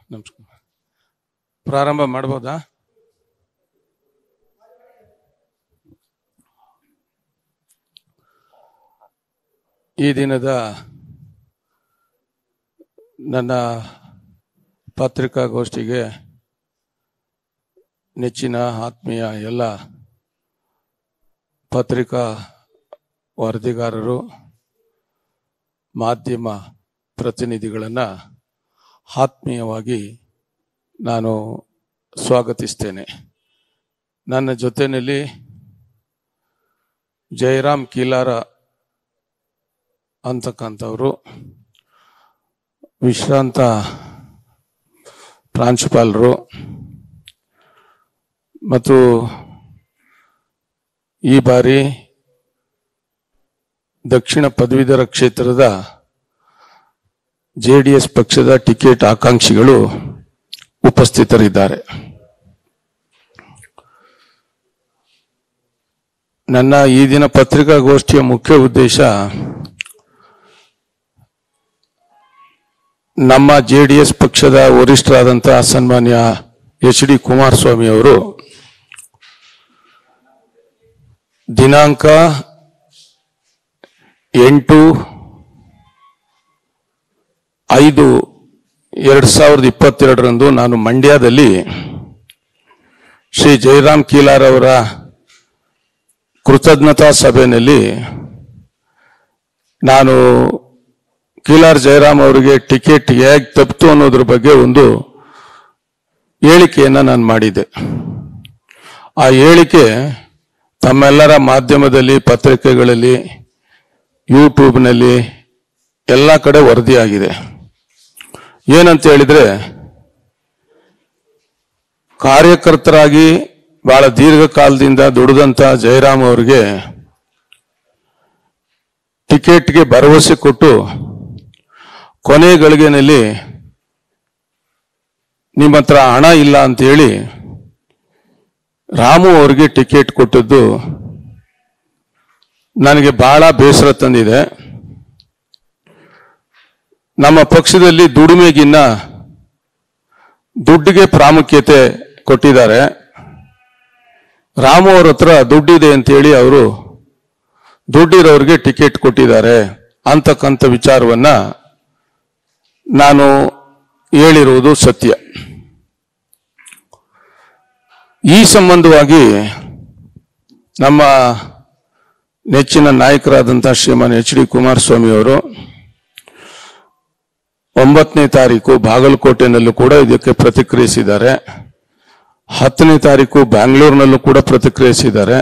ನಮಸ್ಕಾರ ಪ್ರಾರಂಭ ಮಾಡ್ಬೋದಾ ಈ ದಿನದ ನನ್ನ ಪತ್ರಿಕಾಗೋಷ್ಠಿಗೆ ನೆಚ್ಚಿನ ಆತ್ಮೀಯ ಎಲ್ಲ ಪತ್ರಿಕಾ ವರದಿಗಾರರು ಮಾಧ್ಯಮ ಪ್ರತಿನಿಧಿಗಳನ್ನು ಆತ್ಮೀಯವಾಗಿ ನಾನು ಸ್ವಾಗತಿಸ್ತೇನೆ ನನ್ನ ಜೊತೆಯಲ್ಲಿ ಜಯರಾಮ್ ಕೀಲಾರ ಅಂತಕ್ಕಂಥವರು ವಿಶ್ರಾಂತ ಪ್ರಾಂಶುಪಾಲರು ಮತ್ತು ಈ ಬಾರಿ ದಕ್ಷಿಣ ಪದವೀಧರ ಕ್ಷೇತ್ರದ ಜೆಡಿಎಸ್ ಪಕ್ಷದ ಟಿಕೆಟ್ ಆಕಾಂಕ್ಷಿಗಳು ಉಪಸ್ಥಿತರಿದ್ದಾರೆ ನನ್ನ ಈ ದಿನ ಪತ್ರಿಕಾಗೋಷ್ಠಿಯ ಮುಖ್ಯ ಉದ್ದೇಶ ನಮ್ಮ ಜೆಡಿಎಸ್ ಪಕ್ಷದ ವರಿಷ್ಠರಾದಂತಹ ಸನ್ಮಾನ್ಯ ಎಚ್ ಡಿ ಕುಮಾರಸ್ವಾಮಿ ಅವರು ದಿನಾಂಕ ಎಂಟು ಐದು ಎರಡು ಸಾವಿರದ ಇಪ್ಪತ್ತೆರಡರಂದು ನಾನು ಮಂಡ್ಯದಲ್ಲಿ ಶ್ರೀ ಜಯರಾಮ್ ಕೀಲಾರ್ ಅವರ ಕೃತಜ್ಞತಾ ಸಭೆಯಲ್ಲಿ ನಾನು ಕೀಲಾರ್ ಜಯರಾಮ್ ಅವರಿಗೆ ಟಿಕೆಟ್ ಹೇಗೆ ತಪ್ಪಿತು ಅನ್ನೋದ್ರ ಬಗ್ಗೆ ಒಂದು ಹೇಳಿಕೆಯನ್ನು ನಾನು ಮಾಡಿದ್ದೆ ಆ ಹೇಳಿಕೆ ತಮ್ಮೆಲ್ಲರ ಮಾಧ್ಯಮದಲ್ಲಿ ಪತ್ರಿಕೆಗಳಲ್ಲಿ ಯೂಟ್ಯೂಬ್ನಲ್ಲಿ ಎಲ್ಲ ಕಡೆ ವರದಿಯಾಗಿದೆ ಏನಂತ ಹೇಳಿದ್ರೆ ಕಾರ್ಯಕರ್ತರಾಗಿ ಬಹಳ ದೀರ್ಘಕಾಲದಿಂದ ದುಡಿದಂತ ಜಯರಾಮ್ ಅವರಿಗೆ ಟಿಕೆಟ್ಗೆ ಭರವಸೆ ಕೊಟ್ಟು ಕೊನೆ ಗಳಿಗೆನಲ್ಲಿ ನಿಮ್ಮ ಹತ್ರ ಹಣ ಇಲ್ಲ ಅಂತ ಹೇಳಿ ರಾಮು ಅವರಿಗೆ ಟಿಕೆಟ್ ಕೊಟ್ಟದ್ದು ನನಗೆ ಬಹಳ ಬೇಸರ ತಂದಿದೆ ನಮ್ಮ ಪಕ್ಷದಲ್ಲಿ ದುಡಿಮೆಗಿನ್ನ ದುಡ್ಡಿಗೆ ಪ್ರಾಮುಖ್ಯತೆ ಕೊಟ್ಟಿದ್ದಾರೆ ರಾಮು ಅವ್ರ ಹತ್ರ ದುಡ್ಡಿದೆ ಅಂತೇಳಿ ಅವರು ದುಡ್ಡಿರೋರಿಗೆ ಟಿಕೆಟ್ ಕೊಟ್ಟಿದ್ದಾರೆ ಅಂತಕ್ಕಂಥ ವಿಚಾರವನ್ನ ನಾನು ಹೇಳಿರುವುದು ಸತ್ಯ ಈ ಸಂಬಂಧವಾಗಿ ನಮ್ಮ ನೆಚ್ಚಿನ ನಾಯಕರಾದಂತಹ ಶ್ರೀಮಾನ್ ಎಚ್ ಡಿ ಕುಮಾರಸ್ವಾಮಿ ಅವರು ಒಂಬತ್ತನೇ ತಾರೀಕು ಬಾಗಲಕೋಟೆನಲ್ಲೂ ಕೂಡ ಇದಕ್ಕೆ ಪ್ರತಿಕ್ರಿಯಿಸಿದ್ದಾರೆ ಹತ್ತನೇ ತಾರೀಕು ಬ್ಯಾಂಗ್ಳೂರಿನಲ್ಲೂ ಕೂಡ ಪ್ರತಿಕ್ರಿಯಿಸಿದ್ದಾರೆ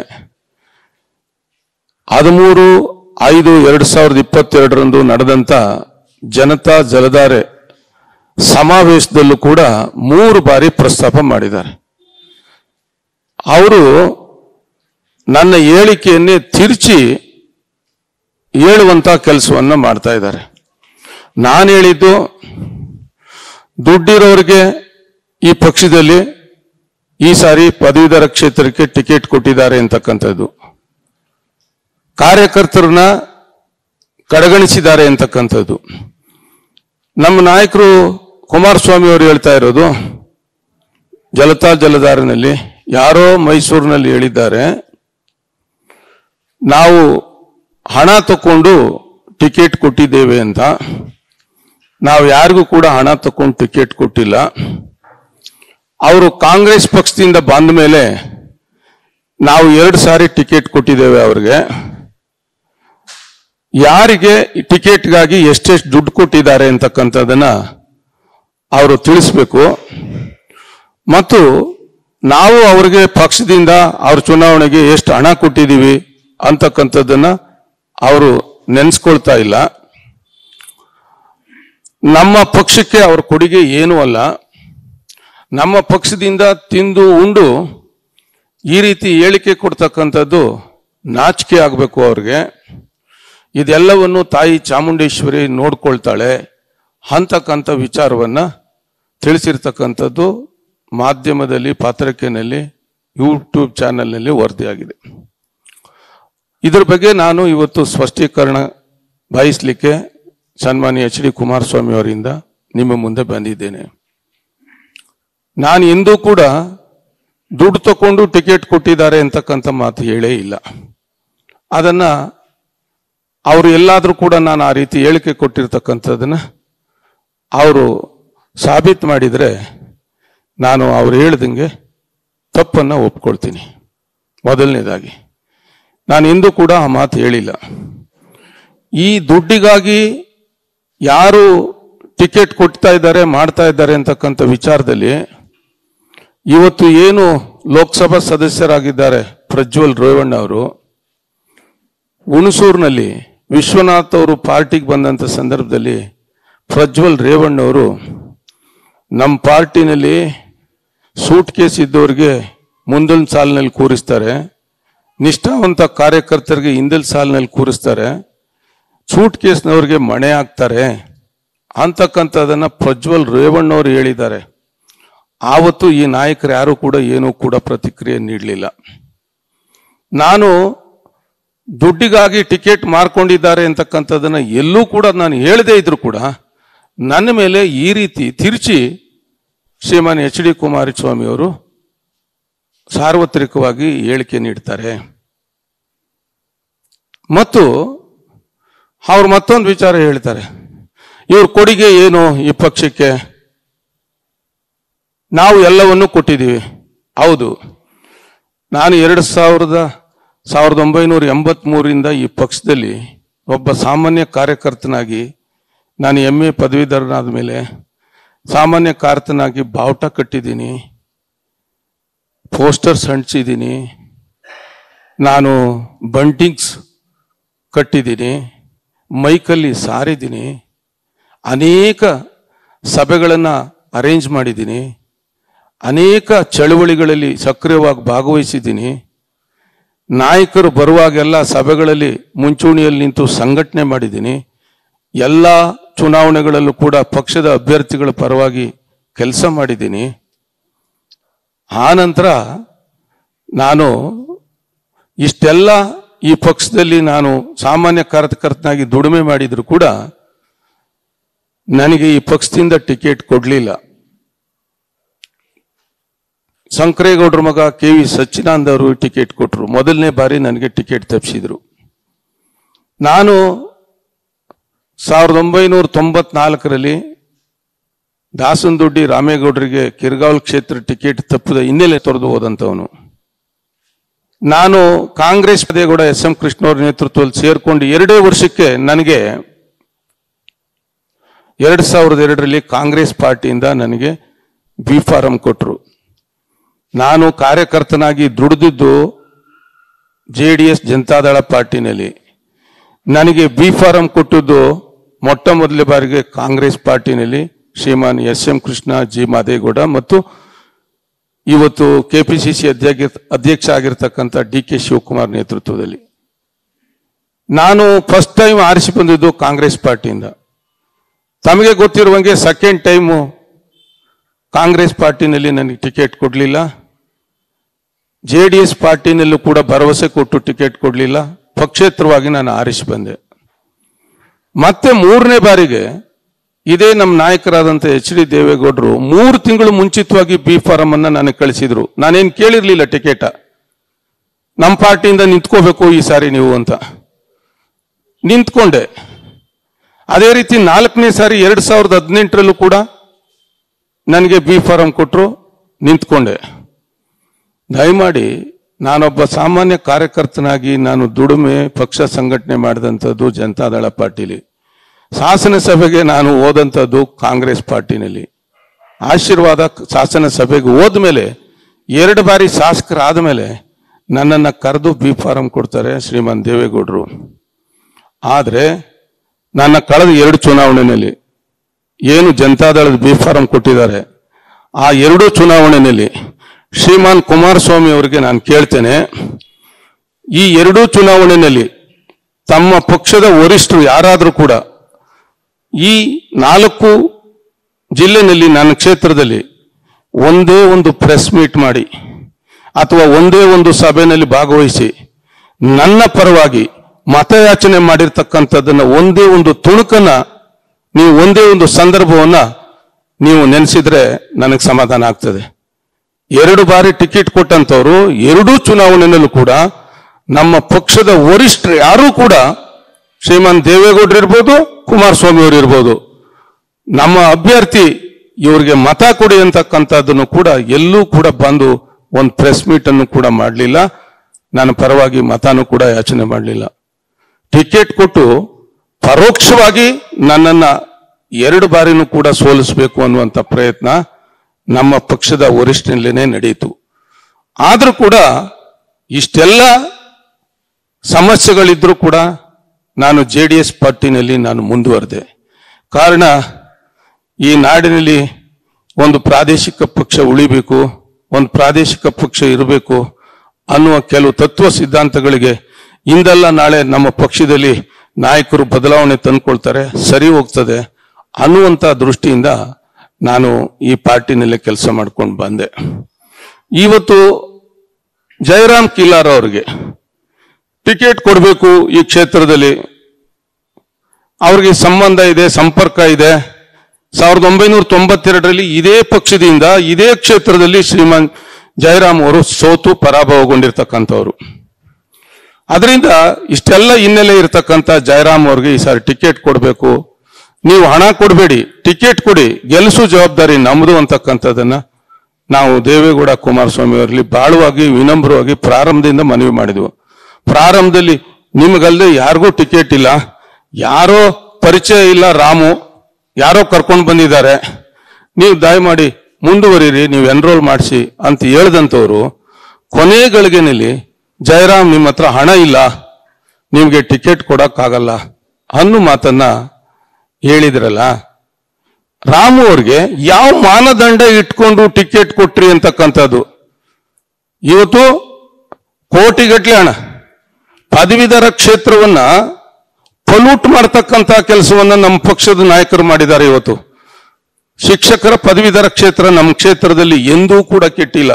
ಹದಿಮೂರು ಐದು ಎರಡು ಸಾವಿರದ ಇಪ್ಪತ್ತೆರಡರಂದು ನಡೆದಂತ ಜನತಾ ಜಲಧಾರೆ ಸಮಾವೇಶದಲ್ಲೂ ಕೂಡ ಮೂರು ಬಾರಿ ಪ್ರಸ್ತಾಪ ಮಾಡಿದ್ದಾರೆ ಅವರು ನನ್ನ ಹೇಳಿಕೆಯನ್ನೇ ತಿರುಚಿ ಹೇಳುವಂತ ಕೆಲಸವನ್ನ ಮಾಡ್ತಾ ಇದ್ದಾರೆ ನಾನು ಹೇಳಿದ್ದು ದುಡ್ಡಿರೋರಿಗೆ ಈ ಪಕ್ಷದಲ್ಲಿ ಈ ಸಾರಿ ಪದವೀಧರ ಕ್ಷೇತ್ರಕ್ಕೆ ಟಿಕೆಟ್ ಕೊಟ್ಟಿದ್ದಾರೆ ಅಂತಕ್ಕಂಥದ್ದು ಕಾರ್ಯಕರ್ತರನ್ನ ಕಡೆಗಣಿಸಿದ್ದಾರೆ ಅಂತಕ್ಕಂಥದ್ದು ನಮ್ಮ ನಾಯಕರು ಕುಮಾರಸ್ವಾಮಿ ಅವರು ಹೇಳ್ತಾ ಇರೋದು ಜಲತಾ ಜಲಧಾರಿನಲ್ಲಿ ಯಾರೋ ಮೈಸೂರಿನಲ್ಲಿ ಹೇಳಿದ್ದಾರೆ ನಾವು ಹಣ ತಕೊಂಡು ಟಿಕೆಟ್ ಕೊಟ್ಟಿದ್ದೇವೆ ಅಂತ ನಾವು ಯಾರಿಗೂ ಕೂಡ ಹಣ ತಕೊಂಡು ಟಿಕೆಟ್ ಕೊಟ್ಟಿಲ್ಲ ಅವರು ಕಾಂಗ್ರೆಸ್ ಪಕ್ಷದಿಂದ ಬಂದ ಮೇಲೆ ನಾವು ಎರಡು ಸಾರಿ ಟಿಕೆಟ್ ಕೊಟ್ಟಿದ್ದೇವೆ ಅವ್ರಿಗೆ ಯಾರಿಗೆ ಟಿಕೆಟ್ಗಾಗಿ ಎಷ್ಟೆಷ್ಟು ದುಡ್ಡು ಕೊಟ್ಟಿದ್ದಾರೆ ಅಂತಕ್ಕಂಥದ್ದನ್ನ ಅವರು ತಿಳಿಸ್ಬೇಕು ಮತ್ತು ನಾವು ಅವ್ರಿಗೆ ಪಕ್ಷದಿಂದ ಅವ್ರ ಚುನಾವಣೆಗೆ ಎಷ್ಟು ಹಣ ಕೊಟ್ಟಿದ್ದೀವಿ ಅಂತಕ್ಕಂಥದ್ದನ್ನ ಅವರು ನೆನೆಸ್ಕೊಳ್ತಾ ಇಲ್ಲ ನಮ್ಮ ಪಕ್ಷಕ್ಕೆ ಅವ್ರ ಕೊಡುಗೆ ಏನೂ ಅಲ್ಲ ನಮ್ಮ ಪಕ್ಷದಿಂದ ತಿಂದು ಉಂಡು ಈ ರೀತಿ ಹೇಳಿಕೆ ಕೊಡ್ತಕ್ಕಂಥದ್ದು ನಾಚಿಕೆ ಆಗಬೇಕು ಅವ್ರಿಗೆ ಇದೆಲ್ಲವನ್ನು ತಾಯಿ ಚಾಮುಂಡೇಶ್ವರಿ ನೋಡ್ಕೊಳ್ತಾಳೆ ಅಂತಕ್ಕಂಥ ವಿಚಾರವನ್ನ ತಿಳಿಸಿರ್ತಕ್ಕಂಥದ್ದು ಮಾಧ್ಯಮದಲ್ಲಿ ಪತ್ರಿಕೆಯಲ್ಲಿ ಯೂಟ್ಯೂಬ್ ಚಾನೆಲ್ನಲ್ಲಿ ವರದಿಯಾಗಿದೆ ಇದ್ರ ಬಗ್ಗೆ ನಾನು ಇವತ್ತು ಸ್ಪಷ್ಟೀಕರಣ ಬಯಸಲಿಕ್ಕೆ ಸನ್ಮಾನ್ಯ ಎಚ್ ಡಿ ಕುಮಾರಸ್ವಾಮಿ ಅವರಿಂದ ನಿಮ್ಮ ಮುಂದೆ ಬಂದಿದ್ದೇನೆ ನಾನು ಎಂದೂ ಕೂಡ ದುಡ್ಡು ತಕೊಂಡು ಟಿಕೆಟ್ ಕೊಟ್ಟಿದ್ದಾರೆ ಅಂತಕ್ಕಂಥ ಮಾತು ಹೇಳೇ ಇಲ್ಲ ಅದನ್ನ ಅವರು ಎಲ್ಲಾದರೂ ಕೂಡ ನಾನು ಆ ರೀತಿ ಹೇಳಿಕೆ ಕೊಟ್ಟಿರ್ತಕ್ಕಂಥದ್ದನ್ನ ಅವರು ಸಾಬೀತು ಮಾಡಿದರೆ ನಾನು ಅವ್ರು ಹೇಳ್ದಂಗೆ ತಪ್ಪನ್ನು ಒಪ್ಕೊಳ್ತೀನಿ ಮೊದಲನೇದಾಗಿ ನಾನು ಎಂದೂ ಕೂಡ ಆ ಮಾತು ಹೇಳಿಲ್ಲ ಈ ದುಡ್ಡಿಗಾಗಿ ಯಾರು ಟಿಕೆಟ್ ಕೊಡ್ತಾ ಇದ್ದಾರೆ ಮಾಡ್ತಾ ಇದ್ದಾರೆ ಅಂತಕ್ಕಂಥ ವಿಚಾರದಲ್ಲಿ ಇವತ್ತು ಏನು ಲೋಕಸಭಾ ಸದಸ್ಯರಾಗಿದ್ದಾರೆ ಪ್ರಜ್ವಲ್ ರೇವಣ್ಣ ಅವರು ಹುಣಸೂರಿನಲ್ಲಿ ವಿಶ್ವನಾಥ್ ಅವರು ಪಾರ್ಟಿಗೆ ಬಂದಂಥ ಸಂದರ್ಭದಲ್ಲಿ ಪ್ರಜ್ವಲ್ ರೇವಣ್ಣ ಅವರು ನಮ್ಮ ಪಾರ್ಟಿನಲ್ಲಿ ಸೂಟ್ ಕೇಸ್ ಇದ್ದವ್ರಿಗೆ ಮುಂದಿನ ಸಾಲಿನಲ್ಲಿ ಕೂರಿಸ್ತಾರೆ ನಿಷ್ಠಾವಂತ ಕಾರ್ಯಕರ್ತರಿಗೆ ಹಿಂದಿನ ಸಾಲಿನಲ್ಲಿ ಕೂರಿಸ್ತಾರೆ ಸೂಟ್ ಕೇಸ್ನವ್ರಿಗೆ ಮಣೆ ಹಾಕ್ತಾರೆ ಅಂತಕ್ಕಂಥದ್ದನ್ನ ಪ್ರಜ್ವಲ್ ರೇವಣ್ಣವರು ಹೇಳಿದ್ದಾರೆ ಆವತ್ತು ಈ ನಾಯಕರು ಯಾರು ಕೂಡ ಏನೂ ಕೂಡ ಪ್ರತಿಕ್ರಿಯೆ ನೀಡಲಿಲ್ಲ ನಾನು ದುಡ್ಡಿಗಾಗಿ ಟಿಕೆಟ್ ಮಾರ್ಕೊಂಡಿದ್ದಾರೆ ಅಂತಕ್ಕಂಥದ್ದನ್ನ ಎಲ್ಲೂ ಕೂಡ ನಾನು ಹೇಳದೇ ಇದ್ರು ಕೂಡ ನನ್ನ ಮೇಲೆ ಈ ರೀತಿ ತಿರುಚಿ ಶ್ರೀಮಾನ್ ಎಚ್ ಡಿ ಕುಮಾರಸ್ವಾಮಿ ಅವರು ಸಾರ್ವತ್ರಿಕವಾಗಿ ಹೇಳಿಕೆ ನೀಡ್ತಾರೆ ಮತ್ತು ಅವ್ರು ಮತ್ತೊಂದು ವಿಚಾರ ಹೇಳ್ತಾರೆ ಇವ್ರ ಕೊಡುಗೆ ಏನು ಈ ಪಕ್ಷಕ್ಕೆ ನಾವು ಎಲ್ಲವನ್ನೂ ಕೊಟ್ಟಿದ್ದೀವಿ ಹೌದು ನಾನು ಎರಡು ಸಾವಿರದ ಸಾವಿರದ ಒಂಬೈನೂರ ಎಂಬತ್ಮೂರರಿಂದ ಈ ಪಕ್ಷದಲ್ಲಿ ಒಬ್ಬ ಸಾಮಾನ್ಯ ಕಾರ್ಯಕರ್ತನಾಗಿ ನಾನು ಎಂ ಎ ಪದವೀಧರನಾದ ಮೇಲೆ ಸಾಮಾನ್ಯ ಕಾರ್ಯಕರ್ತನಾಗಿ ಬಾವುಟ ಕಟ್ಟಿದ್ದೀನಿ ಪೋಸ್ಟರ್ಸ್ ಹಂಚಿದ್ದೀನಿ ನಾನು ಬಂಟಿಂಗ್ಸ್ ಕಟ್ಟಿದ್ದೀನಿ ಮೈಕಲ್ಲಿ ಸಾರಿದ್ದೀನಿ ಅನೇಕ ಸಭೆಗಳನ್ನು ಅರೇಂಜ್ ಮಾಡಿದ್ದೀನಿ ಅನೇಕ ಚಳುವಳಿಗಳಲ್ಲಿ ಸಕ್ರಿಯವಾಗಿ ಭಾಗವಹಿಸಿದ್ದೀನಿ ನಾಯಕರು ಬರುವಾಗೆಲ್ಲ ಸಭೆಗಳಲ್ಲಿ ಮುಂಚೂಣಿಯಲ್ಲಿ ನಿಂತು ಸಂಘಟನೆ ಮಾಡಿದ್ದೀನಿ ಎಲ್ಲ ಚುನಾವಣೆಗಳಲ್ಲೂ ಕೂಡ ಪಕ್ಷದ ಅಭ್ಯರ್ಥಿಗಳ ಪರವಾಗಿ ಕೆಲಸ ಮಾಡಿದ್ದೀನಿ ಆ ನಂತರ ನಾನು ಇಷ್ಟೆಲ್ಲ ಈ ಪಕ್ಷದಲ್ಲಿ ನಾನು ಸಾಮಾನ್ಯ ಕಾರ್ಯಕರ್ತನಾಗಿ ದುಡಿಮೆ ಮಾಡಿದ್ರು ಕೂಡ ನನಗೆ ಈ ಪಕ್ಷದಿಂದ ಟಿಕೆಟ್ ಕೊಡಲಿಲ್ಲ ಶಂಕರೇಗೌಡರ ಮಗ ಕೆ ವಿ ಸಚ್ಚಿದಾನಂದ ಅವರು ಟಿಕೆಟ್ ಕೊಟ್ಟರು ಮೊದಲನೇ ಬಾರಿ ನನಗೆ ಟಿಕೆಟ್ ತಪ್ಪಿಸಿದ್ರು ನಾನು ಸಾವಿರದ ಒಂಬೈನೂರ ತೊಂಬತ್ನಾಲ್ಕರಲ್ಲಿ ದಾಸನದೊಡ್ಡಿ ರಾಮೇಗೌಡರಿಗೆ ಕಿರ್ಗಾವಲ್ ಕ್ಷೇತ್ರ ಟಿಕೆಟ್ ತಪ್ಪದ ಹಿನ್ನೆಲೆ ತೊರೆದು ಹೋದಂಥವನು ನಾನು ಕಾಂಗ್ರೆಸ್ ಪದೇಗೌಡ ಎಸ್ ಎಂ ಕೃಷ್ಣವ್ರ ನೇತೃತ್ವದಲ್ಲಿ ಸೇರ್ಕೊಂಡು ಎರಡೇ ವರ್ಷಕ್ಕೆ ನನಗೆ ಎರಡು ಸಾವಿರದ ಎರಡರಲ್ಲಿ ಕಾಂಗ್ರೆಸ್ ಪಾರ್ಟಿಯಿಂದ ನನಗೆ ಬಿ ಫಾರಂ ಕೊಟ್ಟರು ನಾನು ಕಾರ್ಯಕರ್ತನಾಗಿ ದುಡಿದಿದ್ದು ಜೆ ಡಿ ಎಸ್ ಜನತಾದಳ ಪಾರ್ಟಿನಲ್ಲಿ ನನಗೆ ಬಿ ಫಾರಂ ಕೊಟ್ಟದ್ದು ಮೊಟ್ಟ ಮೊದಲ ಬಾರಿಗೆ ಕಾಂಗ್ರೆಸ್ ಪಾರ್ಟಿನಲ್ಲಿ Shriman S M Krishna G Madegowda ಮತ್ತು ಇವತ್ತು ಕೆಪಿಸಿಸಿ ಅಧ್ಯಕ್ಷ ಅಧ್ಯಕ್ಷ ಆಗಿರ್ತಕ್ಕಂಥ ಡಿ ಕೆ ಶಿವಕುಮಾರ್ ನೇತೃತ್ವದಲ್ಲಿ ನಾನು ಫಸ್ಟ್ ಟೈಮ್ ಆರಿಸಿ ಬಂದಿದ್ದು ಕಾಂಗ್ರೆಸ್ ಪಾರ್ಟಿಯಿಂದ ತಮಗೆ ಗೊತ್ತಿರುವಂಗೆ ಸೆಕೆಂಡ್ ಟೈಮು ಕಾಂಗ್ರೆಸ್ ಪಾರ್ಟಿನಲ್ಲಿ ನನಗೆ ಟಿಕೆಟ್ ಕೊಡಲಿಲ್ಲ ಜೆ ಡಿ ಎಸ್ ಪಾರ್ಟಿನಲ್ಲೂ ಕೂಡ ಭರವಸೆ ಕೊಟ್ಟು ಟಿಕೆಟ್ ಕೊಡಲಿಲ್ಲ ಪಕ್ಷೇತರವಾಗಿ ನಾನು ಆರಿಸಿ ಬಂದೆ ಮತ್ತೆ ಮೂರನೇ ಬಾರಿಗೆ ಇದೇ ನಮ್ಮ ನಾಯಕರಾದಂಥ ಎಚ್ ಡಿ ದೇವೇಗೌಡರು ಮೂರು ತಿಂಗಳು ಮುಂಚಿತವಾಗಿ ಬಿ ಫಾರಂ ಅನ್ನ ನನಗೆ ಕಳಿಸಿದ್ರು ನಾನೇನು ಕೇಳಿರ್ಲಿಲ್ಲ ಟಿಕೆಟ ನಮ್ಮ ಪಾರ್ಟಿಯಿಂದ ನಿಂತ್ಕೋಬೇಕು ಈ ಸಾರಿ ನೀವು ಅಂತ ನಿಂತ್ಕೊಂಡೆ ಅದೇ ರೀತಿ ನಾಲ್ಕನೇ ಸಾರಿ ಎರಡ್ ಸಾವಿರದ ಹದಿನೆಂಟರಲ್ಲೂ ಕೂಡ ನನಗೆ ಬಿ ಫಾರಂ ಕೊಟ್ಟರು ನಿಂತ್ಕೊಂಡೆ ದಯಮಾಡಿ ನಾನೊಬ್ಬ ಸಾಮಾನ್ಯ ಕಾರ್ಯಕರ್ತನಾಗಿ ನಾನು ದುಡಿಮೆ ಪಕ್ಷ ಸಂಘಟನೆ ಮಾಡಿದಂಥದ್ದು ಜನತಾದಳ ಪಾರ್ಟಿಲಿ ಶಾಸನ ಸಭೆಗೆ ನಾನು ಹೋದಂಥದ್ದು ಕಾಂಗ್ರೆಸ್ ಪಾರ್ಟಿನಲ್ಲಿ ಆಶೀರ್ವಾದ ಶಾಸನ ಸಭೆಗೆ ಹೋದ್ಮೇಲೆ ಎರಡು ಬಾರಿ ಶಾಸಕರಾದ ಮೇಲೆ ನನ್ನನ್ನು ಕರೆದು ಬಿ ಫಾರಂ ಕೊಡ್ತಾರೆ ಶ್ರೀಮಾನ್ ದೇವೇಗೌಡರು ಆದರೆ ನನ್ನ ಕಳೆದ ಎರಡು ಚುನಾವಣೆಯಲ್ಲಿ ಏನು ಜನತಾದಳದ ಬಿ ಫಾರಂ ಕೊಟ್ಟಿದ್ದಾರೆ ಆ ಎರಡೂ ಚುನಾವಣೆಯಲ್ಲಿ ಶ್ರೀಮಾನ್ ಕುಮಾರಸ್ವಾಮಿ ಅವರಿಗೆ ನಾನು ಕೇಳ್ತೇನೆ ಈ ಎರಡೂ ಚುನಾವಣೆಯಲ್ಲಿ ತಮ್ಮ ಪಕ್ಷದ ವರಿಷ್ಠರು ಯಾರಾದರೂ ಕೂಡ ಈ ನಾಲ್ಕು ಜಿಲ್ಲೆನಲ್ಲಿ ನನ್ನ ಕ್ಷೇತ್ರದಲ್ಲಿ ಒಂದೇ ಒಂದು ಪ್ರೆಸ್ ಮೀಟ್ ಮಾಡಿ ಅಥವಾ ಒಂದೇ ಒಂದು ಸಭೆಯಲ್ಲಿ ಭಾಗವಹಿಸಿ ನನ್ನ ಪರವಾಗಿ ಮತಯಾಚನೆ ಮಾಡಿರ್ತಕ್ಕಂಥದ್ದನ್ನ ಒಂದೇ ಒಂದು ತುಣುಕನ್ನ ನೀವು ಒಂದೇ ಒಂದು ಸಂದರ್ಭವನ್ನ ನೀವು ನೆನೆಸಿದ್ರೆ ನನಗೆ ಸಮಾಧಾನ ಆಗ್ತದೆ ಎರಡು ಬಾರಿ ಟಿಕೆಟ್ ಕೊಟ್ಟಂತವ್ರು ಎರಡೂ ಚುನಾವಣೆಯಲ್ಲೂ ಕೂಡ ನಮ್ಮ ಪಕ್ಷದ ವರಿಷ್ಠರು ಯಾರೂ ಕೂಡ ಶ್ರೀಮಾನ್ ದೇವೇಗೌಡರು ಇರ್ಬೋದು ಕುಮಾರಸ್ವಾಮಿ ಅವರು ಇರ್ಬೋದು ನಮ್ಮ ಅಭ್ಯರ್ಥಿ ಇವ್ರಿಗೆ ಮತ ಕೊಡಿ ಅಂತಕ್ಕಂಥದ್ದನ್ನು ಕೂಡ ಎಲ್ಲೂ ಕೂಡ ಬಂದು ಒಂದು ಪ್ರೆಸ್ ಮೀಟ್ ಅನ್ನು ಕೂಡ ಮಾಡಲಿಲ್ಲ ನನ್ನ ಪರವಾಗಿ ಮತನೂ ಕೂಡ ಯಾಚನೆ ಮಾಡಲಿಲ್ಲ ಟಿಕೆಟ್ ಕೊಟ್ಟು ಪರೋಕ್ಷವಾಗಿ ನನ್ನನ್ನ ಎರಡು ಬಾರಿನೂ ಕೂಡ ಸೋಲಿಸಬೇಕು ಅನ್ನುವಂಥ ಪ್ರಯತ್ನ ನಮ್ಮ ಪಕ್ಷದ ವರಿಷ್ಠನಲ್ಲೇನೆ ನಡೆಯಿತು ಆದ್ರೂ ಕೂಡ ಇಷ್ಟೆಲ್ಲ ಸಮಸ್ಯೆಗಳಿದ್ರೂ ಕೂಡ ನಾನು ಜೆ ಡಿ ಎಸ್ ಪಾರ್ಟಿನಲ್ಲಿ ನಾನು ಮುಂದುವರೆದೆ ಕಾರಣ ಈ ನಾಡಿನಲ್ಲಿ ಒಂದು ಪ್ರಾದೇಶಿಕ ಪಕ್ಷ ಉಳಿಬೇಕು ಒಂದು ಪ್ರಾದೇಶಿಕ ಪಕ್ಷ ಇರಬೇಕು ಅನ್ನುವ ಕೆಲವು ತತ್ವ ಸಿದ್ಧಾಂತಗಳಿಗೆ ಇಂದಲ್ಲ ನಾಳೆ ನಮ್ಮ ಪಕ್ಷದಲ್ಲಿ ನಾಯಕರು ಬದಲಾವಣೆ ತಂದ್ಕೊಳ್ತಾರೆ ಸರಿ ಹೋಗ್ತದೆ ಅನ್ನುವಂಥ ದೃಷ್ಟಿಯಿಂದ ನಾನು ಈ ಪಾರ್ಟಿನಲ್ಲೇ ಕೆಲಸ ಮಾಡ್ಕೊಂಡು ಬಂದೆ ಇವತ್ತು ಜಯರಾಮ್ ಕಿಲಾರ್ ಅವರಿಗೆ ಟಿಕೆಟ್ ಕೊಡಬೇಕು ಈ ಕ್ಷೇತ್ರದಲ್ಲಿ ಅವ್ರಿಗೆ ಸಂಬಂಧ ಇದೆ ಸಂಪರ್ಕ ಇದೆ ಸಾವಿರದ ಒಂಬೈನೂರ ತೊಂಬತ್ತೆರಡರಲ್ಲಿ ಇದೇ ಪಕ್ಷದಿಂದ ಇದೇ ಕ್ಷೇತ್ರದಲ್ಲಿ ಶ್ರೀಮಾನ್ ಜಯರಾಮ್ ಅವರು ಸೋತು ಪರಾಭವಗೊಂಡಿರ್ತಕ್ಕಂಥವ್ರು ಅದರಿಂದ ಇಷ್ಟೆಲ್ಲ ಹಿನ್ನೆಲೆ ಇರತಕ್ಕಂಥ ಜಯರಾಮ್ ಅವ್ರಿಗೆ ಈ ಸಾರಿ ಟಿಕೆಟ್ ಕೊಡಬೇಕು ನೀವು ಹಣ ಕೊಡಬೇಡಿ ಟಿಕೆಟ್ ಕೊಡಿ ಗೆಲ್ಲಿಸೋ ಜವಾಬ್ದಾರಿ ನಮ್ದು ಅಂತಕ್ಕಂಥದ್ದನ್ನ ನಾವು ದೇವೇಗೌಡ ಕುಮಾರಸ್ವಾಮಿ ಅವರಲ್ಲಿ ಬಾಳುವಾಗಿ ವಿನಮ್ರವಾಗಿ ಪ್ರಾರಂಭದಿಂದ ಮನವಿ ಮಾಡಿದ್ವು ಪ್ರಾರಂಭದಲ್ಲಿ ನಿಮಗಲ್ಲದೆ ಯಾರಿಗೂ ಟಿಕೆಟ್ ಇಲ್ಲ ಯಾರೋ ಪರಿಚಯ ಇಲ್ಲ ರಾಮು ಯಾರೋ ಕರ್ಕೊಂಡು ಬಂದಿದ್ದಾರೆ ನೀವು ದಯಮಾಡಿ ಮುಂದುವರಿರಿ ನೀವು ಎನ್ರೋಲ್ ಮಾಡಿಸಿ ಅಂತ ಹೇಳ್ದಂಥವ್ರು ಕೊನೆ ಗಳಿಗೆನಲ್ಲಿ ಜಯರಾಮ್ ನಿಮ್ಮ ಹತ್ರ ಹಣ ಇಲ್ಲ ನಿಮ್ಗೆ ಟಿಕೆಟ್ ಕೊಡಕ್ಕಾಗಲ್ಲ ಅನ್ನೋ ಮಾತನ್ನ ಹೇಳಿದ್ರಲ್ಲ ರಾಮು ಅವ್ರಿಗೆ ಯಾವ ಮಾನದಂಡ ಇಟ್ಕೊಂಡು ಟಿಕೆಟ್ ಕೊಟ್ರಿ ಅಂತಕ್ಕಂಥದ್ದು ಇವತ್ತು ಕೋಟಿಗಟ್ಲೆ ಹಣ ಪದವೀಧರ ಕ್ಷೇತ್ರವನ್ನ ಪೊಲ್ಯೂಟ್ ಮಾಡ್ತಕ್ಕಂಥ ಕೆಲಸವನ್ನ ನಮ್ಮ ಪಕ್ಷದ ನಾಯಕರು ಮಾಡಿದ್ದಾರೆ ಇವತ್ತು ಶಿಕ್ಷಕರ ಪದವೀಧರ ಕ್ಷೇತ್ರ ನಮ್ಮ ಕ್ಷೇತ್ರದಲ್ಲಿ ಎಂದೂ ಕೂಡ ಕೆಟ್ಟಿಲ್ಲ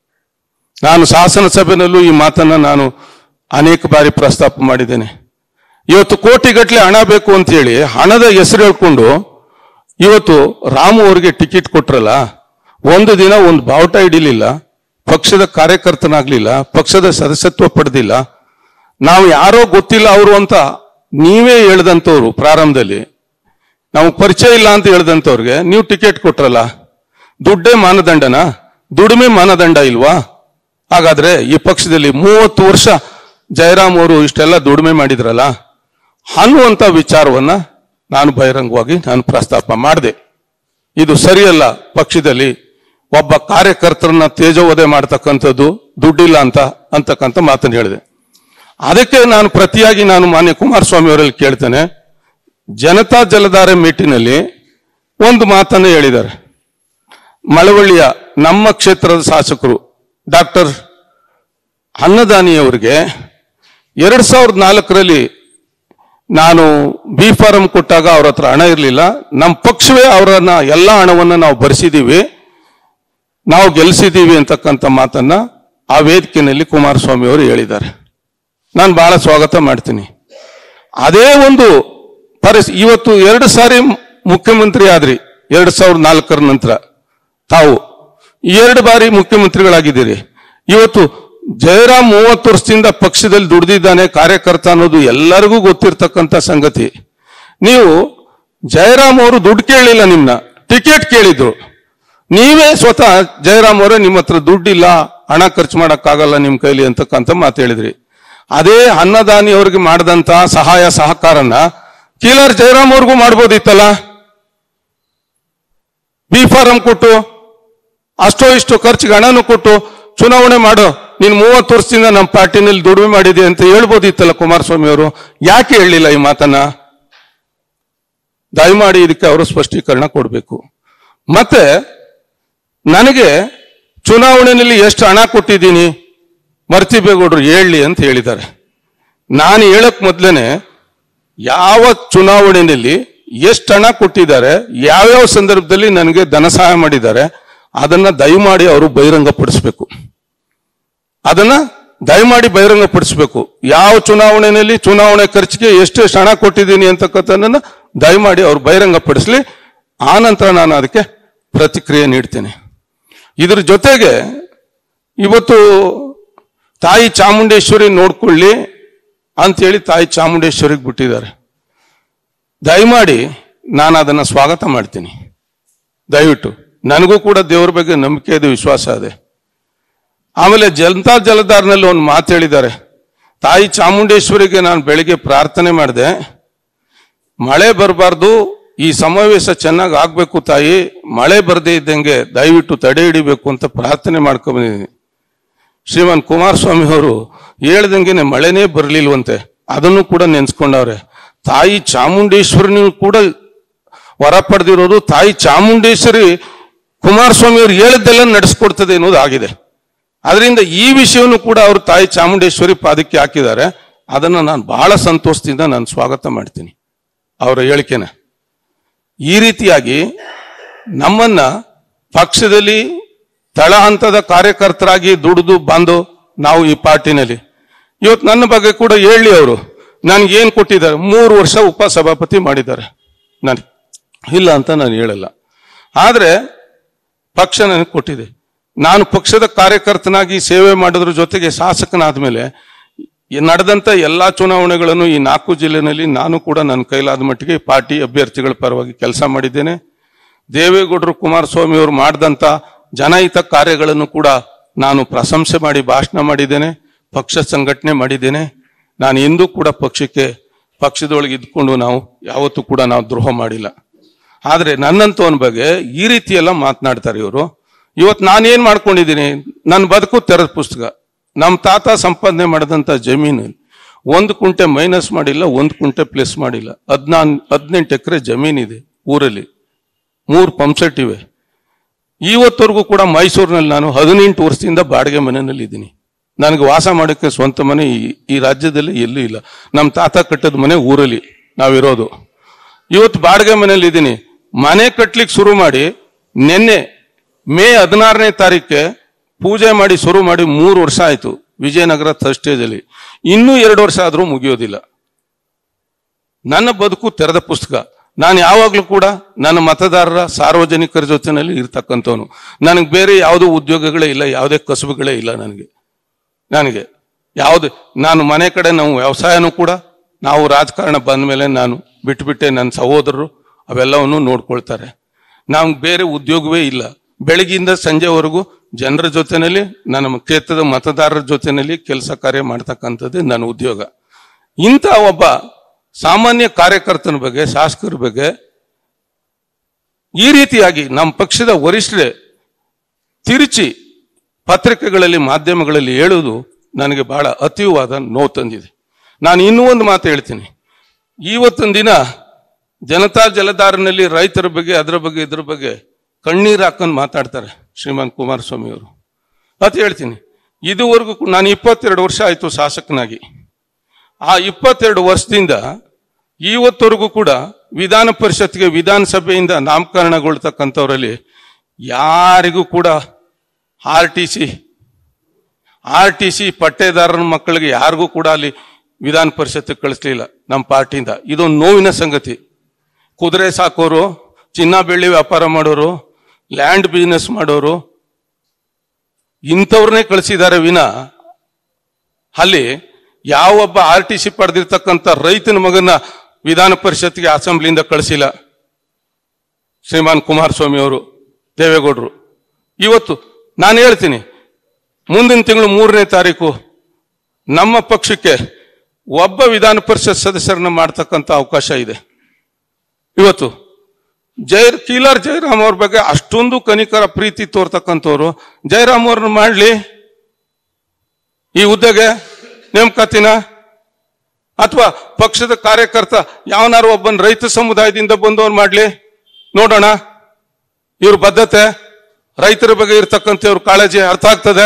ನಾನು ಶಾಸನ ಸಭೆಯಲ್ಲೂ ಈ ಮಾತನ್ನ ನಾನು ಅನೇಕ ಬಾರಿ ಪ್ರಸ್ತಾಪ ಮಾಡಿದ್ದೇನೆ ಇವತ್ತು ಕೋಟಿಗಟ್ಟಲೆ ಹಣ ಬೇಕು ಅಂತ ಹೇಳಿ ಹಣದ ಹೆಸರು ಹೇಳ್ಕೊಂಡು ಇವತ್ತು ರಾಮು ಅವರಿಗೆ ಟಿಕೆಟ್ ಕೊಟ್ರಲ್ಲ ಒಂದು ದಿನ ಒಂದು ಬಾವುಟ ಹಿಡಿಲಿಲ್ಲ ಪಕ್ಷದ ಕಾರ್ಯಕರ್ತನಾಗ್ಲಿಲ್ಲ ಪಕ್ಷದ ಸದಸ್ಯತ್ವ ಪಡೆದಿಲ್ಲ ನಾವು ಯಾರೋ ಗೊತ್ತಿಲ್ಲ ಅವರು ಅಂತ ನೀವೇ ಹೇಳ್ದಂಥವ್ರು ಪ್ರಾರಂಭದಲ್ಲಿ ನಾವು ಪರಿಚಯ ಇಲ್ಲ ಅಂತ ಹೇಳ್ದಂಥವ್ರಿಗೆ ನೀವು ಟಿಕೆಟ್ ಕೊಟ್ರಲ್ಲ ದುಡ್ಡೇ ಮಾನದಂಡನ ದುಡಿಮೆ ಮಾನದಂಡ ಇಲ್ವಾ ಹಾಗಾದ್ರೆ ಈ ಪಕ್ಷದಲ್ಲಿ ಮೂವತ್ತು ವರ್ಷ ಜಯರಾಮ್ ಅವರು ಇಷ್ಟೆಲ್ಲ ದುಡಿಮೆ ಮಾಡಿದ್ರಲ್ಲ ಅನ್ನುವಂಥ ವಿಚಾರವನ್ನ ನಾನು ಬಹಿರಂಗವಾಗಿ ನಾನು ಪ್ರಸ್ತಾಪ ಮಾಡಿದೆ ಇದು ಸರಿಯಲ್ಲ ಪಕ್ಷದಲ್ಲಿ ಒಬ್ಬ ಕಾರ್ಯಕರ್ತರನ್ನ ತೇಜೋವಧೆ ಮಾಡ್ತಕ್ಕಂಥದ್ದು ದುಡ್ಡಿಲ್ಲ ಅಂತ ಅಂತಕ್ಕಂಥ ಮಾತನ್ನು ಹೇಳಿದೆ ಅದಕ್ಕೆ ನಾನು ಪ್ರತಿಯಾಗಿ ನಾನು ಮಾನ್ಯ ಕುಮಾರಸ್ವಾಮಿ ಅವರಲ್ಲಿ ಕೇಳ್ತೇನೆ ಜನತಾ ಜಲಧಾರೆ ಮೀಟಿನಲ್ಲಿ ಒಂದು ಮಾತನ್ನು ಹೇಳಿದ್ದಾರೆ ಮಳವಳ್ಳಿಯ ನಮ್ಮ ಕ್ಷೇತ್ರದ ಶಾಸಕರು ಡಾಕ್ಟರ್ ಅನ್ನದಾನಿಯವರಿಗೆ ಎರಡ್ ಸಾವಿರದ ನಾಲ್ಕರಲ್ಲಿ ನಾನು ಬಿ ಫಾರಂ ಕೊಟ್ಟಾಗ ಅವ್ರ ಹತ್ರ ಹಣ ಇರಲಿಲ್ಲ ನಮ್ಮ ಪಕ್ಷವೇ ಅವರನ್ನ ಎಲ್ಲ ಹಣವನ್ನು ನಾವು ಭರಿಸಿದ್ದೀವಿ ನಾವು ಗೆಲ್ಲಿಸಿದ್ದೀವಿ ಅಂತಕ್ಕಂಥ ಮಾತನ್ನ ಆ ವೇದಿಕೆಯಲ್ಲಿ ಕುಮಾರಸ್ವಾಮಿ ಅವರು ಹೇಳಿದ್ದಾರೆ ನಾನು ಬಹಳ ಸ್ವಾಗತ ಮಾಡ್ತೀನಿ ಅದೇ ಒಂದು ಪರಿಸ್ ಇವತ್ತು ಎರಡು ಸಾರಿ ಮುಖ್ಯಮಂತ್ರಿ ಆದ್ರಿ ಎರಡ್ ಸಾವಿರದ ನಾಲ್ಕರ ನಂತರ ತಾವು ಎರಡು ಬಾರಿ ಮುಖ್ಯಮಂತ್ರಿಗಳಾಗಿದ್ದೀರಿ ಇವತ್ತು ಜಯರಾಮ್ ಮೂವತ್ತು ವರ್ಷದಿಂದ ಪಕ್ಷದಲ್ಲಿ ದುಡಿದಿದ್ದಾನೆ ಕಾರ್ಯಕರ್ತ ಅನ್ನೋದು ಎಲ್ಲರಿಗೂ ಗೊತ್ತಿರ್ತಕ್ಕಂಥ ಸಂಗತಿ ನೀವು ಜಯರಾಮ್ ಅವರು ದುಡ್ಡು ಕೇಳಲಿಲ್ಲ ನಿಮ್ನ ಟಿಕೆಟ್ ಕೇಳಿದ್ರು ನೀವೇ ಸ್ವತಃ ಜಯರಾಮ್ ಅವರೇ ನಿಮ್ಮ ಹತ್ರ ದುಡ್ಡಿಲ್ಲ ಹಣ ಖರ್ಚು ಮಾಡಕ್ಕಾಗಲ್ಲ ನಿಮ್ ಕೈಲಿ ಅಂತಕ್ಕಂಥ ಮಾತು ಹೇಳಿದ್ರಿ ಅದೇ ಅನ್ನದಾನಿ ಅವ್ರಿಗೆ ಮಾಡಿದಂತ ಸಹಾಯ ಸಹಕಾರನ ಕೀಲರ್ ಜಯರಾಮ್ ಅವ್ರಿಗೂ ಮಾಡ್ಬೋದಿತ್ತಲ್ಲ ಬಿ ಫಾರಂ ಕೊಟ್ಟು ಅಷ್ಟೋ ಇಷ್ಟೋ ಖರ್ಚಿಗೆ ಹಣನೂ ಕೊಟ್ಟು ಚುನಾವಣೆ ಮಾಡು ನೀನು ಮೂವತ್ತು ವರ್ಷದಿಂದ ನಮ್ಮ ಪಾರ್ಟಿನಲ್ಲಿ ದುಡಿಮೆ ಮಾಡಿದೆ ಅಂತ ಹೇಳ್ಬೋದಿತ್ತಲ್ಲ ಕುಮಾರಸ್ವಾಮಿ ಅವರು ಯಾಕೆ ಹೇಳಲಿಲ್ಲ ಈ ಮಾತನ್ನ ದಯಮಾಡಿ ಇದಕ್ಕೆ ಅವರು ಸ್ಪಷ್ಟೀಕರಣ ಕೊಡಬೇಕು ಮತ್ತೆ ನನಗೆ ಚುನಾವಣೆಯಲ್ಲಿ ಎಷ್ಟು ಹಣ ಕೊಟ್ಟಿದ್ದೀನಿ ಮರ್ತಿಬೇಗೌಡರು ಹೇಳಲಿ ಅಂತ ಹೇಳಿದ್ದಾರೆ ನಾನು ಹೇಳಕ್ ಮೊದ್ಲೇನೆ ಯಾವ ಚುನಾವಣೆಯಲ್ಲಿ ಎಷ್ಟು ಹಣ ಕೊಟ್ಟಿದ್ದಾರೆ ಯಾವ್ಯಾವ ಸಂದರ್ಭದಲ್ಲಿ ನನಗೆ ಧನ ಸಹಾಯ ಮಾಡಿದ್ದಾರೆ ಅದನ್ನ ದಯಮಾಡಿ ಅವರು ಬಹಿರಂಗಪಡಿಸ್ಬೇಕು ಅದನ್ನ ದಯಮಾಡಿ ಬಹಿರಂಗಪಡಿಸ್ಬೇಕು ಯಾವ ಚುನಾವಣೆಯಲ್ಲಿ ಚುನಾವಣೆ ಖರ್ಚಿಗೆ ಎಷ್ಟೆಷ್ಟು ಹಣ ಕೊಟ್ಟಿದ್ದೀನಿ ಅಂತಕ್ಕಂಥದ್ದನ್ನ ದಯಮಾಡಿ ಅವ್ರು ಬಹಿರಂಗಪಡಿಸ್ಲಿ ಆ ನಂತರ ನಾನು ಅದಕ್ಕೆ ಪ್ರತಿಕ್ರಿಯೆ ನೀಡ್ತೇನೆ ಇದ್ರ ಜೊತೆಗೆ ಇವತ್ತು ತಾಯಿ ಚಾಮುಂಡೇಶ್ವರಿ ನೋಡ್ಕೊಳ್ಳಿ ಅಂತೇಳಿ ತಾಯಿ ಚಾಮುಂಡೇಶ್ವರಿಗೆ ಬಿಟ್ಟಿದ್ದಾರೆ ದಯಮಾಡಿ ನಾನು ಅದನ್ನು ಸ್ವಾಗತ ಮಾಡ್ತೀನಿ ದಯವಿಟ್ಟು ನನಗೂ ಕೂಡ ದೇವರ ಬಗ್ಗೆ ನಂಬಿಕೆ ಇದೆ ವಿಶ್ವಾಸ ಇದೆ ಆಮೇಲೆ ಜನತಾ ಜಲಧಾರ್ನಲ್ಲಿ ಒಂದು ಮಾತು ಹೇಳಿದ್ದಾರೆ ತಾಯಿ ಚಾಮುಂಡೇಶ್ವರಿಗೆ ನಾನು ಬೆಳಿಗ್ಗೆ ಪ್ರಾರ್ಥನೆ ಮಾಡಿದೆ ಮಳೆ ಬರಬಾರ್ದು ಈ ಸಮಾವೇಶ ಚೆನ್ನಾಗಿ ಆಗ್ಬೇಕು ತಾಯಿ ಮಳೆ ಬರದೇ ಇದ್ದಂಗೆ ದಯವಿಟ್ಟು ತಡೆ ಹಿಡಿಬೇಕು ಅಂತ ಪ್ರಾರ್ಥನೆ ಮಾಡ್ಕೊಂಡ್ಬಂದಿದ್ದೀನಿ ಶ್ರೀಮಾನ್ ಕುಮಾರಸ್ವಾಮಿ ಅವರು ಹೇಳ್ದಂಗೆನೆ ಮಳೆನೇ ಬರಲಿಲ್ವಂತೆ ಅದನ್ನು ಕೂಡ ನೆನ್ಸ್ಕೊಂಡವ್ರೆ ತಾಯಿ ಚಾಮುಂಡೇಶ್ವರಿನೂ ಕೂಡ ವರ ಪಡೆದಿರೋದು ತಾಯಿ ಚಾಮುಂಡೇಶ್ವರಿ ಕುಮಾರಸ್ವಾಮಿ ಅವರು ಹೇಳಿದ್ದೆಲ್ಲ ನಡೆಸ್ಕೊಡ್ತದೆ ಅನ್ನೋದು ಆಗಿದೆ ಅದರಿಂದ ಈ ವಿಷಯವನ್ನು ಕೂಡ ಅವರು ತಾಯಿ ಚಾಮುಂಡೇಶ್ವರಿ ಪಾದಕ್ಕೆ ಹಾಕಿದ್ದಾರೆ ಅದನ್ನು ನಾನು ಬಹಳ ಸಂತೋಷದಿಂದ ನಾನು ಸ್ವಾಗತ ಮಾಡ್ತೀನಿ ಅವರ ಹೇಳಿಕೆನ ಈ ರೀತಿಯಾಗಿ ನಮ್ಮನ್ನ ಪಕ್ಷದಲ್ಲಿ ತಳ ಹಂತದ ಕಾರ್ಯಕರ್ತರಾಗಿ ದುಡಿದು ಬಂದು ನಾವು ಈ ಪಾರ್ಟಿನಲ್ಲಿ ಇವತ್ತು ನನ್ನ ಬಗ್ಗೆ ಕೂಡ ಹೇಳಿ ಅವರು ಏನ್ ಕೊಟ್ಟಿದ್ದಾರೆ ಮೂರು ವರ್ಷ ಉಪಸಭಾಪತಿ ಮಾಡಿದ್ದಾರೆ ನಾನು ಇಲ್ಲ ಅಂತ ನಾನು ಹೇಳಲ್ಲ ಆದ್ರೆ ಪಕ್ಷ ನನಗೆ ಕೊಟ್ಟಿದೆ ನಾನು ಪಕ್ಷದ ಕಾರ್ಯಕರ್ತನಾಗಿ ಸೇವೆ ಮಾಡೋದ್ರ ಜೊತೆಗೆ ಶಾಸಕನಾದ ಮೇಲೆ ಈ ನಡೆದಂತ ಎಲ್ಲಾ ಚುನಾವಣೆಗಳನ್ನು ಈ ನಾಲ್ಕು ಜಿಲ್ಲೆನಲ್ಲಿ ನಾನು ಕೂಡ ನನ್ನ ಕೈಲಾದ ಮಟ್ಟಿಗೆ ಪಾರ್ಟಿ ಅಭ್ಯರ್ಥಿಗಳ ಪರವಾಗಿ ಕೆಲಸ ಮಾಡಿದ್ದೇನೆ ದೇವೇಗೌಡರು ಕುಮಾರಸ್ವಾಮಿ ಅವರು ಮಾಡಿದಂತ ಜನಹಿತ ಕಾರ್ಯಗಳನ್ನು ಕೂಡ ನಾನು ಪ್ರಶಂಸೆ ಮಾಡಿ ಭಾಷಣ ಮಾಡಿದ್ದೇನೆ ಪಕ್ಷ ಸಂಘಟನೆ ಮಾಡಿದ್ದೇನೆ ನಾನು ಎಂದೂ ಕೂಡ ಪಕ್ಷಕ್ಕೆ ಪಕ್ಷದೊಳಗೆ ಇದ್ಕೊಂಡು ನಾವು ಯಾವತ್ತೂ ಕೂಡ ನಾವು ದ್ರೋಹ ಮಾಡಿಲ್ಲ ಆದ್ರೆ ನನ್ನಂತವನ ಬಗ್ಗೆ ಈ ರೀತಿ ಎಲ್ಲ ಮಾತನಾಡ್ತಾರೆ ಇವರು ಇವತ್ತು ನಾನೇನ್ ಮಾಡ್ಕೊಂಡಿದ್ದೀನಿ ನನ್ನ ಬದುಕು ತೆರೆದ ಪುಸ್ತಕ ನಮ್ಮ ತಾತ ಸಂಪಾದನೆ ಮಾಡಿದಂತ ಜಮೀನು ಒಂದು ಕುಂಟೆ ಮೈನಸ್ ಮಾಡಿಲ್ಲ ಒಂದು ಕುಂಟೆ ಪ್ಲಸ್ ಮಾಡಿಲ್ಲ ಹದ್ನಾನ್ ಹದಿನೆಂಟು ಎಕರೆ ಜಮೀನಿದೆ ಊರಲ್ಲಿ ಮೂರು ಪಂಪ್ಸೆಟ್ ಇವೆ ಇವತ್ತವರೆಗೂ ಕೂಡ ಮೈಸೂರಿನಲ್ಲಿ ನಾನು ಹದಿನೆಂಟು ವರ್ಷದಿಂದ ಬಾಡಿಗೆ ಮನೆಯಲ್ಲಿ ಇದ್ದೀನಿ ನನಗೆ ವಾಸ ಮಾಡೋಕ್ಕೆ ಸ್ವಂತ ಮನೆ ಈ- ಈ ರಾಜ್ಯದಲ್ಲಿ ಎಲ್ಲೂ ಇಲ್ಲ ನಮ್ಮ ತಾತ ಕಟ್ಟದ ಮನೆ ಊರಲ್ಲಿ ನಾವಿರೋದು ಇವತ್ತು ಬಾಡಿಗೆ ಮನೆಯಲ್ಲಿ ಇದ್ದೀನಿ ಮನೆ ಕಟ್ಲಿಕ್ಕೆ ಶುರು ಮಾಡಿ ನಿನ್ನೆ ಮೇ ಹದಿನಾರನೇ ತಾರೀಕೆ ಪೂಜೆ ಮಾಡಿ ಶುರು ಮಾಡಿ ಮೂರು ವರ್ಷ ಆಯ್ತು ವಿಜಯನಗರ ಥರ್ಸ್ಟೇಜಲ್ಲಿ ಇನ್ನೂ ಎರಡು ವರ್ಷ ಆದರೂ ಮುಗಿಯೋದಿಲ್ಲ ನನ್ನ ಬದುಕು ತೆರೆದ ಪುಸ್ತಕ ನಾನು ಯಾವಾಗಲೂ ಕೂಡ ನನ್ನ ಮತದಾರರ ಸಾರ್ವಜನಿಕರ ಜೊತೆನಲ್ಲಿ ಇರ್ತಕ್ಕಂಥವನು ನನಗೆ ಬೇರೆ ಯಾವುದೂ ಉದ್ಯೋಗಗಳೇ ಇಲ್ಲ ಯಾವುದೇ ಕಸುಬುಗಳೇ ಇಲ್ಲ ನನಗೆ ನನಗೆ ಯಾವುದು ನಾನು ಮನೆ ಕಡೆ ನಾವು ವ್ಯವಸಾಯನೂ ಕೂಡ ನಾವು ರಾಜಕಾರಣ ಬಂದ ಮೇಲೆ ನಾನು ಬಿಟ್ಬಿಟ್ಟೆ ನನ್ನ ಸಹೋದರರು ಅವೆಲ್ಲವನ್ನು ನೋಡ್ಕೊಳ್ತಾರೆ ನಮ್ಗೆ ಬೇರೆ ಉದ್ಯೋಗವೇ ಇಲ್ಲ ಬೆಳಗಿಂದ ಸಂಜೆವರೆಗೂ ಜನರ ಜೊತೆನಲ್ಲಿ ನನ್ನ ಕ್ಷೇತ್ರದ ಮತದಾರರ ಜೊತೆನಲ್ಲಿ ಕೆಲಸ ಕಾರ್ಯ ಮಾಡ್ತಕ್ಕಂಥದ್ದು ನನ್ನ ಉದ್ಯೋಗ ಇಂಥ ಒಬ್ಬ ಸಾಮಾನ್ಯ ಕಾರ್ಯಕರ್ತನ ಬಗ್ಗೆ ಶಾಸಕರ ಬಗ್ಗೆ ಈ ರೀತಿಯಾಗಿ ನಮ್ಮ ಪಕ್ಷದ ವರಿಷ್ಠರೇ ತಿರುಚಿ ಪತ್ರಿಕೆಗಳಲ್ಲಿ ಮಾಧ್ಯಮಗಳಲ್ಲಿ ಹೇಳುವುದು ನನಗೆ ಬಹಳ ಅತೀವವಾದ ನೋವು ತಂದಿದೆ ನಾನು ಇನ್ನೂ ಒಂದು ಮಾತು ಹೇಳ್ತೀನಿ ಇವತ್ತೊಂದು ದಿನ ಜನತಾ ಜಲಧಾರನಲ್ಲಿ ರೈತರ ಬಗ್ಗೆ ಅದರ ಬಗ್ಗೆ ಇದ್ರ ಬಗ್ಗೆ ಕಣ್ಣೀರು ಹಾಕೊಂಡು ಮಾತಾಡ್ತಾರೆ ಶ್ರೀಮಾನ್ ಕುಮಾರಸ್ವಾಮಿ ಅವರು ಅದು ಹೇಳ್ತೀನಿ ಇದುವರೆಗೂ ಕೂ- ನಾನು ಇಪ್ಪತ್ತೆರಡು ವರ್ಷ ಆಯಿತು ಶಾಸಕನಾಗಿ ಆ ಇಪ್ಪತ್ತೆರಡು ವರ್ಷದಿಂದ ಇವತ್ತವರೆಗೂ ಕೂಡ ವಿಧಾನ ಪರಿಷತ್ಗೆ ವಿಧಾನಸಭೆಯಿಂದ ನಾಮಕರಣಗೊಳ್ತಕ್ಕಂಥವರಲ್ಲಿ ಯಾರಿಗೂ ಕೂಡ R T C R T C ಪಟ್ಟೇದಾರರ ಮಕ್ಕಳಿಗೆ ಯಾರಿಗೂ ಕೂಡ ಅಲ್ಲಿ ವಿಧಾನ ಪರಿಷತ್ ಕಳಿಸ್ಲಿಲ್ಲ ನಮ್ಮ ಪಾರ್ಟಿಯಿಂದ ಇದೊಂದು ನೋವಿನ ಸಂಗತಿ ಕುದುರೆ ಸಾಕೋರು ಚಿನ್ನ ಬೆಳ್ಳಿ ವ್ಯಾಪಾರ ಮಾಡೋರು ಲ್ಯಾಂಡ್ ಬಿಸ್ನೆಸ್ ಮಾಡೋರು ಇಂಥವ್ರನ್ನೇ ಕಳಿಸಿದ್ದಾರೆ ವಿನ ಅಲ್ಲಿ ಯಾವೊಬ್ಬ ಆರ್ ಟಿ ಸಿ ಪಡೆದಿರ್ತಕ್ಕಂಥ ರೈತನ ಮಗನ ವಿಧಾನ ಪರಿಷತ್ಗೆ ಅಸೆಂಬ್ಲಿಯಿಂದ ಕಳಿಸಿಲ್ಲ ಶ್ರೀಮಾನ್ ಕುಮಾರಸ್ವಾಮಿ ಅವರು ದೇವೇಗೌಡರು ಇವತ್ತು ನಾನು ಹೇಳ್ತೀನಿ ಮುಂದಿನ ತಿಂಗಳು ಮೂರನೇ ತಾರೀಕು ನಮ್ಮ ಪಕ್ಷಕ್ಕೆ ಒಬ್ಬ ವಿಧಾನ ಪರಿಷತ್ ಸದಸ್ಯರನ್ನ ಮಾಡ್ತಕ್ಕಂಥ ಅವಕಾಶ ಇದೆ ಇವತ್ತು ಜೈ ಕೀಲರ್ ಜಯರಾಮ್ ಅವ್ರ ಬಗ್ಗೆ ಅಷ್ಟೊಂದು ಕನಿಕರ ಪ್ರೀತಿ ತೋರ್ತಕ್ಕಂಥವ್ರು ಜಯರಾಮ್ ಅವ್ರನ್ನ ಮಾಡ್ಲಿ ಈ ಹುದ್ದೆಗೆ ನೇಮಕಾತಿನ ಅಥವಾ ಪಕ್ಷದ ಕಾರ್ಯಕರ್ತ ಯಾವನಾರು ಒಬ್ಬನ ರೈತ ಸಮುದಾಯದಿಂದ ಬಂದವ್ರು ಮಾಡ್ಲಿ ನೋಡೋಣ ಇವ್ರ ಬದ್ಧತೆ ರೈತರ ಬಗ್ಗೆ ಇರ್ತಕ್ಕಂಥ ಇವ್ರ ಕಾಳಜಿ ಅರ್ಥ ಆಗ್ತದೆ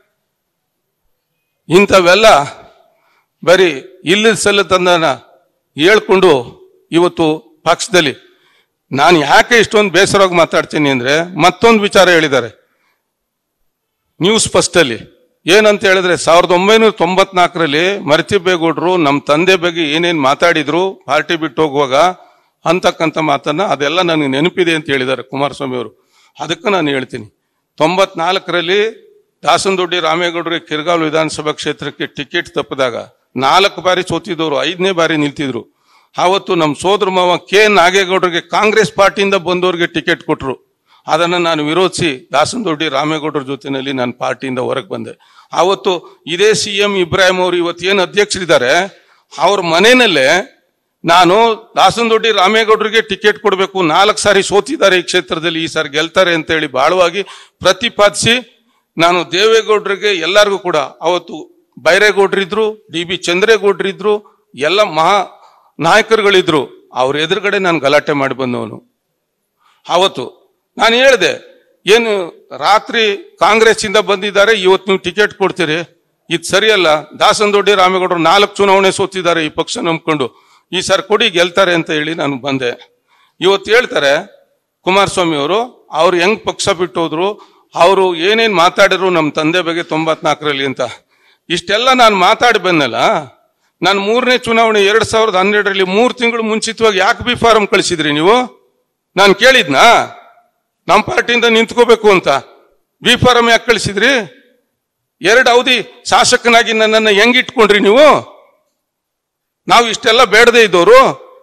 ಇಂಥವೆಲ್ಲ ಬರೀ ಇಲ್ಲದ ಸಲ್ಲದನ್ನ ಹೇಳ್ಕೊಂಡು ಇವತ್ತು ಪಕ್ಷದಲ್ಲಿ ನಾನು ಯಾಕೆ ಇಷ್ಟೊಂದು ಬೇಸರವಾಗಿ ಮಾತಾಡ್ತೀನಿ ಅಂದ್ರೆ ಮತ್ತೊಂದು ವಿಚಾರ ಹೇಳಿದ್ದಾರೆ ನ್ಯೂಸ್ ಫಸ್ಟ್ ಅಲ್ಲಿ ಏನಂತ ಹೇಳಿದ್ರೆ ಸಾವಿರದ ಒಂಬೈನೂರ ತೊಂಬತ್ನಾಲ್ಕರಲ್ಲಿ ಮರತಿಬೇಗೌಡರು ನಮ್ಮ ತಂದೆ ಬಗ್ಗೆ ಏನೇನ್ ಮಾತಾಡಿದ್ರು ಪಾರ್ಟಿ ಬಿಟ್ಟು ಹೋಗುವಾಗ ಅಂತಕ್ಕಂಥ ಮಾತನ್ನ ಅದೆಲ್ಲ ನನಗೆ ನೆನಪಿದೆ ಅಂತ ಹೇಳಿದ್ದಾರೆ ಕುಮಾರಸ್ವಾಮಿ ಅವರು ಅದಕ್ಕೆ ನಾನು ಹೇಳ್ತೀನಿ ತೊಂಬತ್ನಾಲ್ಕರಲ್ಲಿ ದಾಸನದೊಡ್ಡಿ ರಾಮೇಗೌಡರಿಗೆ ಕಿರ್ಗಾವ್ ವಿಧಾನಸಭಾ ಕ್ಷೇತ್ರಕ್ಕೆ ಟಿಕೆಟ್ ತಪ್ಪಿದಾಗ ನಾಲ್ಕು ಬಾರಿ ಸೋತಿದ್ದವರು ಐದನೇ ಬಾರಿ ನಿಲ್ತಿದ್ರು ಆವತ್ತು ನಮ್ಮ ಸೋದರ ಮಾವ ಕೆ ನಾಗೇಗೌಡರಿಗೆ ಕಾಂಗ್ರೆಸ್ ಪಾರ್ಟಿಯಿಂದ ಬಂದವರಿಗೆ ಟಿಕೆಟ್ ಕೊಟ್ಟರು ಅದನ್ನು ನಾನು ವಿರೋಧಿಸಿ ದಾಸನದೊಡ್ಡಿ ರಾಮೇಗೌಡರ ಜೊತೆನಲ್ಲಿ ನಾನು ಪಾರ್ಟಿಯಿಂದ ಹೊರಗೆ ಬಂದೆ ಆವತ್ತು ಇದೇ ಸಿ ಎಂ ಇಬ್ರಾಹಿಂ ಅವರು ಇವತ್ತು ಏನು ಅಧ್ಯಕ್ಷರಿದ್ದಾರೆ ಅವ್ರ ಮನೆಯಲ್ಲೇ ನಾನು ದಾಸನದೊಡ್ಡಿ ರಾಮೇಗೌಡರಿಗೆ ಟಿಕೆಟ್ ಕೊಡಬೇಕು ನಾಲ್ಕು ಸಾರಿ ಸೋತಿದ್ದಾರೆ ಈ ಕ್ಷೇತ್ರದಲ್ಲಿ ಈ ಸಾರಿ ಗೆಲ್ತಾರೆ ಅಂತ ಹೇಳಿ ಬಾಳವಾಗಿ ಪ್ರತಿಪಾದಿಸಿ ನಾನು ದೇವೇಗೌಡರಿಗೆ ಎಲ್ಲರಿಗೂ ಕೂಡ ಅವತ್ತು ಬೈರೇಗೌಡರಿದ್ರು ಡಿ ಬಿ ಚಂದ್ರೇಗೌಡರಿದ್ರು ಎಲ್ಲ ಮಹಾ ನಾಯಕರುಗಳಿದ್ರು ಅವ್ರ ಎದುರುಗಡೆ ನಾನು ಗಲಾಟೆ ಮಾಡಿ ಬಂದವನು ಅವತ್ತು ನಾನು ಹೇಳಿದೆ ಏನು ರಾತ್ರಿ ಕಾಂಗ್ರೆಸ್ ಇಂದ ಬಂದಿದ್ದಾರೆ ಇವತ್ತು ನೀವು ಟಿಕೆಟ್ ಕೊಡ್ತೀರಿ ಇದು ಸರಿಯಲ್ಲ ದಾಸನದೊಡ್ಡಿ ರಾಮೇಗೌಡರು ನಾಲ್ಕು ಚುನಾವಣೆ ಸೋತಿದ್ದಾರೆ ಈ ಪಕ್ಷ ನಂಬ್ಕೊಂಡು ಈ ಸರ್ ಕೊಡಿ ಗೆಲ್ತಾರೆ ಅಂತ ಹೇಳಿ ನಾನು ಬಂದೆ ಇವತ್ತು ಹೇಳ್ತಾರೆ ಕುಮಾರಸ್ವಾಮಿ ಅವರು ಅವ್ರು ಹೆಂಗ್ ಪಕ್ಷ ಬಿಟ್ಟು ಹೋದ್ರು ಅವರು ಏನೇನ್ ಮಾತಾಡಿದ್ರು ನಮ್ಮ ತಂದೆ ಬಗ್ಗೆ ತೊಂಬತ್ನಾಲ್ಕರಲ್ಲಿ ಅಂತ ಇಷ್ಟೆಲ್ಲ ನಾನು ಮಾತಾಡಿ ಬಂದಲ್ಲ ನಾನು ಮೂರನೇ ಚುನಾವಣೆ ಎರಡ್ ಸಾವಿರದ ಹನ್ನೆರಡರಲ್ಲಿ ಮೂರು ತಿಂಗಳು ಮುಂಚಿತವಾಗಿ ಯಾಕೆ ಬಿ ಫಾರಂ ಕಳಿಸಿದ್ರಿ ನೀವು ನಾನು ಕೇಳಿದ್ನಾ ನಮ್ಮ ಪಾರ್ಟಿಯಿಂದ ನಿಂತ್ಕೋಬೇಕು ಅಂತ ಬಿ ಫಾರಂ ಯಾಕೆ ಕಳಿಸಿದ್ರಿ ಎರಡು ಅವಧಿ ಶಾಸಕನಾಗಿ ನನ್ನನ್ನು ಹೆಂಗ್ ಇಟ್ಕೊಂಡ್ರಿ ನೀವು ನಾವು ಇಷ್ಟೆಲ್ಲ ಬೇಡದೇ ಇದ್ದವರು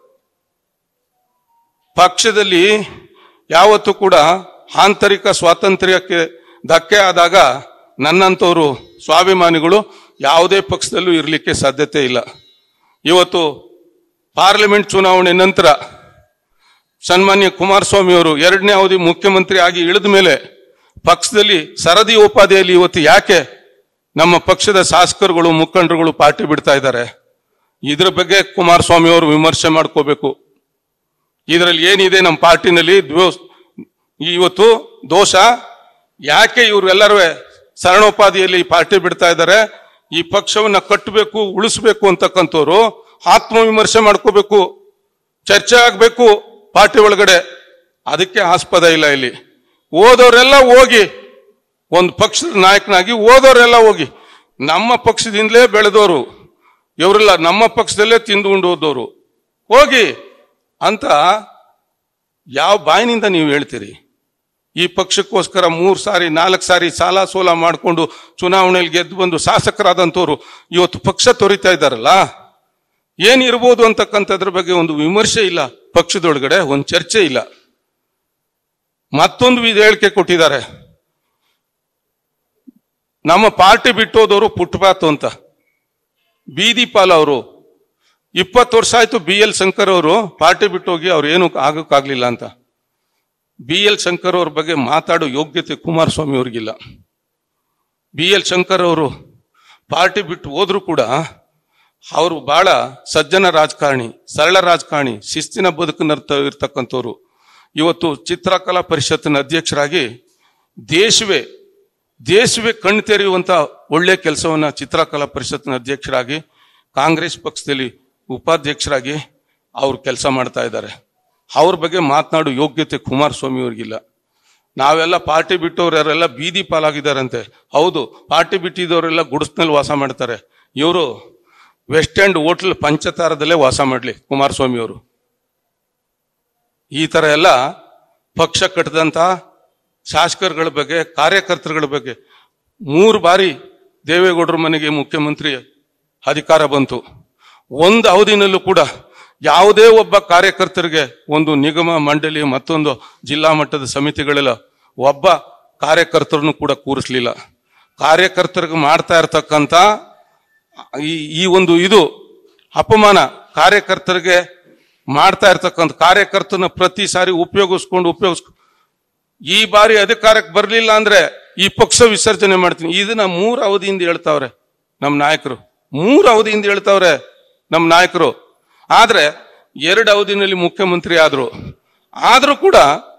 ಪಕ್ಷದಲ್ಲಿ ಯಾವತ್ತೂ ಕೂಡ ಆಂತರಿಕ ಸ್ವಾತಂತ್ರ್ಯಕ್ಕೆ ಧಕ್ಕೆ ಆದಾಗ ನನ್ನಂತವರು ಸ್ವಾಭಿಮಾನಿಗಳು ಯಾವುದೇ ಪಕ್ಷದಲ್ಲೂ ಇರಲಿಕ್ಕೆ ಸಾಧ್ಯತೆ ಇಲ್ಲ ಇವತ್ತು ಪಾರ್ಲಿಮೆಂಟ್ ಚುನಾವಣೆ ನಂತರ ಸನ್ಮಾನ್ಯ ಕುಮಾರಸ್ವಾಮಿ ಅವರು ಎರಡನೇ ಅವಧಿ ಮುಖ್ಯಮಂತ್ರಿ ಆಗಿ ಇಳಿದ ಮೇಲೆ ಪಕ್ಷದಲ್ಲಿ ಸರದಿ ಉಪಾಧಿಯಲ್ಲಿ ಇವತ್ತು ಯಾಕೆ ನಮ್ಮ ಪಕ್ಷದ ಶಾಸಕರುಗಳು ಮುಖಂಡರುಗಳು ಪಾರ್ಟಿ ಬಿಡ್ತಾ ಇದ್ದಾರೆ ಇದ್ರ ಬಗ್ಗೆ ಕುಮಾರಸ್ವಾಮಿ ಅವರು ವಿಮರ್ಶೆ ಮಾಡ್ಕೋಬೇಕು ಇದರಲ್ಲಿ ಏನಿದೆ ನಮ್ಮ ಪಾರ್ಟಿನಲ್ಲಿ ದ್ವೋ- ಇವತ್ತು ದೋಷ ಯಾಕೆ ಇವರೆಲ್ಲರೂ ಶರಣೋಪಾದಿಯಲ್ಲಿ ಈ ಪಾರ್ಟಿ ಬಿಡ್ತಾ ಇದ್ದಾರೆ ಈ ಪಕ್ಷವನ್ನ ಕಟ್ಟಬೇಕು ಉಳಿಸ್ಬೇಕು ಅಂತಕ್ಕಂಥವ್ರು ಆತ್ಮವಿಮರ್ಶೆ ಮಾಡ್ಕೋಬೇಕು ಚರ್ಚೆ ಆಗ್ಬೇಕು ಪಾರ್ಟಿ ಒಳಗಡೆ ಅದಕ್ಕೆ ಆಸ್ಪದ ಇಲ್ಲ ಇಲ್ಲಿ ಓದೋರೆಲ್ಲ ಹೋಗಿ ಒಂದು ಪಕ್ಷದ ನಾಯಕನಾಗಿ ಓದೋರೆಲ್ಲ ಹೋಗಿ ನಮ್ಮ ಪಕ್ಷದಿಂದಲೇ ಬೆಳೆದವರು ಇವರೆಲ್ಲ ನಮ್ಮ ಪಕ್ಷದಲ್ಲೇ ತಿಂದು ಉಂಡು ಹೋದವರು ಹೋಗಿ ಅಂತ ಯಾವ ಬಾಯಿನಿಂದ ನೀವು ಹೇಳ್ತೀರಿ ಈ ಪಕ್ಷಕ್ಕೋಸ್ಕರ ಮೂರು ಸಾರಿ ನಾಲ್ಕು ಸಾರಿ ಸಾಲ ಸೋಲ ಮಾಡಿಕೊಂಡು ಚುನಾವಣೆಯಲ್ಲಿ ಗೆದ್ದು ಬಂದು ಶಾಸಕರಾದಂಥವ್ರು ಇವತ್ತು ಪಕ್ಷ ತೊರಿತಾ ಇದ್ದಾರಲ್ಲ ಏನಿರ್ಬೋದು ಅಂತಕ್ಕಂಥದ್ರ ಬಗ್ಗೆ ಒಂದು ವಿಮರ್ಶೆ ಇಲ್ಲ ಪಕ್ಷದೊಳಗಡೆ ಒಂದು ಚರ್ಚೆ ಇಲ್ಲ ಮತ್ತೊಂದು ವಿಧ ಹೇಳಿಕೆ ಕೊಟ್ಟಿದ್ದಾರೆ ನಮ್ಮ ಪಾರ್ಟಿ ಬಿಟ್ಟೋದವರು ಪುಟ್ಪಾತ್ ಅಂತ ಬೀದಿ ಪಾಲ್ ಅವರು ಇಪ್ಪತ್ತು ವರ್ಷ ಆಯ್ತು ಬಿ ಎಲ್ ಶಂಕರ್ ಅವರು ಪಾರ್ಟಿ ಬಿಟ್ಟು ಹೋಗಿ ಅವ್ರು ಏನು ಆಗಕ್ಕಾಗ್ಲಿಲ್ಲ ಅಂತ ಬಿ ಎಲ್ ಶಂಕರ್ ಅವ್ರ ಬಗ್ಗೆ ಮಾತಾಡೋ ಯೋಗ್ಯತೆ ಕುಮಾರಸ್ವಾಮಿ ಅವ್ರಿಗಿಲ್ಲ ಬಿ ಎಲ್ ಶಂಕರ್ ಅವರು ಪಾರ್ಟಿ ಬಿಟ್ಟು ಹೋದ್ರು ಕೂಡ ಅವರು ಬಹಳ ಸಜ್ಜನ ರಾಜಕಾರಣಿ ಸರಳ ರಾಜಕಾರಣಿ ಶಿಸ್ತಿನ ಬದುಕಿನರ್ಥ ಇರ್ತಕ್ಕಂಥವ್ರು ಇವತ್ತು ಚಿತ್ರಕಲಾ ಪರಿಷತ್ತಿನ ಅಧ್ಯಕ್ಷರಾಗಿ ದೇಶವೇ ದೇಶವೇ ಕಣ್ಣು ತೆರೆಯುವಂತ ಒಳ್ಳೆ ಕೆಲಸವನ್ನ ಚಿತ್ರಕಲಾ ಪರಿಷತ್ತಿನ ಅಧ್ಯಕ್ಷರಾಗಿ ಕಾಂಗ್ರೆಸ್ ಪಕ್ಷದಲ್ಲಿ ಉಪಾಧ್ಯಕ್ಷರಾಗಿ ಅವ್ರು ಕೆಲಸ ಮಾಡ್ತಾ ಇದ್ದಾರೆ ಅವ್ರ ಬಗ್ಗೆ ಮಾತನಾಡೋ ಯೋಗ್ಯತೆ ಕುಮಾರಸ್ವಾಮಿ ಅವ್ರಿಗಿಲ್ಲ ನಾವೆಲ್ಲ ಪಾರ್ಟಿ ಬಿಟ್ಟವ್ರೆಲ್ಲ ಬೀದಿ ಪಾಲಾಗಿದ್ದಾರಂತೆ ಹೌದು ಪಾರ್ಟಿ ಬಿಟ್ಟಿದ್ದವರೆಲ್ಲ ಗುಡಿಸ್ನಲ್ಲಿ ವಾಸ ಮಾಡ್ತಾರೆ ಇವರು ವೆಸ್ಟ್ ಎಂಡ್ ಹೋಟ್ಲ್ ಪಂಚತಾರದಲ್ಲೇ ವಾಸ ಮಾಡಲಿ ಕುಮಾರಸ್ವಾಮಿ ಅವರು ಈ ತರ ಎಲ್ಲ ಪಕ್ಷ ಕಟ್ಟದಂತ ಶಾಸಕರುಗಳ ಬಗ್ಗೆ ಕಾರ್ಯಕರ್ತರುಗಳ ಬಗ್ಗೆ ಮೂರು ಬಾರಿ ದೇವೇಗೌಡರ ಮನೆಗೆ ಮುಖ್ಯಮಂತ್ರಿ ಅಧಿಕಾರ ಬಂತು ಒಂದು ಅವಧಿನಲ್ಲೂ ಕೂಡ ಯಾವುದೇ ಒಬ್ಬ ಕಾರ್ಯಕರ್ತರಿಗೆ ಒಂದು ನಿಗಮ ಮಂಡಳಿ ಮತ್ತೊಂದು ಜಿಲ್ಲಾ ಮಟ್ಟದ ಸಮಿತಿಗಳೆಲ್ಲ ಒಬ್ಬ ಕಾರ್ಯಕರ್ತರನ್ನು ಕೂಡ ಕೂರಿಸ್ಲಿಲ್ಲ ಕಾರ್ಯಕರ್ತರಿಗೆ ಮಾಡ್ತಾ ಇರ್ತಕ್ಕಂಥ ಈ ಈ ಒಂದು ಇದು ಅಪಮಾನ ಕಾರ್ಯಕರ್ತರಿಗೆ ಮಾಡ್ತಾ ಇರ್ತಕ್ಕಂಥ ಕಾರ್ಯಕರ್ತನ ಪ್ರತಿ ಸಾರಿ ಉಪಯೋಗಿಸ್ಕೊಂಡು ಉಪಯೋಗಿಸ್ಕೊಂಡು ಈ ಬಾರಿ ಅಧಿಕಾರಕ್ಕೆ ಬರಲಿಲ್ಲ ಅಂದ್ರೆ ಈ ಪಕ್ಷ ವಿಸರ್ಜನೆ ಮಾಡ್ತೀನಿ ಇದನ್ನ ಮೂರು ಅವಧಿಯಿಂದ ಹೇಳ್ತಾವ್ರೆ ನಮ್ಮ ನಾಯಕರು ಮೂರು ಅವಧಿಯಿಂದ ಹೇಳ್ತಾವ್ರೆ ನಮ್ಮ ನಾಯಕರು ಆದ್ರೆ ಎರಡು ಅವಧಿನಲ್ಲಿ ಮುಖ್ಯಮಂತ್ರಿ ಆದ್ರು ಆದ್ರೂ ಕೂಡ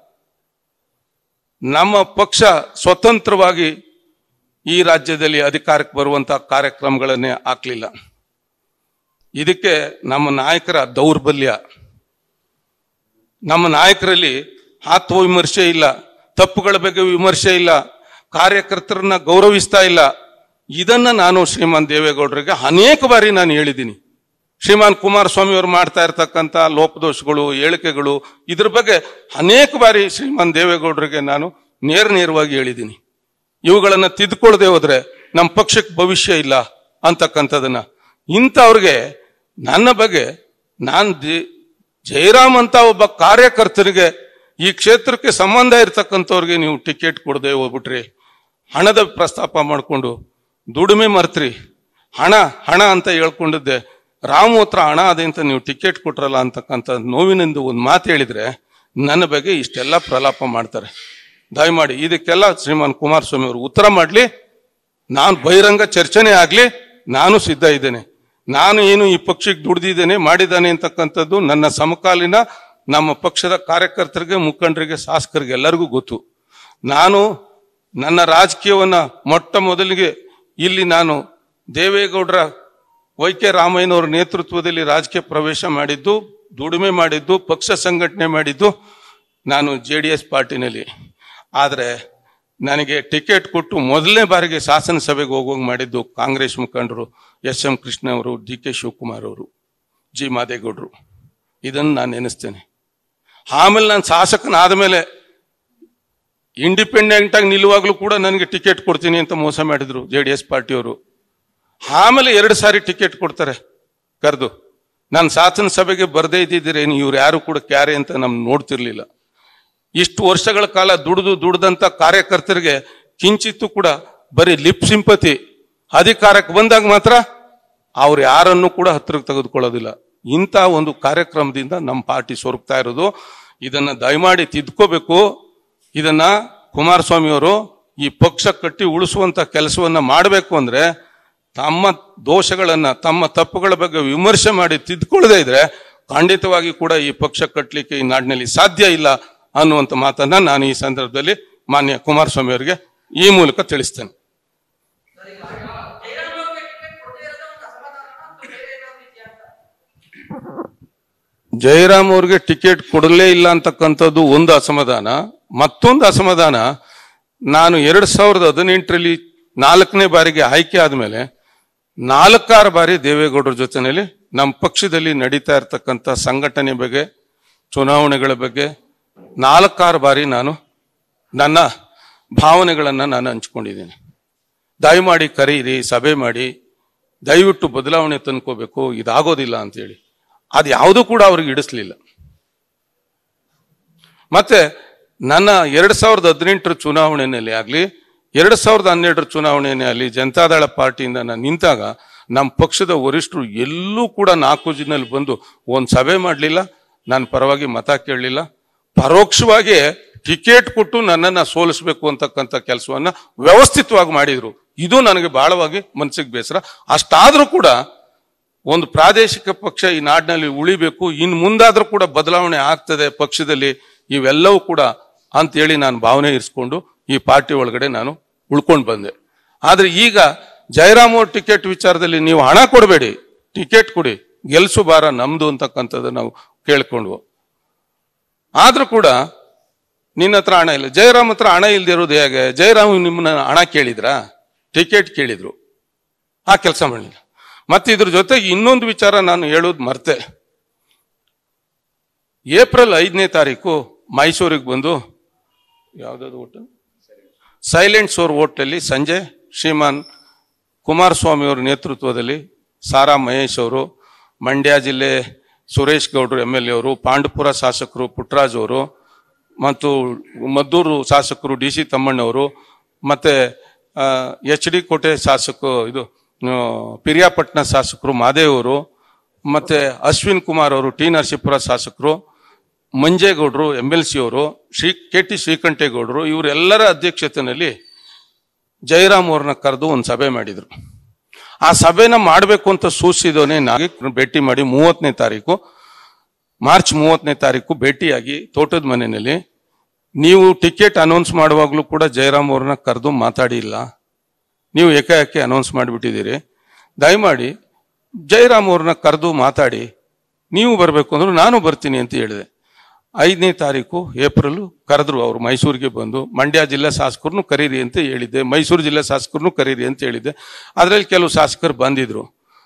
ನಮ್ಮ ಪಕ್ಷ ಸ್ವತಂತ್ರವಾಗಿ ಈ ರಾಜ್ಯದಲ್ಲಿ ಅಧಿಕಾರಕ್ಕೆ ಬರುವಂತಹ ಕಾರ್ಯಕ್ರಮಗಳನ್ನೇ ಹಾಕ್ಲಿಲ್ಲ ಇದಕ್ಕೆ ನಮ್ಮ ನಾಯಕರ ದೌರ್ಬಲ್ಯ ನಮ್ಮ ನಾಯಕರಲ್ಲಿ ಆತ್ಮವಿಮರ್ಶೆ ಇಲ್ಲ ತಪ್ಪುಗಳ ಬಗ್ಗೆ ವಿಮರ್ಶೆ ಇಲ್ಲ ಕಾರ್ಯಕರ್ತರನ್ನ ಗೌರವಿಸ್ತಾ ಇಲ್ಲ ಇದನ್ನ ನಾನು ಶ್ರೀಮಾನ್ ದೇವೇಗೌಡರಿಗೆ ಅನೇಕ ಬಾರಿ ನಾನು ಹೇಳಿದ್ದೀನಿ ಶ್ರೀಮಾನ್ ಕುಮಾರಸ್ವಾಮಿ ಅವರು ಮಾಡ್ತಾ ಇರ್ತಕ್ಕಂಥ ಲೋಪದೋಷಗಳು ಹೇಳಿಕೆಗಳು ಇದ್ರ ಬಗ್ಗೆ ಅನೇಕ ಬಾರಿ ಶ್ರೀಮಾನ್ ದೇವೇಗೌಡರಿಗೆ ನಾನು ನೇರ ನೇರವಾಗಿ ಹೇಳಿದ್ದೀನಿ ಇವುಗಳನ್ನ ತಿದ್ಕೊಳ್ಳದೆ ಹೋದ್ರೆ ನಮ್ಮ ಪಕ್ಷಕ್ಕೆ ಭವಿಷ್ಯ ಇಲ್ಲ ಅಂತಕ್ಕಂಥದನ್ನ ಇಂಥವ್ರಿಗೆ ನನ್ನ ಬಗ್ಗೆ ನಾನು ದಿ- ಜಯರಾಮ್ ಅಂತ ಒಬ್ಬ ಕಾರ್ಯಕರ್ತರಿಗೆ ಈ ಕ್ಷೇತ್ರಕ್ಕೆ ಸಂಬಂಧ ಇರ್ತಕ್ಕಂಥವ್ರಿಗೆ ನೀವು ಟಿಕೆಟ್ ಕೊಡದೆ ಹೋಗ್ಬಿಟ್ರಿ ಹಣದ ಪ್ರಸ್ತಾಪ ಮಾಡಿಕೊಂಡು ದುಡಿಮೆ ಮರ್ತ್ರಿ ಹಣ ಹಣ ಅಂತ ಹೇಳ್ಕೊಂಡಿದ್ದೆ ರಾಮು ಹತ್ರ ಹಣ ಅದೇ ಅಂತ ನೀವು ಟಿಕೆಟ್ ಕೊಟ್ರಲ್ಲ ಅಂತಕ್ಕಂಥ ನೋವಿನಿಂದ ಒಂದು ಮಾತು ಹೇಳಿದ್ರೆ ನನ್ನ ಬಗ್ಗೆ ಇಷ್ಟೆಲ್ಲ ಪ್ರಲಾಪ ಮಾಡ್ತಾರೆ ದಯಮಾಡಿ ಇದಕ್ಕೆಲ್ಲ ಶ್ರೀಮಾನ್ ಕುಮಾರಸ್ವಾಮಿ ಅವರು ಉತ್ತರ ಮಾಡಲಿ ನಾನು ಬಹಿರಂಗ ಚರ್ಚೆನೇ ಆಗ್ಲಿ ನಾನು ಸಿದ್ಧ ಇದ್ದೇನೆ ನಾನು ಏನು ಈ ಪಕ್ಷಕ್ಕೆ ದುಡ್ದಿದ್ದೇನೆ ಮಾಡಿದ್ದಾನೆ ಅಂತಕ್ಕಂಥದ್ದು ನನ್ನ ಸಮಕಾಲೀನ ನಮ್ಮ ಪಕ್ಷದ ಕಾರ್ಯಕರ್ತರಿಗೆ ಮುಖಂಡರಿಗೆ ಶಾಸಕರಿಗೆ ಎಲ್ಲರಿಗೂ ಗೊತ್ತು ನಾನು ನನ್ನ ರಾಜಕೀಯವನ್ನ ಮೊಟ್ಟ ಮೊದಲಿಗೆ ಇಲ್ಲಿ ನಾನು ದೇವೇಗೌಡರ ವೈ ಕೆ ರಾಮಯ್ಯನವರ ನೇತೃತ್ವದಲ್ಲಿ ರಾಜಕೀಯ ಪ್ರವೇಶ ಮಾಡಿದ್ದು ದುಡಿಮೆ ಮಾಡಿದ್ದು ಪಕ್ಷ ಸಂಘಟನೆ ಮಾಡಿದ್ದು ನಾನು ಜೆ ಡಿ ಎಸ್ ಪಾರ್ಟಿನಲ್ಲಿ ಆದರೆ ನನಗೆ ಟಿಕೆಟ್ ಕೊಟ್ಟು ಮೊದಲನೇ ಬಾರಿಗೆ ಶಾಸನಸಭೆಗೆ ಹೋಗುವಂಗೆ ಮಾಡಿದ್ದು ಕಾಂಗ್ರೆಸ್ ಮುಖಂಡರು ಎಸ್ ಎಂ ಕೃಷ್ಣ ಅವರು ಡಿ ಕೆ ಶಿವಕುಮಾರ್ ಅವರು ಜಿ ಮಾದೇಗೌಡರು ಇದನ್ನು ನಾನು ನೆನೆಸ್ತೇನೆ ಆಮೇಲೆ ನಾನು ಶಾಸಕನಾದ ಮೇಲೆ ಇಂಡಿಪೆಂಡೆಂಟ್ ಆಗಿ ನಿಲ್ಲುವಾಗಲೂ ಕೂಡ ನನಗೆ ಟಿಕೆಟ್ ಕೊಡ್ತೀನಿ ಅಂತ ಮೋಸ ಮಾಡಿದ್ರು ಜೆ ಡಿ ಎಸ್ ಪಾರ್ಟಿಯವರು ಆಮೇಲೆ ಎರಡು ಸಾರಿ ಟಿಕೆಟ್ ಕೊಡ್ತಾರೆ ಕರೆದು ನಾನು ಶಾಸನ ಸಭೆಗೆ ಬರ್ದೇ ಇದ್ದಿದ್ದೀರೇನು ಇವ್ರು ಯಾರು ಕೂಡ ಕ್ಯಾರೆ ಅಂತ ನಮ್ ನೋಡ್ತಿರ್ಲಿಲ್ಲ ಇಷ್ಟು ವರ್ಷಗಳ ಕಾಲ ದುಡಿದು ದುಡ್ದಂತ ಕಾರ್ಯಕರ್ತರಿಗೆ ಕಿಂಚಿತ್ತು ಕೂಡ ಬರೀ ಲಿಪ್ ಸಿಂಪತಿ ಅಧಿಕಾರಕ್ಕೆ ಬಂದಾಗ ಮಾತ್ರ ಅವ್ರು ಯಾರನ್ನು ಕೂಡ ಹತ್ತಿರಕ್ಕೆ ತೆಗೆದುಕೊಳ್ಳೋದಿಲ್ಲ ಇಂಥ ಒಂದು ಕಾರ್ಯಕ್ರಮದಿಂದ ನಮ್ಮ ಪಾರ್ಟಿ ಸೊರಗ್ತಾ ಇರೋದು ಇದನ್ನ ದಯಮಾಡಿ ತಿದ್ಕೋಬೇಕು ಇದನ್ನ ಕುಮಾರಸ್ವಾಮಿ ಅವರು ಈ ಪಕ್ಷ ಕಟ್ಟಿ ಉಳಿಸುವಂತ ಕೆಲಸವನ್ನ ಮಾಡಬೇಕು ಅಂದ್ರೆ ತಮ್ಮ ದೋಷಗಳನ್ನ ತಮ್ಮ ತಪ್ಪುಗಳ ಬಗ್ಗೆ ವಿಮರ್ಶೆ ಮಾಡಿ ತಿದ್ಕೊಳ್ಳದೆ ಇದ್ರೆ ಖಂಡಿತವಾಗಿ ಕೂಡ ಈ ಪಕ್ಷ ಕಟ್ಟಲಿಕ್ಕೆ ಈ ನಾಡಿನಲ್ಲಿ ಸಾಧ್ಯ ಇಲ್ಲ ಅನ್ನುವಂತ ಮಾತನ್ನ ನಾನು ಈ ಸಂದರ್ಭದಲ್ಲಿ ಮಾನ್ಯ ಕುಮಾರಸ್ವಾಮಿ ಅವರಿಗೆ ಈ ಮೂಲಕ ತಿಳಿಸ್ತೇನೆ ಜಯರಾಮ್ ಅವ್ರಿಗೆ ಟಿಕೆಟ್ ಕೊಡಲೇ ಇಲ್ಲ ಅಂತಕ್ಕಂಥದ್ದು ಒಂದು ಅಸಮಾಧಾನ ಮತ್ತೊಂದು ಅಸಮಾಧಾನ ನಾನು ಎರಡ್ ಸಾವಿರದ ಹದಿನೆಂಟರಲ್ಲಿ ನಾಲ್ಕನೇ ಬಾರಿಗೆ ಆಯ್ಕೆ ಆದ್ಮೇಲೆ ನಾಲ್ಕಾರು ಬಾರಿ ದೇವೇಗೌಡರ ಜೊತೆನಲ್ಲಿ ನಮ್ಮ ಪಕ್ಷದಲ್ಲಿ ನಡೀತಾ ಇರ್ತಕ್ಕಂಥ ಸಂಘಟನೆ ಬಗ್ಗೆ ಚುನಾವಣೆಗಳ ಬಗ್ಗೆ ನಾಲ್ಕಾರು ಬಾರಿ ನಾನು ನನ್ನ ಭಾವನೆಗಳನ್ನ ನಾನು ಹಂಚ್ಕೊಂಡಿದ್ದೀನಿ ದಯಮಾಡಿ ಕರೀರಿ ಸಭೆ ಮಾಡಿ ದಯವಿಟ್ಟು ಬದಲಾವಣೆ ತಂದ್ಕೋಬೇಕು ಇದಾಗೋದಿಲ್ಲ ಅಂತೇಳಿ ಅದು ಯಾವುದೂ ಕೂಡ ಅವ್ರಿಗೆ ಇಡಿಸ್ಲಿಲ್ಲ ಮತ್ತೆ ನನ್ನ ಎರಡ್ ಸಾವಿರದ ಹದಿನೆಂಟರ ಚುನಾವಣೆಯಲ್ಲಿ ಆಗಲಿ ಎರಡ್ ಸಾವಿರದ ಹನ್ನೆರಡರ ಚುನಾವಣೆಯಲ್ಲಿ ಆಗಲಿ ಜನತಾದಳ ಪಾರ್ಟಿಯಿಂದ ನಾನು ನಿಂತಾಗ ನಮ್ಮ ಪಕ್ಷದ ವರಿಷ್ಠರು ಎಲ್ಲೂ ಕೂಡ ನಾಲ್ಕು ಜಿನಲ್ಲಿ ಬಂದು ಒಂದು ಸಭೆ ಮಾಡಲಿಲ್ಲ ನನ್ನ ಪರವಾಗಿ ಮತ ಕೇಳಲಿಲ್ಲ ಪರೋಕ್ಷವಾಗಿ ಟಿಕೆಟ್ ಕೊಟ್ಟು ನನ್ನನ್ನ ಸೋಲಿಸಬೇಕು ಅಂತಕ್ಕಂಥ ಕೆಲಸವನ್ನ ವ್ಯವಸ್ಥಿತವಾಗಿ ಮಾಡಿದ್ರು ಇದು ನನಗೆ ಬಹಳವಾಗಿ ಮನಸ್ಸಿಗೆ ಬೇಸರ ಅಷ್ಟಾದ್ರೂ ಕೂಡ ಒಂದು ಪ್ರಾದೇಶಿಕ ಪಕ್ಷ ಈ ನಾಡಿನಲ್ಲಿ ಉಳಿಬೇಕು ಇನ್ ಮುಂದಾದ್ರೂ ಕೂಡ ಬದಲಾವಣೆ ಆಗ್ತದೆ ಪಕ್ಷದಲ್ಲಿ ಇವೆಲ್ಲವೂ ಕೂಡ ಅಂತೇಳಿ ನಾನು ಭಾವನೆ ಇರಿಸ್ಕೊಂಡು ಈ ಪಾರ್ಟಿ ಒಳಗಡೆ ನಾನು ಉಳ್ಕೊಂಡು ಬಂದೆ ಆದ್ರೆ ಈಗ ಜಯರಾಮ್ ಅವ್ರ ಟಿಕೆಟ್ ವಿಚಾರದಲ್ಲಿ ನೀವು ಹಣ ಕೊಡಬೇಡಿ ಟಿಕೆಟ್ ಕೊಡಿ ಗೆಲ್ಸು ಬಾರ ನಮ್ದು ಅಂತಕ್ಕಂಥದ್ದು ನಾವು ಕೇಳ್ಕೊಂಡ್ವು ಆದ್ರೂ ಕೂಡ ನಿನ್ನ ಹತ್ರ ಹಣ ಇಲ್ಲ ಜಯರಾಮ್ ಹತ್ರ ಹಣ ಇಲ್ದಿರೋದು ಹೇಗೆ ಜಯರಾಮ್ ನಿಮ್ಮನ್ನ ಹಣ ಕೇಳಿದ್ರಾ ಟಿಕೆಟ್ ಕೇಳಿದ್ರು ಆ ಕೆಲಸ ಮಾಡಲಿಲ್ಲ ಮತ್ತೆ ಇದ್ರ ಜೊತೆಗೆ ಇನ್ನೊಂದು ವಿಚಾರ ನಾನು ಹೇಳೋದು ಮರ್ತೆ ಏಪ್ರಿಲ್ ಐದನೇ ತಾರೀಕು ಮೈಸೂರಿಗೆ ಬಂದು ಯಾವ್ದಾದ್ರು ಹೋಟೆಲ್ ಸೈಲೆಂಟ್ ಸೋರ್ ಹೋಟ್ಲಲ್ಲಿ ಸಂಜೆ ಶ್ರೀಮಾನ್ ಕುಮಾರಸ್ವಾಮಿ ಅವರ ನೇತೃತ್ವದಲ್ಲಿ ಸಾರಾ ಮಹೇಶ್ ಅವರು ಮಂಡ್ಯ ಜಿಲ್ಲೆ ಸುರೇಶ್ ಗೌಡ್ರು ಎಮ್ ಎಲ್ ಎ ಅವರು ಪಾಂಡಪುರ ಶಾಸಕರು ಪುಟ್ಟರಾಜ್ ಅವರು ಮತ್ತು ಮದ್ದೂರು ಶಾಸಕರು ಡಿ ಸಿ ತಮ್ಮಣ್ಣವರು ಮತ್ತೆ ಎಚ್ ಡಿ ಕೋಟೆ ಶಾಸಕ ಇದು ಆ, ಪಿರಿಯಾಪಟ್ಟಣ ಶಾಸಕರು ಮಾದೇವ್ ಅವರು ಮತ್ತೆ ಅಶ್ವಿನ್ ಕುಮಾರ್ ಅವರು ಟಿ ನರಸೀಪುರ ಶಾಸಕರು ಮಂಜೇಗೌಡರು ಎಂ ಎಲ್ ಸಿ ಅವರು ಶ್ರೀ ಕೆ ಟಿ ಶ್ರೀಕಂಠೇಗೌಡರು ಇವರೆಲ್ಲರ ಅಧ್ಯಕ್ಷತೆಯಲ್ಲಿ ಜಯರಾಮ್ ಅವ್ರನ್ನ ಕರೆದು ಒಂದು ಸಭೆ ಮಾಡಿದ್ರು ಆ ಸಭೆನ ಮಾಡಬೇಕು ಅಂತ ಸೂಚಿಸಿದವನೇ ನಾಗಿ ಭೇಟಿ ಮಾಡಿ ಮೂವತ್ತನೇ ತಾರೀಕು ಮಾರ್ಚ್ ಮೂವತ್ತನೇ ತಾರೀಕು ಭೇಟಿಯಾಗಿ ತೋಟದ ಮನೆಯಲ್ಲಿ ನೀವು ಟಿಕೆಟ್ ಅನೌನ್ಸ್ ಮಾಡುವಾಗಲೂ ಕೂಡ ಜಯರಾಮ್ ಅವ್ರನ್ನ ಕರೆದು ಮಾತಾಡಿಲ್ಲ ನೀವು ಏಕಾಏಕಿ ಅನೌನ್ಸ್ ಮಾಡಿಬಿಟ್ಟಿದ್ದೀರಿ ದಯಮಾಡಿ ಜಯರಾಮ್ ಅವ್ರನ್ನ ಕರೆದು ಮಾತಾಡಿ ನೀವು ಬರಬೇಕು ಅಂದ್ರು ನಾನು ಬರ್ತೀನಿ ಅಂತ ಹೇಳಿದೆ ಐದನೇ ತಾರೀಕು ಏಪ್ರಿಲ್ ಕರೆದ್ರು ಅವರು ಮೈಸೂರಿಗೆ ಬಂದು ಮಂಡ್ಯ ಜಿಲ್ಲಾ ಶಾಸಕರನ್ನು ಕರೀರಿ ಅಂತ ಹೇಳಿದ್ದೆ ಮೈಸೂರು ಜಿಲ್ಲಾ ಶಾಸಕರನ್ನು ಕರೀರಿ ಅಂತ ಹೇಳಿದ್ದೆ ಅದರಲ್ಲಿ ಕೆಲವು ಶಾಸಕರು ಬಂದಿದ್ರು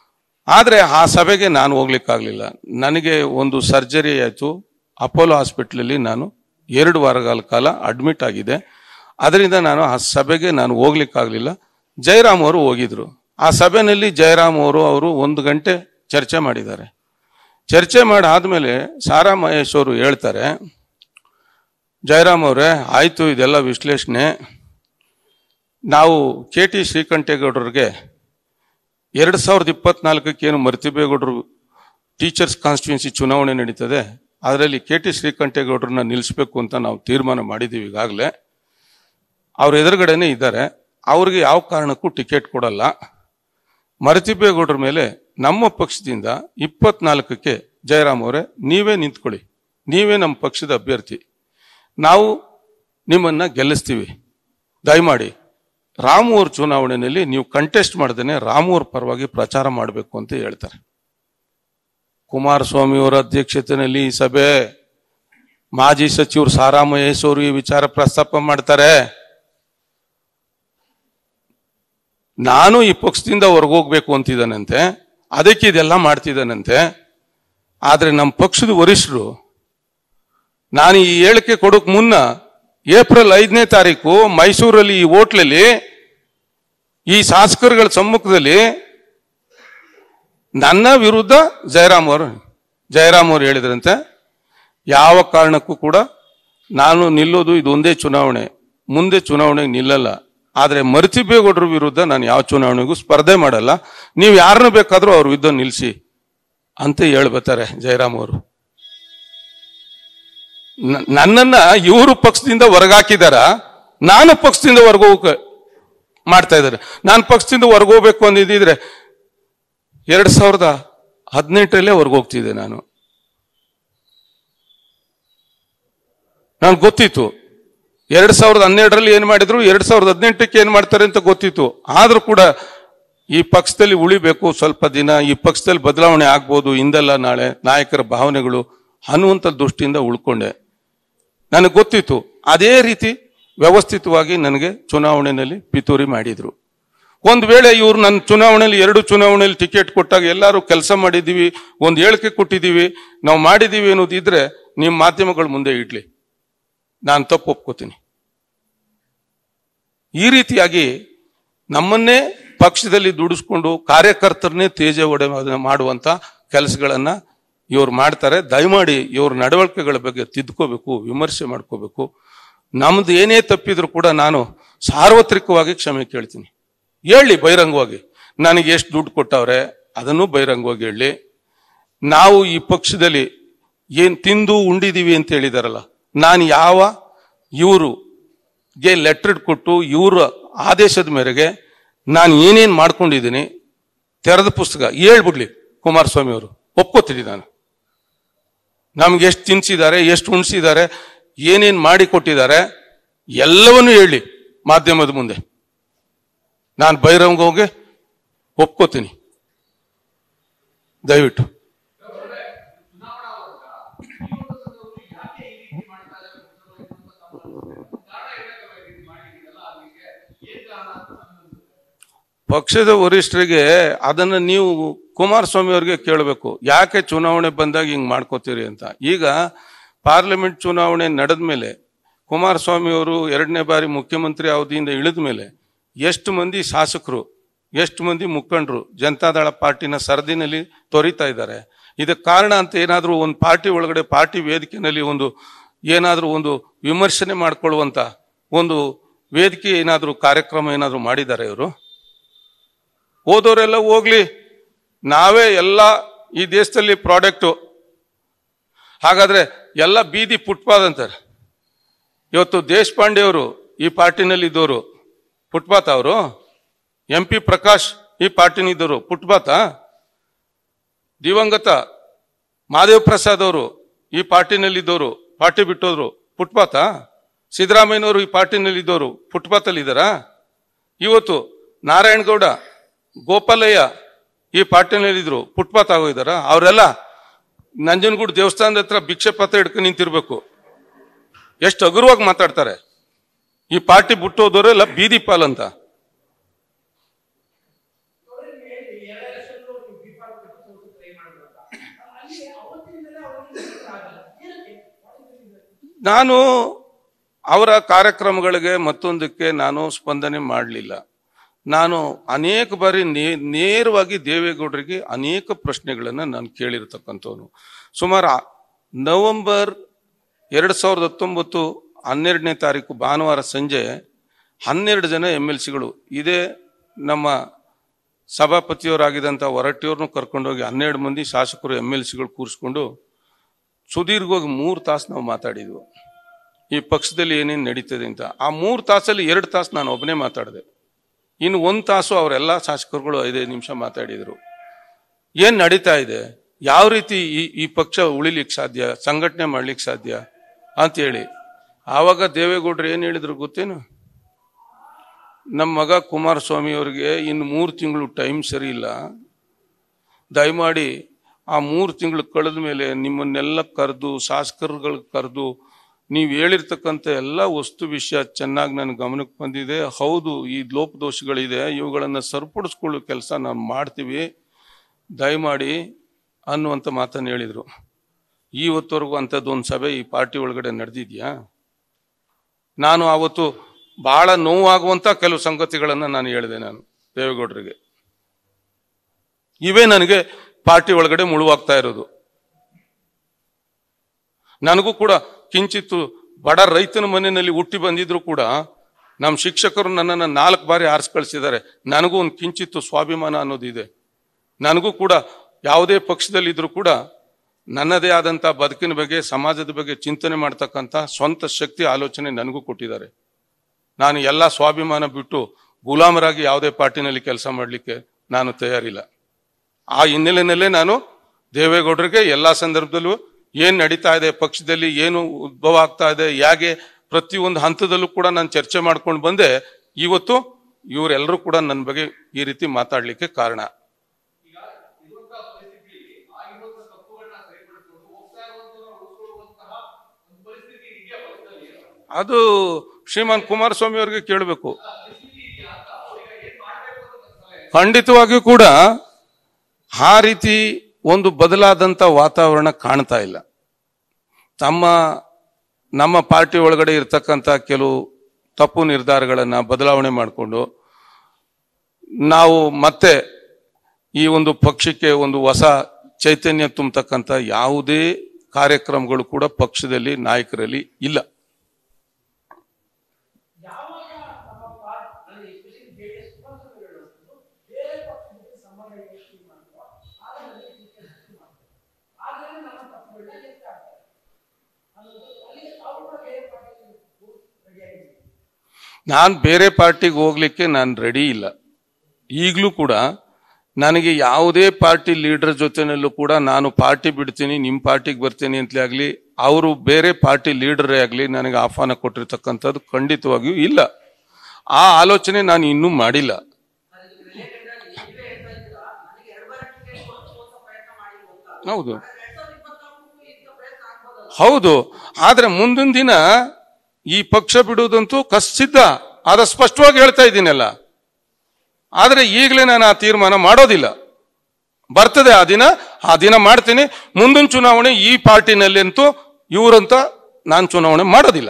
ಆದರೆ ಆ ಸಭೆಗೆ ನಾನು ಹೋಗ್ಲಿಕ್ಕಾಗಲಿಲ್ಲ ನನಗೆ ಒಂದು ಸರ್ಜರಿ ಆಯಿತು ಅಪೋಲೋ ಹಾಸ್ಪಿಟ್ಲಲ್ಲಿ ನಾನು ಎರಡು ವಾರಗಳ ಕಾಲ ಅಡ್ಮಿಟ್ ಆಗಿದೆ ಅದರಿಂದ ನಾನು ಆ ಸಭೆಗೆ ನಾನು ಹೋಗ್ಲಿಕ್ಕಾಗಲಿಲ್ಲ ಜಯರಾಮ್ ಅವರು ಹೋಗಿದ್ರು ಆ ಸಭೆಯಲ್ಲಿ ಜಯರಾಮ್ ಅವರು ಅವರು ಒಂದು ಗಂಟೆ ಚರ್ಚೆ ಮಾಡಿದ್ದಾರೆ ಚರ್ಚೆ ಮಾಡಿ ಆದ್ಮೇಲೆ ಸಾರಾ ಮಹೇಶ್ ಅವರು ಹೇಳ್ತಾರೆ ಜಯರಾಮ್ ಅವರೇ ಆಯ್ತು ಇದೆಲ್ಲ ವಿಶ್ಲೇಷಣೆ ನಾವು ಕೆ ಟಿ ಶ್ರೀಕಂಠೇಗೌಡರಿಗೆ ಎರಡು ಸಾವಿರದ ಇಪ್ಪತ್ನಾಲ್ಕಕ್ಕೆ ಏನು ಮರ್ತಿಬೇಗೌಡರು ಟೀಚರ್ಸ್ ಕಾನ್ಸ್ಟಿಟ್ಯೂನ್ಸಿ ಚುನಾವಣೆ ನಡೀತದೆ ಅದರಲ್ಲಿ ಕೆ ಟಿ ಶ್ರೀಕಂಠೇಗೌಡರನ್ನ ನಿಲ್ಲಿಸಬೇಕು ಅಂತ ನಾವು ತೀರ್ಮಾನ ಮಾಡಿದ್ದೀವಿ ಈಗಾಗಲೇ ಅವ್ರ ಎದುರುಗಡೆನೇ ಇದ್ದಾರೆ ಅವ್ರಿಗೆ ಯಾವ ಕಾರಣಕ್ಕೂ ಟಿಕೆಟ್ ಕೊಡಲ್ಲ ಮರತಿಬೇಗೌಡರ ಮೇಲೆ ನಮ್ಮ ಪಕ್ಷದಿಂದ ಇಪ್ಪತ್ನಾಲ್ಕಕ್ಕೆ ಜಯರಾಮ್ ಅವರೇ ನೀವೇ ನಿಂತ್ಕೊಳ್ಳಿ ನೀವೇ ನಮ್ಮ ಪಕ್ಷದ ಅಭ್ಯರ್ಥಿ ನಾವು ನಿಮ್ಮನ್ನ ಗೆಲ್ಲಿಸ್ತೀವಿ ದಯಮಾಡಿ ರಾಮು ಅವ್ರ ಚುನಾವಣೆಯಲ್ಲಿ ನೀವು ಕಂಟೆಸ್ಟ್ ಮಾಡ್ದೇನೆ ರಾಮು ಅವ್ರ ಪರವಾಗಿ ಪ್ರಚಾರ ಮಾಡಬೇಕು ಅಂತ ಹೇಳ್ತಾರೆ ಕುಮಾರಸ್ವಾಮಿ ಅವರ ಅಧ್ಯಕ್ಷತೆಯಲ್ಲಿ ಈ ಸಭೆ ಮಾಜಿ ಸಚಿವರು ಸಾರಾ ಮಹೇಶ್ ಅವರು ಈ ವಿಚಾರ ಪ್ರಸ್ತಾಪ ಮಾಡ್ತಾರೆ ನಾನು ಈ ಪಕ್ಷದಿಂದ ಹೊರಗೋಗ್ಬೇಕು ಅಂತಿದ್ದಾನಂತೆ ಅದಕ್ಕೆ ಇದೆಲ್ಲ ಮಾಡ್ತಿದ್ದಾನಂತೆ ಆದ್ರೆ ನಮ್ಮ ಪಕ್ಷದ ವರಿಷ್ಠರು ನಾನು ಈ ಹೇಳಿಕೆ ಕೊಡೋಕ್ ಮುನ್ನ ಏಪ್ರಿಲ್ ಐದನೇ ತಾರೀಕು ಮೈಸೂರಲ್ಲಿ ಈ ಹೋಟ್ಲಲ್ಲಿ ಈ ಶಾಸಕರುಗಳ ಸಮ್ಮುಖದಲ್ಲಿ ನನ್ನ ವಿರುದ್ಧ ಜಯರಾಮ್ ಅವರು ಜಯರಾಮ್ ಅವರು ಹೇಳಿದ್ರಂತೆ ಯಾವ ಕಾರಣಕ್ಕೂ ಕೂಡ ನಾನು ನಿಲ್ಲೋದು ಇದು ಒಂದೇ ಚುನಾವಣೆ ಮುಂದೆ ಚುನಾವಣೆಗೆ ನಿಲ್ಲಲ್ಲ ಆದ್ರೆ ಮರ್ತಿಬೇಗೌಡರ ವಿರುದ್ಧ ನಾನು ಯಾವ ಚುನಾವಣೆಗೂ ಸ್ಪರ್ಧೆ ಮಾಡಲ್ಲ ನೀವು ಯಾರನ್ನ ಬೇಕಾದ್ರೂ ಅವ್ರ ವಿರುದ್ಧ ನಿಲ್ಲಿಸಿ ಅಂತ ಹೇಳ್ಬತ್ತಾರೆ ಜಯರಾಮ್ ಅವರು ನ- ನನ್ನನ್ನ ಇವರು ಪಕ್ಷದಿಂದ ಹೊರಗಾಕಿದಾರ ನಾನು ಪಕ್ಷದಿಂದ ಹೊರಗೋಗ ಮಾಡ್ತಾ ಇದ್ದಾರೆ ನಾನು ಪಕ್ಷದಿಂದ ಹೊರಗೋಗ್ಬೇಕು ಅಂದಿದ್ರೆ ಎರಡ್ ಸಾವಿರದ ಹದಿನೆಂಟರಲ್ಲೇ ಹೊರಗೋಗ್ತಿದ್ದೆ ನಾನು ನನ್ಗೆ ಗೊತ್ತಿತ್ತು ಎರಡ್ ಸಾವಿರದ ಹನ್ನೆರಡರಲ್ಲಿ ಏನ್ ಮಾಡಿದ್ರು ಎರಡ್ ಸಾವಿರದ ಹದಿನೆಂಟಕ್ಕೆ ಏನ್ ಮಾಡ್ತಾರೆ ಅಂತ ಗೊತ್ತಿತ್ತು ಆದ್ರೂ ಕೂಡ ಈ ಪಕ್ಷದಲ್ಲಿ ಉಳಿಬೇಕು ಸ್ವಲ್ಪ ದಿನ ಈ ಪಕ್ಷದಲ್ಲಿ ಬದಲಾವಣೆ ಆಗ್ಬೋದು ಇಂದಲ್ಲ ನಾಳೆ ನಾಯಕರ ಭಾವನೆಗಳು ಅನ್ನುವಂಥ ದೃಷ್ಟಿಯಿಂದ ಉಳ್ಕೊಂಡೆ ನನಗೆ ಗೊತ್ತಿತ್ತು ಅದೇ ರೀತಿ ವ್ಯವಸ್ಥಿತವಾಗಿ ನನಗೆ ಚುನಾವಣೆಯಲ್ಲಿ ಪಿತೂರಿ ಮಾಡಿದ್ರು ಒಂದು ವೇಳೆ ಇವ್ರು ನನ್ನ ಚುನಾವಣೆಯಲ್ಲಿ ಎರಡು ಚುನಾವಣೆಯಲ್ಲಿ ಟಿಕೆಟ್ ಕೊಟ್ಟಾಗ ಎಲ್ಲರೂ ಕೆಲಸ ಮಾಡಿದ್ದೀವಿ ಒಂದು ಹೇಳಿಕೆ ಕೊಟ್ಟಿದ್ದೀವಿ ನಾವು ಮಾಡಿದ್ದೀವಿ ಅನ್ನೋದಿದ್ರೆ ನಿಮ್ಮ ಮಾಧ್ಯಮಗಳ ಮುಂದೆ ಇಡ್ಲಿ ನಾನು ತಪ್ಪು ಒಪ್ಕೋತೀನಿ ಈ ರೀತಿಯಾಗಿ ನಮ್ಮನ್ನೇ ಪಕ್ಷದಲ್ಲಿ ದುಡಿಸ್ಕೊಂಡು ಕಾರ್ಯಕರ್ತರನ್ನೇ ತೇಜ ಒಡೆ ಮಾಡುವಂತ ಕೆಲಸಗಳನ್ನ ಇವ್ರು ಮಾಡ್ತಾರೆ ದಯಮಾಡಿ ಇವ್ರ ನಡವಳಿಕೆಗಳ ಬಗ್ಗೆ ತಿದ್ಕೋಬೇಕು ವಿಮರ್ಶೆ ಮಾಡ್ಕೋಬೇಕು ನಮ್ದು ಏನೇ ತಪ್ಪಿದ್ರು ಕೂಡ ನಾನು ಸಾರ್ವತ್ರಿಕವಾಗಿ ಕ್ಷಮೆ ಕೇಳ್ತೀನಿ ಹೇಳಿ ಬಹಿರಂಗವಾಗಿ ನನಗೆ ಎಷ್ಟು ದುಡ್ಡು ಕೊಟ್ಟವ್ರೆ ಅದನ್ನು ಬಹಿರಂಗವಾಗಿ ಹೇಳಿ ನಾವು ಈ ಪಕ್ಷದಲ್ಲಿ ಏನ್ ತಿಂದು ಉಂಡಿದೀವಿ ಅಂತ ಹೇಳಿದಾರಲ್ಲ ನಾನು ಯಾವ ಇವರು ಗೆ ಲೆಟರ್ ಕೊಟ್ಟು ಇವರ ಆದೇಶದ ಮೇರೆಗೆ ನಾನು ಏನೇನು ಮಾಡ್ಕೊಂಡಿದ್ದೀನಿ ತೆರೆದ ಪುಸ್ತಕ ಹೇಳ್ಬಿಡ್ಲಿ ಕುಮಾರಸ್ವಾಮಿ ಅವರು ಒಪ್ಕೋತೀನಿ ನಾನು ನಮ್ಗೆ ಎಷ್ಟು ತಿನ್ಸಿದ್ದಾರೆ ಎಷ್ಟು ಉಣಿಸಿದ್ದಾರೆ ಏನೇನು ಮಾಡಿ ಕೊಟ್ಟಿದ್ದಾರೆ ಎಲ್ಲವನ್ನೂ ಹೇಳಿ ಮಾಧ್ಯಮದ ಮುಂದೆ ನಾನು ಬಹಿರಂಗ ಹೋಗಿ ಒಪ್ಕೋತೀನಿ ದಯವಿಟ್ಟು ಪಕ್ಷದ ವರಿಷ್ಠರಿಗೆ ಅದನ್ನ ನೀವು ಕುಮಾರಸ್ವಾಮಿ ಅವರಿಗೆ ಕೇಳಬೇಕು ಯಾಕೆ ಚುನಾವಣೆ ಬಂದಾಗ ಹಿಂಗ್ ಮಾಡ್ಕೋತೀರಿ ಅಂತ ಈಗ ಪಾರ್ಲಿಮೆಂಟ್ ಚುನಾವಣೆ ನಡೆದ ಮೇಲೆ ಕುಮಾರಸ್ವಾಮಿ ಅವರು ಎರಡನೇ ಬಾರಿ ಮುಖ್ಯಮಂತ್ರಿ ಅವಧಿಯಿಂದ ಇಳಿದ ಮೇಲೆ ಎಷ್ಟು ಮಂದಿ ಶಾಸಕರು ಎಷ್ಟು ಮಂದಿ ಮುಖಂಡರು ಜನತಾದಳ ಪಾರ್ಟಿನ ಸರದಿನಲ್ಲಿ ತೊರಿತಾ ಇದ್ದಾರೆ ಇದಕ್ಕೆ ಕಾರಣ ಅಂತ ಏನಾದರೂ ಒಂದು ಪಾರ್ಟಿ ಒಳಗಡೆ ಪಾರ್ಟಿ ವೇದಿಕೆಯಲ್ಲಿ ಒಂದು ಏನಾದರೂ ಒಂದು ವಿಮರ್ಶನೆ ಮಾಡ್ಕೊಳ್ಳುವಂತ ಒಂದು ವೇದಿಕೆ ಏನಾದರೂ ಕಾರ್ಯಕ್ರಮ ಏನಾದರೂ ಮಾಡಿದ್ದಾರೆ ಇವರು ಹೋದವರೆಲ್ಲ ಹೋಗ್ಲಿ ನಾವೇ ಎಲ್ಲ ಈ ದೇಶದಲ್ಲಿ ಪ್ರಾಡಕ್ಟು ಹಾಗಾದ್ರೆ ಎಲ್ಲ ಬೀದಿ ಫುಟ್ಪಾತ್ ಅಂತಾರೆ ಇವತ್ತು ದೇಶಪಾಂಡೆ ಅವರು ಈ ಪಾರ್ಟಿನಲ್ಲಿ ಇದ್ದವರು ಫುಟ್ಪಾತ್ ಅವರು ಎಂ ಪಿ ಪ್ರಕಾಶ್ ಈ ಪಾರ್ಟಿನಿದ್ದವರು ಫುಟ್ಪಾತ ದಿವಂಗತ ಮಾದೇವ್ ಪ್ರಸಾದ್ ಅವರು ಈ ಪಾರ್ಟಿನಲ್ಲಿದ್ದವರು ಪಾರ್ಟಿ ಬಿಟ್ಟೋದ್ರು ಫುಟ್ಪಾತ ಸಿದ್ದರಾಮಯ್ಯನವರು ಈ ಪಾರ್ಟಿನಲ್ಲಿದ್ದವರು ಫುಟ್ಪಾತಲ್ಲಿ ಇದ್ದಾರಾ ಇವತ್ತು ನಾರಾಯಣಗೌಡ ಗೋಪಾಲಯ್ಯ ಈ ಪಾರ್ಟಿನಲ್ಲಿದ್ರು ಫುಟ್ಪಾತ್ ಆಗೋಗಿದಾರ ಅವರೆಲ್ಲ ನಂಜನಗೂಡು ದೇವಸ್ಥಾನದ ಹತ್ರ ಭಿಕ್ಷೆ ಪತ್ರ ಹಿಡ್ಕೊಂಡು ನಿಂತಿರ್ಬೇಕು ಎಷ್ಟು ಹಗುರವಾಗಿ ಮಾತಾಡ್ತಾರೆ ಈ ಪಾರ್ಟಿ ಬಿಟ್ಟು ಹೋದವರೆಲ್ಲ ಬೀದಿ ಪಾಲ್ ಅಂತ ನಾನು ಅವರ ಕಾರ್ಯಕ್ರಮಗಳಿಗೆ ಮತ್ತೊಂದಕ್ಕೆ ನಾನು ಸ್ಪಂದನೆ ಮಾಡಲಿಲ್ಲ ನಾನು ಅನೇಕ ಬಾರಿ ನೇ- ನೇರವಾಗಿ ದೇವೇಗೌಡರಿಗೆ ಅನೇಕ ಪ್ರಶ್ನೆಗಳನ್ನು ನಾನು ಕೇಳಿರ್ತಕ್ಕಂಥವನು ಸುಮಾರು ಆ- ನವೆಂಬರ್ ಎರಡು ಸಾವಿರದ ಹತ್ತೊಂಬತ್ತು ಹನ್ನೆರಡನೇ ತಾರೀಕು ಭಾನುವಾರ ಸಂಜೆ ಹನ್ನೆರಡು ಜನ ಎಮ್ ಎಲ್ ಸಿಗಳು ಇದೇ ನಮ್ಮ ಸಭಾಪತಿಯವರಾಗಿದ್ದಂಥ ಹೊರಟ್ಟಿಯವ್ರನ್ನೂ ಕರ್ಕೊಂಡೋಗಿ ಹನ್ನೆರಡು ಮಂದಿ ಶಾಸಕರು ಎಮ್ ಎಲ್ ಸಿಗಳು ಕೂರಿಸ್ಕೊಂಡು ಸುದೀರ್ಘವಾಗಿ ಮೂರು ತಾಸು ನಾವು ಮಾತಾಡಿದ್ವು ಈ ಪಕ್ಷದಲ್ಲಿ ಏನೇನು ನಡೀತದೆ ಅಂತ ಆ ಮೂರು ತಾಸಲ್ಲಿ ಎರಡು ತಾಸು ನಾನು ಒಬ್ಬನೇ ಮಾತಾಡಿದೆ ಇನ್ನು ಒಂದು ತಾಸು ಅವರೆಲ್ಲ ಶಾಸಕರುಗಳು ಐದೈದು ನಿಮಿಷ ಮಾತಾಡಿದರು ಏನ್ ನಡೀತಾ ಇದೆ ಯಾವ ರೀತಿ ಈ ಈ ಪಕ್ಷ ಉಳಿಲಿಕ್ಕೆ ಸಾಧ್ಯ ಸಂಘಟನೆ ಮಾಡ್ಲಿಕ್ಕೆ ಸಾಧ್ಯ ಅಂತೇಳಿ ಆವಾಗ ದೇವೇಗೌಡರು ಏನ್ ಹೇಳಿದ್ರು ಗೊತ್ತೇನು ನಮ್ಮ ಮಗ ಕುಮಾರಸ್ವಾಮಿ ಅವರಿಗೆ ಇನ್ನು ಮೂರು ತಿಂಗಳು ಟೈಮ್ ಸರಿ ಇಲ್ಲ ದಯಮಾಡಿ ಆ ಮೂರು ತಿಂಗಳು ಕಳೆದ ಮೇಲೆ ನಿಮ್ಮನ್ನೆಲ್ಲ ಕರೆದು ಶಾಸಕರುಗಳು ಕರೆದು ನೀವು ಹೇಳಿರ್ತಕ್ಕಂಥ ಎಲ್ಲ ವಸ್ತು ವಿಷಯ ಚೆನ್ನಾಗಿ ನನ್ನ ಗಮನಕ್ಕೆ ಬಂದಿದೆ ಹೌದು ಈ ಲೋಪದೋಷಗಳಿದೆ ಇವುಗಳನ್ನು ಸರಿಪಡಿಸ್ಕೊಳ್ಳೋ ಕೆಲಸ ನಾವು ಮಾಡ್ತೀವಿ ದಯಮಾಡಿ ಅನ್ನುವಂಥ ಮಾತನ್ನು ಹೇಳಿದರು ಇವತ್ತವರೆಗೂ ಅಂಥದ್ದು ಒಂದು ಸಭೆ ಈ ಪಾರ್ಟಿ ಒಳಗಡೆ ನಡೆದಿದ್ಯಾ ನಾನು ಆವತ್ತು ಬಹಳ ನೋವಾಗುವಂತ ಕೆಲವು ಸಂಗತಿಗಳನ್ನು ನಾನು ಹೇಳಿದೆ ನಾನು ದೇವೇಗೌಡರಿಗೆ ಇವೇ ನನಗೆ ಪಾರ್ಟಿ ಒಳಗಡೆ ಮುಳುವಾಗ್ತಾ ಇರೋದು ನನಗೂ ಕೂಡ ಕಿಂಚಿತ್ತು ಬಡ ರೈತನ ಮನೆಯಲ್ಲಿ ಹುಟ್ಟಿ ಬಂದಿದ್ರು ಕೂಡ ನಮ್ಮ ಶಿಕ್ಷಕರು ನನ್ನನ್ನು ನಾಲ್ಕು ಬಾರಿ ಆರಿಸಿ ಕಳಿಸಿದ್ದಾರೆ ನನಗೂ ಒಂದು ಕಿಂಚಿತ್ತು ಸ್ವಾಭಿಮಾನ ಅನ್ನೋದಿದೆ ನನಗೂ ಕೂಡ ಯಾವುದೇ ಪಕ್ಷದಲ್ಲಿದ್ರೂ ಕೂಡ ನನ್ನದೇ ಆದಂಥ ಬದುಕಿನ ಬಗ್ಗೆ ಸಮಾಜದ ಬಗ್ಗೆ ಚಿಂತನೆ ಮಾಡ್ತಕ್ಕಂಥ ಸ್ವಂತ ಶಕ್ತಿ ಆಲೋಚನೆ ನನಗೂ ಕೊಟ್ಟಿದ್ದಾರೆ ನಾನು ಎಲ್ಲ ಸ್ವಾಭಿಮಾನ ಬಿಟ್ಟು ಗುಲಾಮರಾಗಿ ಯಾವುದೇ ಪಾರ್ಟಿನಲ್ಲಿ ಕೆಲಸ ಮಾಡಲಿಕ್ಕೆ ನಾನು ತಯಾರಿಲ್ಲ ಆ ಹಿನ್ನೆಲೆಯಲ್ಲೇ ನಾನು ದೇವೇಗೌಡರಿಗೆ ಎಲ್ಲ ಸಂದರ್ಭದಲ್ಲೂ ಏನ್ ನಡೀತಾ ಇದೆ ಪಕ್ಷದಲ್ಲಿ ಏನು ಉದ್ಭವ ಆಗ್ತಾ ಇದೆ ಹೇಗೆ ಪ್ರತಿಯೊಂದು ಹಂತದಲ್ಲೂ ಕೂಡ ನಾನು ಚರ್ಚೆ ಮಾಡ್ಕೊಂಡು ಬಂದೆ ಇವತ್ತು ಇವರೆಲ್ಲರೂ ಕೂಡ ನನ್ನ ಬಗ್ಗೆ ಈ ರೀತಿ ಮಾತಾಡ್ಲಿಕ್ಕೆ ಕಾರಣ ಅದು ಶ್ರೀಮಾನ್ ಕುಮಾರಸ್ವಾಮಿ ಅವರಿಗೆ ಕೇಳಬೇಕು ಖಂಡಿತವಾಗಿಯೂ ಕೂಡ ಆ ರೀತಿ ಒಂದು ಬದಲಾದಂತ ವಾತಾವರಣ ಕಾಣ್ತಾ ಇಲ್ಲ ತಮ್ಮ ನಮ್ಮ ಪಾರ್ಟಿ ಒಳಗಡೆ ಇರ್ತಕ್ಕಂಥ ಕೆಲವು ತಪ್ಪು ನಿರ್ಧಾರಗಳನ್ನ ಬದಲಾವಣೆ ಮಾಡಿಕೊಂಡು ನಾವು ಮತ್ತೆ ಈ ಒಂದು ಪಕ್ಷಕ್ಕೆ ಒಂದು ಹೊಸ ಚೈತನ್ಯ ತುಂಬತಕ್ಕಂಥ ಯಾವುದೇ ಕಾರ್ಯಕ್ರಮಗಳು ಕೂಡ ಪಕ್ಷದಲ್ಲಿ ನಾಯಕರಲ್ಲಿ ಇಲ್ಲ ಯಾವಾಗ ನಮ್ಮ ಪಾರ್ಟಿ ಅಂದ್ರೆ ಎಸ್ಪೆಷಲಿ ಜೆಡಿಎಸ್ ಕುಮಾರಸ್ವಾಮಿ ಹೇಳುವಂಥದ್ದು ಬೇರೆ ಪಕ್ಷದಲ್ಲಿ ಸಂಬಂಧ ಯೋಚನೆ ಮಾಡುವ ಆಗ ನನಗೆ ಟಿಕೆಟ್ ಮಾಡ್ತಾರೆ ಆಗಲೇ ನಮ್ಮ ತಪ್ಪುಗಳನ್ನ ಲೆಕ್ಕ ಹಾಕ್ತಾರೆ ಅನ್ನೋದು ಅಲ್ಲಿಗೆ ತಾವು ಕೂಡ ಬೇರೆ ಪಾರ್ಟಿ ರೆಡಿಯಾಗಿದ್ದೀವಿ ನಾನು ಬೇರೆ ಪಾರ್ಟಿಗೆ ಹೋಗ್ಲಿಕ್ಕೆ ನಾನು ರೆಡಿ ಇಲ್ಲ ಈಗಲೂ ಕೂಡ ನನಗೆ ಯಾವುದೇ ಪಾರ್ಟಿ ಲೀಡರ್ ಜೊತೆನಲ್ಲೂ ಕೂಡ ನಾನು ಪಾರ್ಟಿ ಬಿಡ್ತೀನಿ ನಿಮ್ಮ ಪಾರ್ಟಿಗೆ ಬರ್ತೀನಿ ಅಂತಲೇ ಆಗಲಿ ಅವರು ಬೇರೆ ಪಾರ್ಟಿ ಲೀಡರೇ ಆಗಲಿ ನನಗೆ ಆಹ್ವಾನ ಕೊಟ್ಟಿರ್ತಕ್ಕಂಥದ್ದು ಖಂಡಿತವಾಗಿಯೂ ಇಲ್ಲ ಆ ಆಲೋಚನೆ ನಾನು ಇನ್ನೂ ಮಾಡಿಲ್ಲ ಹೌದು ಹೌದು ಆದ್ರೆ ಮುಂದಿನ ದಿನ ಈ ಪಕ್ಷ ಬಿಡುವುದಂತೂ ಕಸಿದ್ದ ಆದ ಸ್ಪಷ್ಟವಾಗಿ ಹೇಳ್ತಾ ಇದ್ದೀನಲ್ಲ ಆದ್ರೆ ಈಗಲೇ ನಾನು ಆ ತೀರ್ಮಾನ ಮಾಡೋದಿಲ್ಲ ಬರ್ತದೆ ಆ ದಿನ ಆ ದಿನ ಮಾಡ್ತೀನಿ ಮುಂದಿನ ಚುನಾವಣೆ ಈ ಪಾರ್ಟಿನಲ್ಲಿ ಅಂತೂ ಇವರಂತ ನಾನು ಚುನಾವಣೆ ಮಾಡೋದಿಲ್ಲ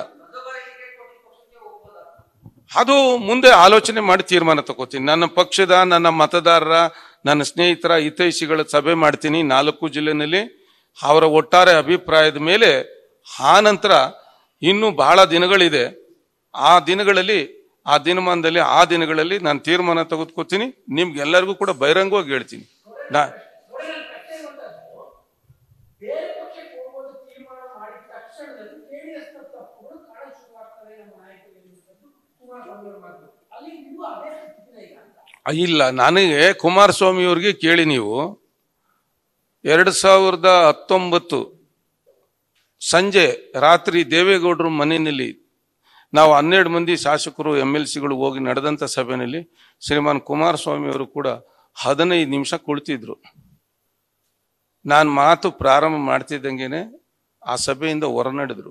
ಅದು ಮುಂದೆ ಆಲೋಚನೆ ಮಾಡಿ ತೀರ್ಮಾನ ತಗೋತೀನಿ ನನ್ನ ಪಕ್ಷದ ನನ್ನ ಮತದಾರರ ನನ್ನ ಸ್ನೇಹಿತರ ಹಿತೈಷಿಗಳ ಸಭೆ ಮಾಡ್ತೀನಿ ನಾಲ್ಕು ಜಿಲ್ಲೆನಲ್ಲಿ ಅವರ ಒಟ್ಟಾರೆ ಅಭಿಪ್ರಾಯದ ಮೇಲೆ ಆ ನಂತರ ಇನ್ನೂ ಬಹಳ ದಿನಗಳಿದೆ ಆ ದಿನಗಳಲ್ಲಿ ಆ ದಿನಮಾನದಲ್ಲಿ ಆ ದಿನಗಳಲ್ಲಿ ನಾನು ತೀರ್ಮಾನ ತೆಗೆದುಕೊತೀನಿ ನಿಮ್ಗೆಲ್ಲರಿಗೂ ಕೂಡ ಬಹಿರಂಗವಾಗಿ ಹೇಳ್ತೀನಿ ನಾ ನೋಡಿ ನನ್ನ ಪ್ರಶ್ನೆ ಇರುವಂತದ್ದು ಬೇರೆ ಪಕ್ಷಕ್ಕೆ ಹೋಗೋದು ತೀರ್ಮಾನ ಮಾಡಿದ ತಕ್ಷಣದಲ್ಲಿ ಜೆಡಿಎಸ್ ನ ತಪ್ಪುಗಳು ಕಾಣ ಶುರುವಾಗ್ತವೆ ನಮ್ಮ ನಾಯಕರು ಎನ್ನುವಂಥದ್ದು ಕುಮಾರಸ್ವಾಮಿ ಅವರ ಮಾತು ಅಲ್ಲಿ ನೀವು ಅದೇ ಸ್ಥಿತಿನ ಈಗ ಅಂತ ಇಲ್ಲ ನನಗೆ ಕುಮಾರಸ್ವಾಮಿ ಅವ್ರಿಗೆ ಕೇಳಿ ನೀವು ಎರಡು ಸಾವಿರದ ಹತ್ತೊಂಬತ್ತು ಸಂಜೆ ರಾತ್ರಿ ದೇವೇಗೌಡರು ಮನೆಯಲ್ಲಿ ನಾವು ಹನ್ನೆರಡು ಮಂದಿ ಶಾಸಕರು ಎಮ್ ಎಲ್ ಸಿಗಳು ಹೋಗಿ ನಡೆದಂಥ ಸಭೆಯಲ್ಲಿ ಶ್ರೀಮಾನ್ ಕುಮಾರಸ್ವಾಮಿ ಅವರು ಕೂಡ ಹದಿನೈದು ನಿಮಿಷ ಕುಳಿತಿದ್ರು ನಾನು ಮಾತು ಪ್ರಾರಂಭ ಮಾಡ್ತಿದ್ದಂಗೆನೆ ಆ ಸಭೆಯಿಂದ ಹೊರನಡೆದ್ರು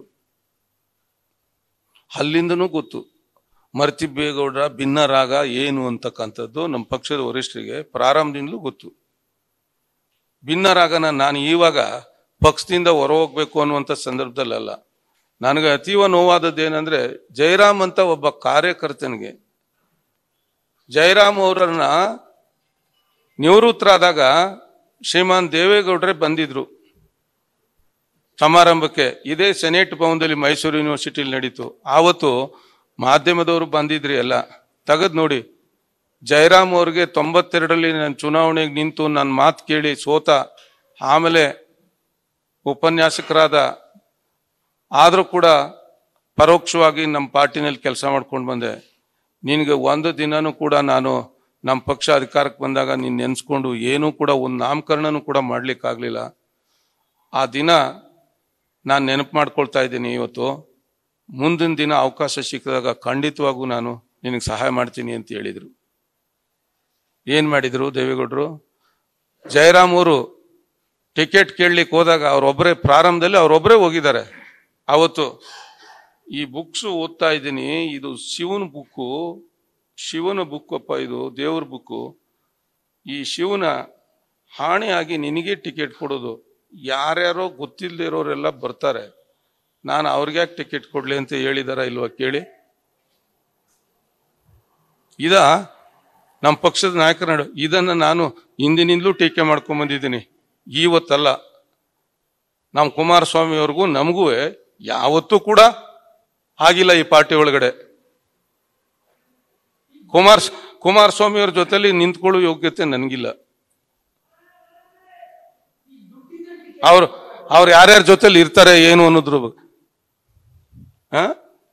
ಅಲ್ಲಿಂದನೂ ಗೊತ್ತು ಮರ್ತಿಬೇಗೌಡರ ಭಿನ್ನರಾಗ ಏನು ಅಂತಕ್ಕಂಥದ್ದು ನಮ್ಮ ಪಕ್ಷದ ವರಿಷ್ಠರಿಗೆ ಪ್ರಾರಂಭದಿಂದಲೂ ಗೊತ್ತು ಭಿನ್ನರಾಗನ ನಾನು ಇವಾಗ ಪಕ್ಷದಿಂದ ಹೊರ ಹೋಗ್ಬೇಕು ಅನ್ನುವಂಥ ಸಂದರ್ಭದಲ್ಲಲ್ಲ ನನಗೆ ಅತೀವ ನೋವಾದದ್ದು ಏನಂದ್ರೆ ಜಯರಾಮ್ ಅಂತ ಒಬ್ಬ ಕಾರ್ಯಕರ್ತನಿಗೆ ಜಯರಾಮ್ ಅವರನ್ನ ನಿವೃತ್ತರಾದಾಗ ಶ್ರೀಮಾನ್ ದೇವೇಗೌಡರೇ ಬಂದಿದ್ರು ಸಮಾರಂಭಕ್ಕೆ ಇದೇ ಸೆನೆಟ್ ಭವನದಲ್ಲಿ ಮೈಸೂರು ಯೂನಿವರ್ಸಿಟಿಲಿ ನಡೀತು ಆವತ್ತು ಮಾಧ್ಯಮದವರು ಬಂದಿದ್ರಿ ಎಲ್ಲ ತೆಗೆದು ನೋಡಿ ಜಯರಾಮ್ ಅವ್ರಿಗೆ ತೊಂಬತ್ತೆರಡರಲ್ಲಿ ನಾನು ಚುನಾವಣೆಗೆ ನಿಂತು ನನ್ನ ಮಾತು ಕೇಳಿ ಸೋತ ಆಮೇಲೆ ಉಪನ್ಯಾಸಕರಾದ ಆದರೂ ಕೂಡ ಪರೋಕ್ಷವಾಗಿ ನಮ್ಮ ಪಾರ್ಟಿನಲ್ಲಿ ಕೆಲಸ ಮಾಡ್ಕೊಂಡು ಬಂದೆ ನಿನಗೆ ಒಂದು ದಿನನೂ ಕೂಡ ನಾನು ನಮ್ಮ ಪಕ್ಷ ಅಧಿಕಾರಕ್ಕೆ ಬಂದಾಗ ನೀನು ನೆನೆಸ್ಕೊಂಡು ಏನೂ ಕೂಡ ಒಂದು ನಾಮಕರಣನೂ ಕೂಡ ಮಾಡ್ಲಿಕ್ಕಾಗಲಿಲ್ಲ ಆ ದಿನ ನಾನು ನೆನಪು ಮಾಡ್ಕೊಳ್ತಾ ಇದ್ದೀನಿ ಇವತ್ತು ಮುಂದಿನ ದಿನ ಅವಕಾಶ ಸಿಕ್ಕಿದಾಗ ಖಂಡಿತವಾಗೂ ನಾನು ನಿನಗೆ ಸಹಾಯ ಮಾಡ್ತೀನಿ ಅಂತ ಹೇಳಿದರು ಏನು ಮಾಡಿದರು ದೇವೇಗೌಡರು ಜಯರಾಮ್ ಅವರು ಟಿಕೆಟ್ ಕೇಳಲಿಕ್ಕೆ ಹೋದಾಗ ಅವರೊಬ್ಬರೇ ಪ್ರಾರಂಭದಲ್ಲಿ ಅವರೊಬ್ಬರೇ ಹೋಗಿದ್ದಾರೆ ಅವತ್ತು ಈ ಬುಕ್ಸ್ ಓದ್ತಾ ಇದ್ದೀನಿ ಇದು ಶಿವನ ಬುಕ್ಕು ಶಿವನ ಬುಕ್ ಅಪ್ಪ ಇದು ದೇವ್ರ ಬುಕ್ಕು ಈ ಶಿವನ ಹಾಣೆಯಾಗಿ ನಿನಗೆ ಟಿಕೆಟ್ ಕೊಡೋದು ಯಾರ್ಯಾರೋ ಗೊತ್ತಿಲ್ಲದೆ ಇರೋರೆಲ್ಲ ಬರ್ತಾರೆ ನಾನು ಅವ್ರಿಗೆ ಯಾಕೆ ಟಿಕೆಟ್ ಕೊಡ್ಲಿ ಅಂತ ಹೇಳಿದಾರ ಇಲ್ವಾ ಕೇಳಿ ಇದ ನಮ್ಮ ಪಕ್ಷದ ನಾಯಕರ ನಡು ಇದನ್ನ ನಾನು ಹಿಂದಿನಿಂದಲೂ ಟೀಕೆ ಮಾಡ್ಕೊಂಡ್ ಬಂದಿದ್ದೀನಿ ಇವತ್ತಲ್ಲ ನಮ್ಮ ಕುಮಾರಸ್ವಾಮಿ ಅವ್ರಿಗೂ ನಮಗೂ ಯಾವತ್ತೂ ಕೂಡ ಆಗಿಲ್ಲ ಈ ಪಾರ್ಟಿ ಒಳಗಡೆ ಕುಮಾರ್ ಕುಮಾರಸ್ವಾಮಿ ಅವ್ರ ಜೊತೆಲಿ ನಿಂತ್ಕೊಳ್ಳೋ ಯೋಗ್ಯತೆ ನನಗಿಲ್ಲ ಅವ್ರು ಅವ್ರು ಯಾರ್ಯಾರ ಜೊತೆಲಿ ಇರ್ತಾರೆ ಏನು ಅನ್ನೋದ್ರ ಬಗ್ಗೆ ಹ?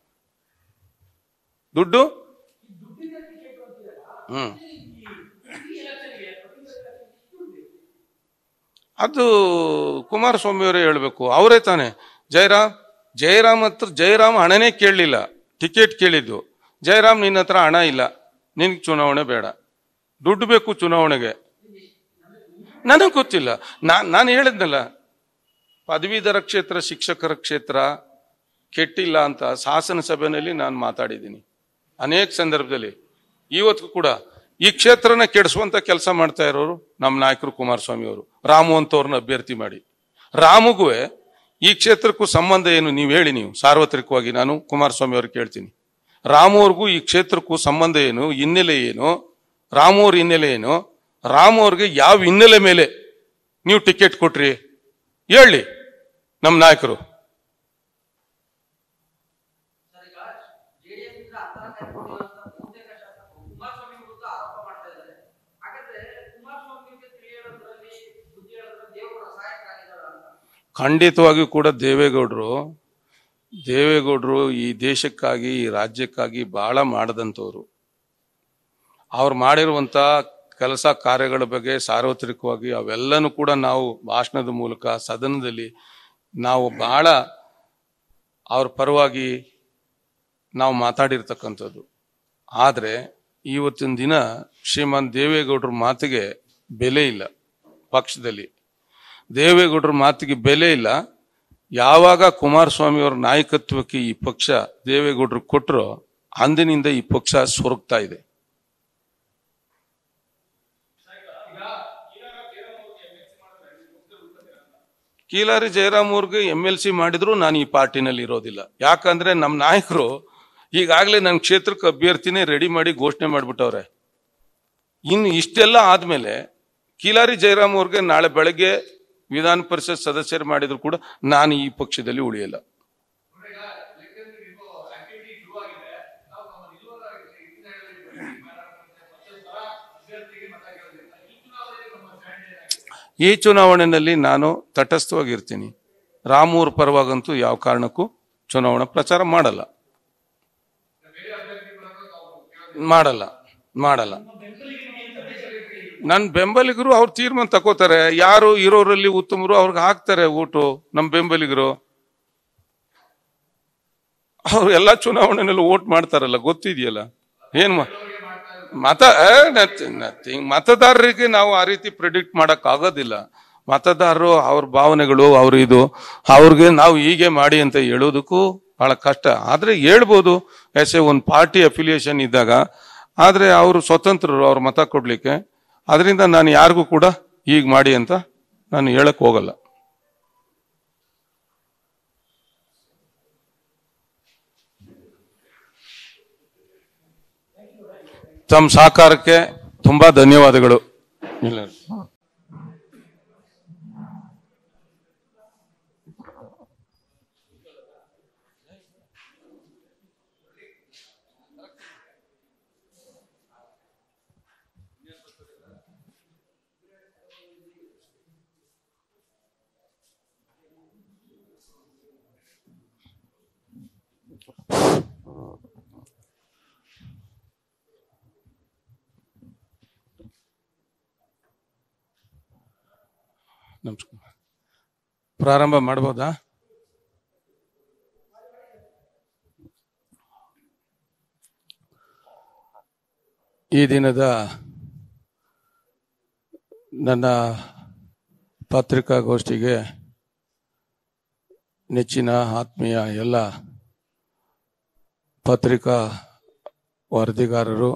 ದುಡ್ಡು ಹ್ಮ್ ಅದು ಕುಮಾರಸ್ವಾಮಿ ಅವರೇ ಹೇಳ್ಬೇಕು ಅವರೇ ತಾನೆ ಜಯರಾಮ್ ಜಯರಾಮ್ ಹತ್ರ ಜಯರಾಮ್ ಹಣನೇ ಕೇಳಲಿಲ್ಲ ಟಿಕೆಟ್ ಕೇಳಿದ್ದು ಜಯರಾಮ್ ನಿನ್ನ ಹತ್ರ ಹಣ ಇಲ್ಲ ನಿನ್ಗೆ ಚುನಾವಣೆ ಬೇಡ ದುಡ್ಡು ಬೇಕು ಚುನಾವಣೆಗೆ ನನಗೆ ಗೊತ್ತಿಲ್ಲ ನಾನ್ ನಾನು ಹೇಳಿದ್ನಲ್ಲ ಪದವೀಧರ ಕ್ಷೇತ್ರ ಶಿಕ್ಷಕರ ಕ್ಷೇತ್ರ ಕೆಟ್ಟಿಲ್ಲ ಅಂತ ಶಾಸನ ಸಭೆಯಲ್ಲಿ ನಾನು ಮಾತಾಡಿದ್ದೀನಿ ಅನೇಕ ಸಂದರ್ಭದಲ್ಲಿ ಇವತ್ತು ಕೂಡ ಈ ಕ್ಷೇತ್ರನ ಕೆಡಿಸುವಂತ ಕೆಲಸ ಮಾಡ್ತಾ ಇರೋರು ನಮ್ಮ ನಾಯಕರು ಕುಮಾರಸ್ವಾಮಿ ಅವರು ರಾಮು ಅಂತವ್ರನ್ನ ಅಭ್ಯರ್ಥಿ ಮಾಡಿ ರಾಮುಗೂ ಈ ಕ್ಷೇತ್ರಕ್ಕೂ ಸಂಬಂಧ ಏನು ನೀವು ಹೇಳಿ ನೀವು ಸಾರ್ವತ್ರಿಕವಾಗಿ ನಾನು ಕುಮಾರಸ್ವಾಮಿ ಅವ್ರಿಗೆ ಕೇಳ್ತೀನಿ ರಾಮು ಅವ್ರಿಗೂ ಈ ಕ್ಷೇತ್ರಕ್ಕೂ ಸಂಬಂಧ ಏನು ಹಿನ್ನೆಲೆ ಏನು ರಾಮು ಅವ್ರ ಹಿನ್ನೆಲೆ ಏನು ರಾಮು ಅವ್ರಿಗೆ ಯಾವ ಹಿನ್ನೆಲೆ ಮೇಲೆ ನೀವು ಟಿಕೆಟ್ ಕೊಟ್ರಿ ಹೇಳಿ ನಮ್ಮ ನಾಯಕರು ಸರ್ ಈಗ ಜೆಡಿಎಸ್ ಇಂದ ಅಂತರ ಕಾಯ್ದುಕೊಳ್ಳುವಂತ ಬಹುತೇಕ ಶಾಸಕರು ಕುಮಾರಸ್ವಾಮಿ ವಿರುದ್ಧ ಆರೋಪ ಮಾಡ್ತಾ ಇದ್ದಾರೆ ಹಾಗಾದ್ರೆ ಕುಮಾರಸ್ವಾಮಿಗೆ ತಿಳಿ ಹೇಳೋದ್ರಲ್ಲಿ ಬುದ್ಧಿ ಹೇಳೋದ್ರಲ್ಲಿ ದೇವರು ಸಹಾಯಕರಾಗಿದ್ದಾರೆ ಅಂತ ಖಂಡಿತವಾಗಿಯೂ ಕೂಡ ದೇವೇಗೌಡರು ದೇವೇಗೌಡರು ಈ ದೇಶಕ್ಕಾಗಿ ಈ ರಾಜ್ಯಕ್ಕಾಗಿ ಬಹಳ ಮಾಡದಂಥವ್ರು ಅವ್ರು ಮಾಡಿರುವಂತ ಕೆಲಸ ಕಾರ್ಯಗಳ ಬಗ್ಗೆ ಸಾರ್ವತ್ರಿಕವಾಗಿ ಅವೆಲ್ಲನೂ ಕೂಡ ನಾವು ಭಾಷಣದ ಮೂಲಕ ಸದನದಲ್ಲಿ ನಾವು ಬಹಳ ಅವ್ರ ಪರವಾಗಿ ನಾವು ಮಾತಾಡಿರ್ತಕ್ಕಂಥದ್ದು ಆದರೆ ಇವತ್ತಿನ ದಿನ ಶ್ರೀಮಾನ್ ದೇವೇಗೌಡರ ಮಾತಿಗೆ ಬೆಲೆ ಇಲ್ಲ ಪಕ್ಷದಲ್ಲಿ ದೇವೇಗೌಡರ ಮಾತಿಗೆ ಬೆಲೆ ಇಲ್ಲ ಯಾವಾಗ ಕುಮಾರಸ್ವಾಮಿ ಅವರ ನಾಯಕತ್ವಕ್ಕೆ ಈ ಪಕ್ಷ ದೇವೇಗೌಡರು ಕೊಟ್ಟರೋ ಅಂದಿನಿಂದ ಈ ಪಕ್ಷ ಸೊರಗ್ತಾ ಇದೆ ಕೀಲಾರಿ ಜಯರಾಮ್ ಅವ್ರಿಗೆ ಎಂ ಎಲ್ ಸಿ ಮಾಡಿದ್ರು ನಾನು ಈ ಪಾರ್ಟಿನಲ್ಲಿ ಇರೋದಿಲ್ಲ ಯಾಕಂದ್ರೆ ನಮ್ಮ ನಾಯಕರು ಈಗಾಗಲೇ ನನ್ನ ಕ್ಷೇತ್ರಕ್ಕೆ ಅಭ್ಯರ್ಥಿನೇ ರೆಡಿ ಮಾಡಿ ಘೋಷಣೆ ಮಾಡಿಬಿಟ್ಟವ್ರೆ ಇನ್ನು ಇಷ್ಟೆಲ್ಲ ಆದ್ಮೇಲೆ ಕೀಲಾರಿ ಜಯರಾಮ್ ಅವ್ರಿಗೆ ನಾಳೆ ಬೆಳಗ್ಗೆ ವಿಧಾನ ಪರಿಷತ್ ಸದಸ್ಯರು ಮಾಡಿದ್ರು ಕೂಡ ನಾನು ಈ ಪಕ್ಷದಲ್ಲಿ ಉಳಿಯಲ್ಲ ಈ ಚುನಾವಣೆಯಲ್ಲಿ ನಾನು ತಟಸ್ಥವಾಗಿರ್ತೀನಿ ರಾಮೂರ್ ಪರವಾಗಂತೂ ಯಾವ ಕಾರಣಕ್ಕೂ ಚುನಾವಣಾ ಪ್ರಚಾರ ಮಾಡಲ್ಲ ಮಾಡಲ್ಲ ಮಾಡಲ್ಲ ನನ್ನ ಬೆಂಬಲಿಗರು ಅವ್ರ ತೀರ್ಮಾನ ತಗೋತಾರೆ ಯಾರು ಇರೋರಲ್ಲಿ ಉತ್ತಮರು ಅವ್ರಿಗೆ ಹಾಕ್ತಾರೆ ಓಟು ನಮ್ಮ ಬೆಂಬಲಿಗರು ಅವ್ರು ಎಲ್ಲ ಚುನಾವಣೆನಲ್ಲಿ ಓಟ್ ಮಾಡ್ತಾರಲ್ಲ ಗೊತ್ತಿದೆಯಲ್ಲ ಏನ್ ಮಾ- ಮತ ನಥಿಂಗ್ ಮತದಾರರಿಗೆ ನಾವು ಆ ರೀತಿ ಪ್ರಿಡಿಕ್ಟ್ ಮಾಡಕ್ ಆಗೋದಿಲ್ಲ ಮತದಾರರು ಅವ್ರ ಭಾವನೆಗಳು ಅವ್ರ ಇದು ಅವ್ರಿಗೆ ನಾವು ಹೀಗೆ ಮಾಡಿ ಅಂತ ಹೇಳೋದಕ್ಕೂ ಬಹಳ ಕಷ್ಟ ಆದ್ರೆ ಹೇಳ್ಬೋದು ಎಸ್ ಎ ಒಂದು ಪಾರ್ಟಿ ಅಫಿಲಿಯೇಷನ್ ಇದ್ದಾಗ ಆದ್ರೆ ಅವರು ಸ್ವತಂತ್ರರು ಅವ್ರ ಮತ ಕೊಡ್ಲಿಕ್ಕೆ ಅದರಿಂದ ನಾನು ಯಾರಿಗೂ ಕೂಡ ಹೀಗೆ ಮಾಡಿ ಅಂತ ನಾನು ಹೇಳಕ್ ಹೋಗಲ್ಲ ತಮ್ಮ ಸಹಕಾರಕ್ಕೆ ತುಂಬಾ ಧನ್ಯವಾದಗಳು ಎಲ್ಲರಿಗೂ. ನಮಸ್ಕಾರ ಪ್ರಾರಂಭ ಮಾಡ್ಬೋದಾ ಈ ದಿನದ ನನ್ನ ಪತ್ರಿಕಾಗೋಷ್ಠಿಗೆ ನೆಚ್ಚಿನ ಆತ್ಮೀಯ ಎಲ್ಲ ಪತ್ರಿಕಾ ವರದಿಗಾರರು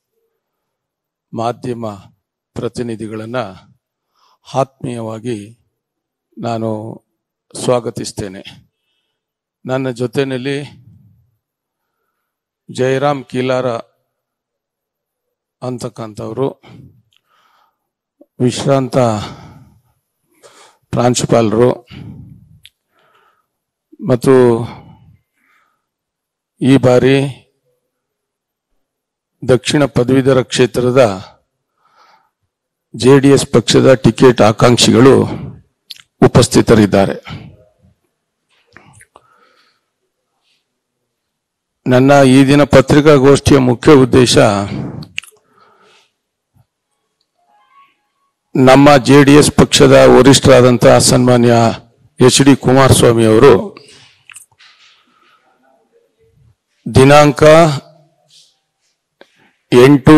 ಮಾಧ್ಯಮ ಪ್ರತಿನಿಧಿಗಳನ್ನು ಆತ್ಮೀಯವಾಗಿ ನಾನು ಸ್ವಾಗತಿಸ್ತೇನೆ ನನ್ನ ಜೊತೆಯಲ್ಲಿ ಜಯರಾಮ್ ಕೀಲಾರ ಅಂತಕ್ಕಂಥವರು ವಿಶ್ರಾಂತ ಪ್ರಾಂಶುಪಾಲರು ಮತ್ತು ಈ ಬಾರಿ ದಕ್ಷಿಣ ಪದವೀಧರ ಕ್ಷೇತ್ರದ ಜೆಡಿಎಸ್ ಪಕ್ಷದ ಟಿಕೆಟ್ ಆಕಾಂಕ್ಷಿಗಳು ಉಪಸ್ಥಿತರಿದ್ದಾರೆ ನನ್ನ ಈ ದಿನ ಪತ್ರಿಕಾಗೋಷ್ಠಿಯ ಮುಖ್ಯ ಉದ್ದೇಶ ನಮ್ಮ ಜೆಡಿಎಸ್ ಪಕ್ಷದ ವರಿಷ್ಠರಾದಂತಹ ಸನ್ಮಾನ್ಯ ಎಚ್ ಡಿ ಕುಮಾರಸ್ವಾಮಿ ಅವರು ದಿನಾಂಕ ಎಂಟು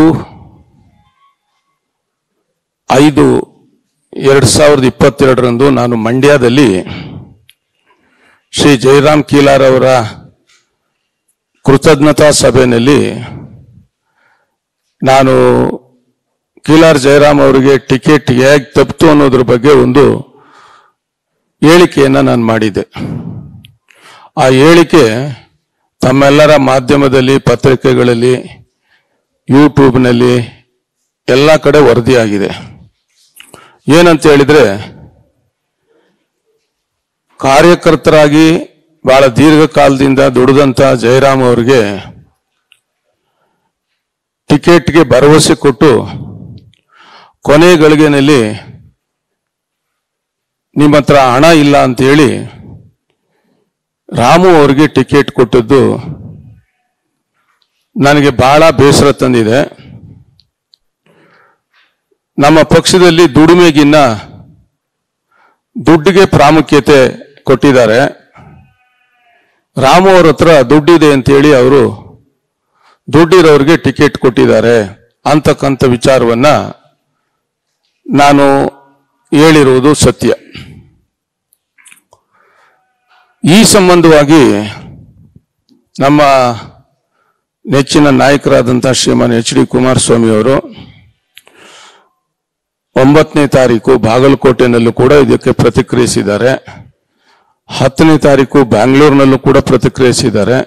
ಐದು ಎರಡ್ ಸಾವಿರದ ಇಪ್ಪತ್ತೆರಡರಂದು ನಾನು ಮಂಡ್ಯದಲ್ಲಿ ಶ್ರೀ ಜಯರಾಮ್ ಕೀಲಾರ್ ಅವರ ಕೃತಜ್ಞತಾ ಸಭೆಯಲ್ಲಿ ನಾನು ಕೀಲಾರ್ ಜಯರಾಮ್ ಅವರಿಗೆ ಟಿಕೆಟ್ ಹೇಗೆ ತಪ್ಪಿತು ಅನ್ನೋದ್ರ ಬಗ್ಗೆ ಒಂದು ಹೇಳಿಕೆಯನ್ನ ನಾನು ಮಾಡಿದ್ದೆ ಆ ಹೇಳಿಕೆ ತಮ್ಮೆಲ್ಲರ ಮಾಧ್ಯಮದಲ್ಲಿ ಪತ್ರಿಕೆಗಳಲ್ಲಿ ಯೂಟ್ಯೂಬ್ನಲ್ಲಿ ಎಲ್ಲ ಕಡೆ ವರದಿಯಾಗಿದೆ ಏನಂತ ಹೇಳಿದ್ರೆ ಕಾರ್ಯಕರ್ತರಾಗಿ ಬಹಳ ದೀರ್ಘಕಾಲದಿಂದ ದುಡಿದಂತ ಜಯರಾಮ್ ಅವರಿಗೆ ಟಿಕೆಟ್ಗೆ ಭರವಸೆ ಕೊಟ್ಟು ಕೊನೆ ಗಳಿಗೆನಲ್ಲಿ ನಿಮ್ಮ ಹತ್ರ ಹಣ ಇಲ್ಲ ಅಂತ ಹೇಳಿ ರಾಮು ಅವರಿಗೆ ಟಿಕೆಟ್ ಕೊಟ್ಟದ್ದು ನನಗೆ ಬಹಳ ಬೇಸರ ತಂದಿದೆ ನಮ್ಮ ಪಕ್ಷದಲ್ಲಿ ದುಡಿಮೆಗಿನ್ನ ದುಡ್ಡಿಗೆ ಪ್ರಾಮುಖ್ಯತೆ ಕೊಟ್ಟಿದ್ದಾರೆ ರಾಮು ಅವ್ರ ಹತ್ರ ದುಡ್ಡಿದೆ ಅಂತೇಳಿ ಅವರು ದುಡ್ಡಿರೋರಿಗೆ ಟಿಕೆಟ್ ಕೊಟ್ಟಿದ್ದಾರೆ ಅಂತಕ್ಕಂಥ ವಿಚಾರವನ್ನ ನಾನು ಹೇಳಿರುವುದು ಸತ್ಯ ಈ ಸಂಬಂಧವಾಗಿ ನಮ್ಮ ನೆಚ್ಚಿನ ನಾಯಕರಾದಂತಹ ಶ್ರೀಮಾನ್ ಎಚ್ ಡಿ ಕುಮಾರಸ್ವಾಮಿ ಅವರು ಒಂಬತ್ತನೇ ತಾರೀಕು ಬಾಗಲಕೋಟೆನಲ್ಲೂ ಕೂಡ ಇದಕ್ಕೆ ಪ್ರತಿಕ್ರಿಯಿಸಿದ್ದಾರೆ ಹತ್ತನೇ ತಾರೀಕು ಬ್ಯಾಂಗ್ಳೂರಿನಲ್ಲೂ ಕೂಡ ಪ್ರತಿಕ್ರಿಯಿಸಿದ್ದಾರೆ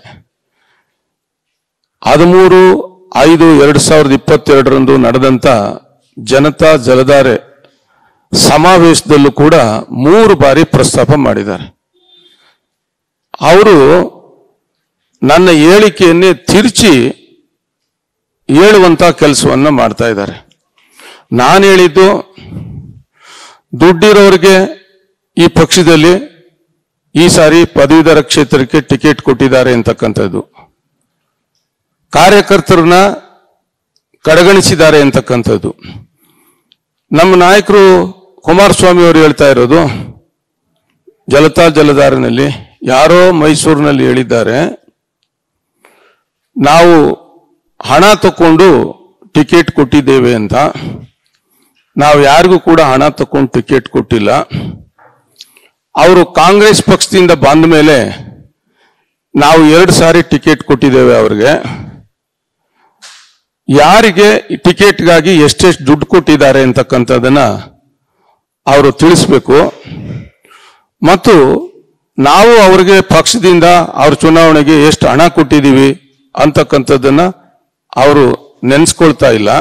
ಹದಿಮೂರು ಐದು ಎರಡ್ ಸಾವಿರದ ಇಪ್ಪತ್ತೆರಡರಂದು ನಡೆದಂತ ಜನತಾ ಜಲಧಾರೆ ಸಮಾವೇಶದಲ್ಲೂ ಕೂಡ ಮೂರು ಬಾರಿ ಪ್ರಸ್ತಾಪ ಮಾಡಿದ್ದಾರೆ ಅವರು ನನ್ನ ಹೇಳಿಕೆಯನ್ನೇ ತಿರುಚಿ ಹೇಳುವಂತ ಕೆಲಸವನ್ನ ಮಾಡ್ತಾ ಇದ್ದಾರೆ ನಾನು ಹೇಳಿದ್ದು ದುಡ್ಡಿರೋರಿಗೆ ಈ ಪಕ್ಷದಲ್ಲಿ ಈ ಸಾರಿ ಪದವೀಧರ ಕ್ಷೇತ್ರಕ್ಕೆ ಟಿಕೆಟ್ ಕೊಟ್ಟಿದ್ದಾರೆ ಅಂತಕ್ಕಂಥದ್ದು ಕಾರ್ಯಕರ್ತರನ್ನ ಕಡೆಗಣಿಸಿದ್ದಾರೆ ಅಂತಕ್ಕಂಥದ್ದು ನಮ್ಮ ನಾಯಕರು ಕುಮಾರಸ್ವಾಮಿ ಅವರು ಹೇಳ್ತಾ ಇರೋದು ಜಲತಾ ಜಲಧಾರಿನಲ್ಲಿ ಯಾರೋ ಮೈಸೂರಿನಲ್ಲಿ ಹೇಳಿದ್ದಾರೆ ನಾವು ಹಣ ತಕೊಂಡು ಟಿಕೆಟ್ ಕೊಟ್ಟಿದ್ದೇವೆ ಅಂತ ನಾವು ಯಾರಿಗೂ ಕೂಡ ಹಣ ತಕೊಂಡು ಟಿಕೆಟ್ ಕೊಟ್ಟಿಲ್ಲ ಅವರು ಕಾಂಗ್ರೆಸ್ ಪಕ್ಷದಿಂದ ಬಂದ ಮೇಲೆ ನಾವು ಎರಡು ಸಾರಿ ಟಿಕೆಟ್ ಕೊಟ್ಟಿದ್ದೇವೆ ಅವ್ರಿಗೆ ಯಾರಿಗೆ ಈ ಟಿಕೆಟ್ಗಾಗಿ ಎಷ್ಟೆಷ್ಟು ದುಡ್ಡು ಕೊಟ್ಟಿದ್ದಾರೆ ಅಂತಕ್ಕಂಥದ್ದನ್ನ ಅವರು ತಿಳಿಸ್ಬೇಕು ಮತ್ತು ನಾವು ಅವ್ರಿಗೆ ಪಕ್ಷದಿಂದ ಅವ್ರ ಚುನಾವಣೆಗೆ ಎಷ್ಟು ಹಣ ಕೊಟ್ಟಿದ್ದೀವಿ ಅಂತಕ್ಕಂಥದ್ದನ್ನ ಅವರು ನೆನೆಸ್ಕೊಳ್ತಾ ಇಲ್ಲ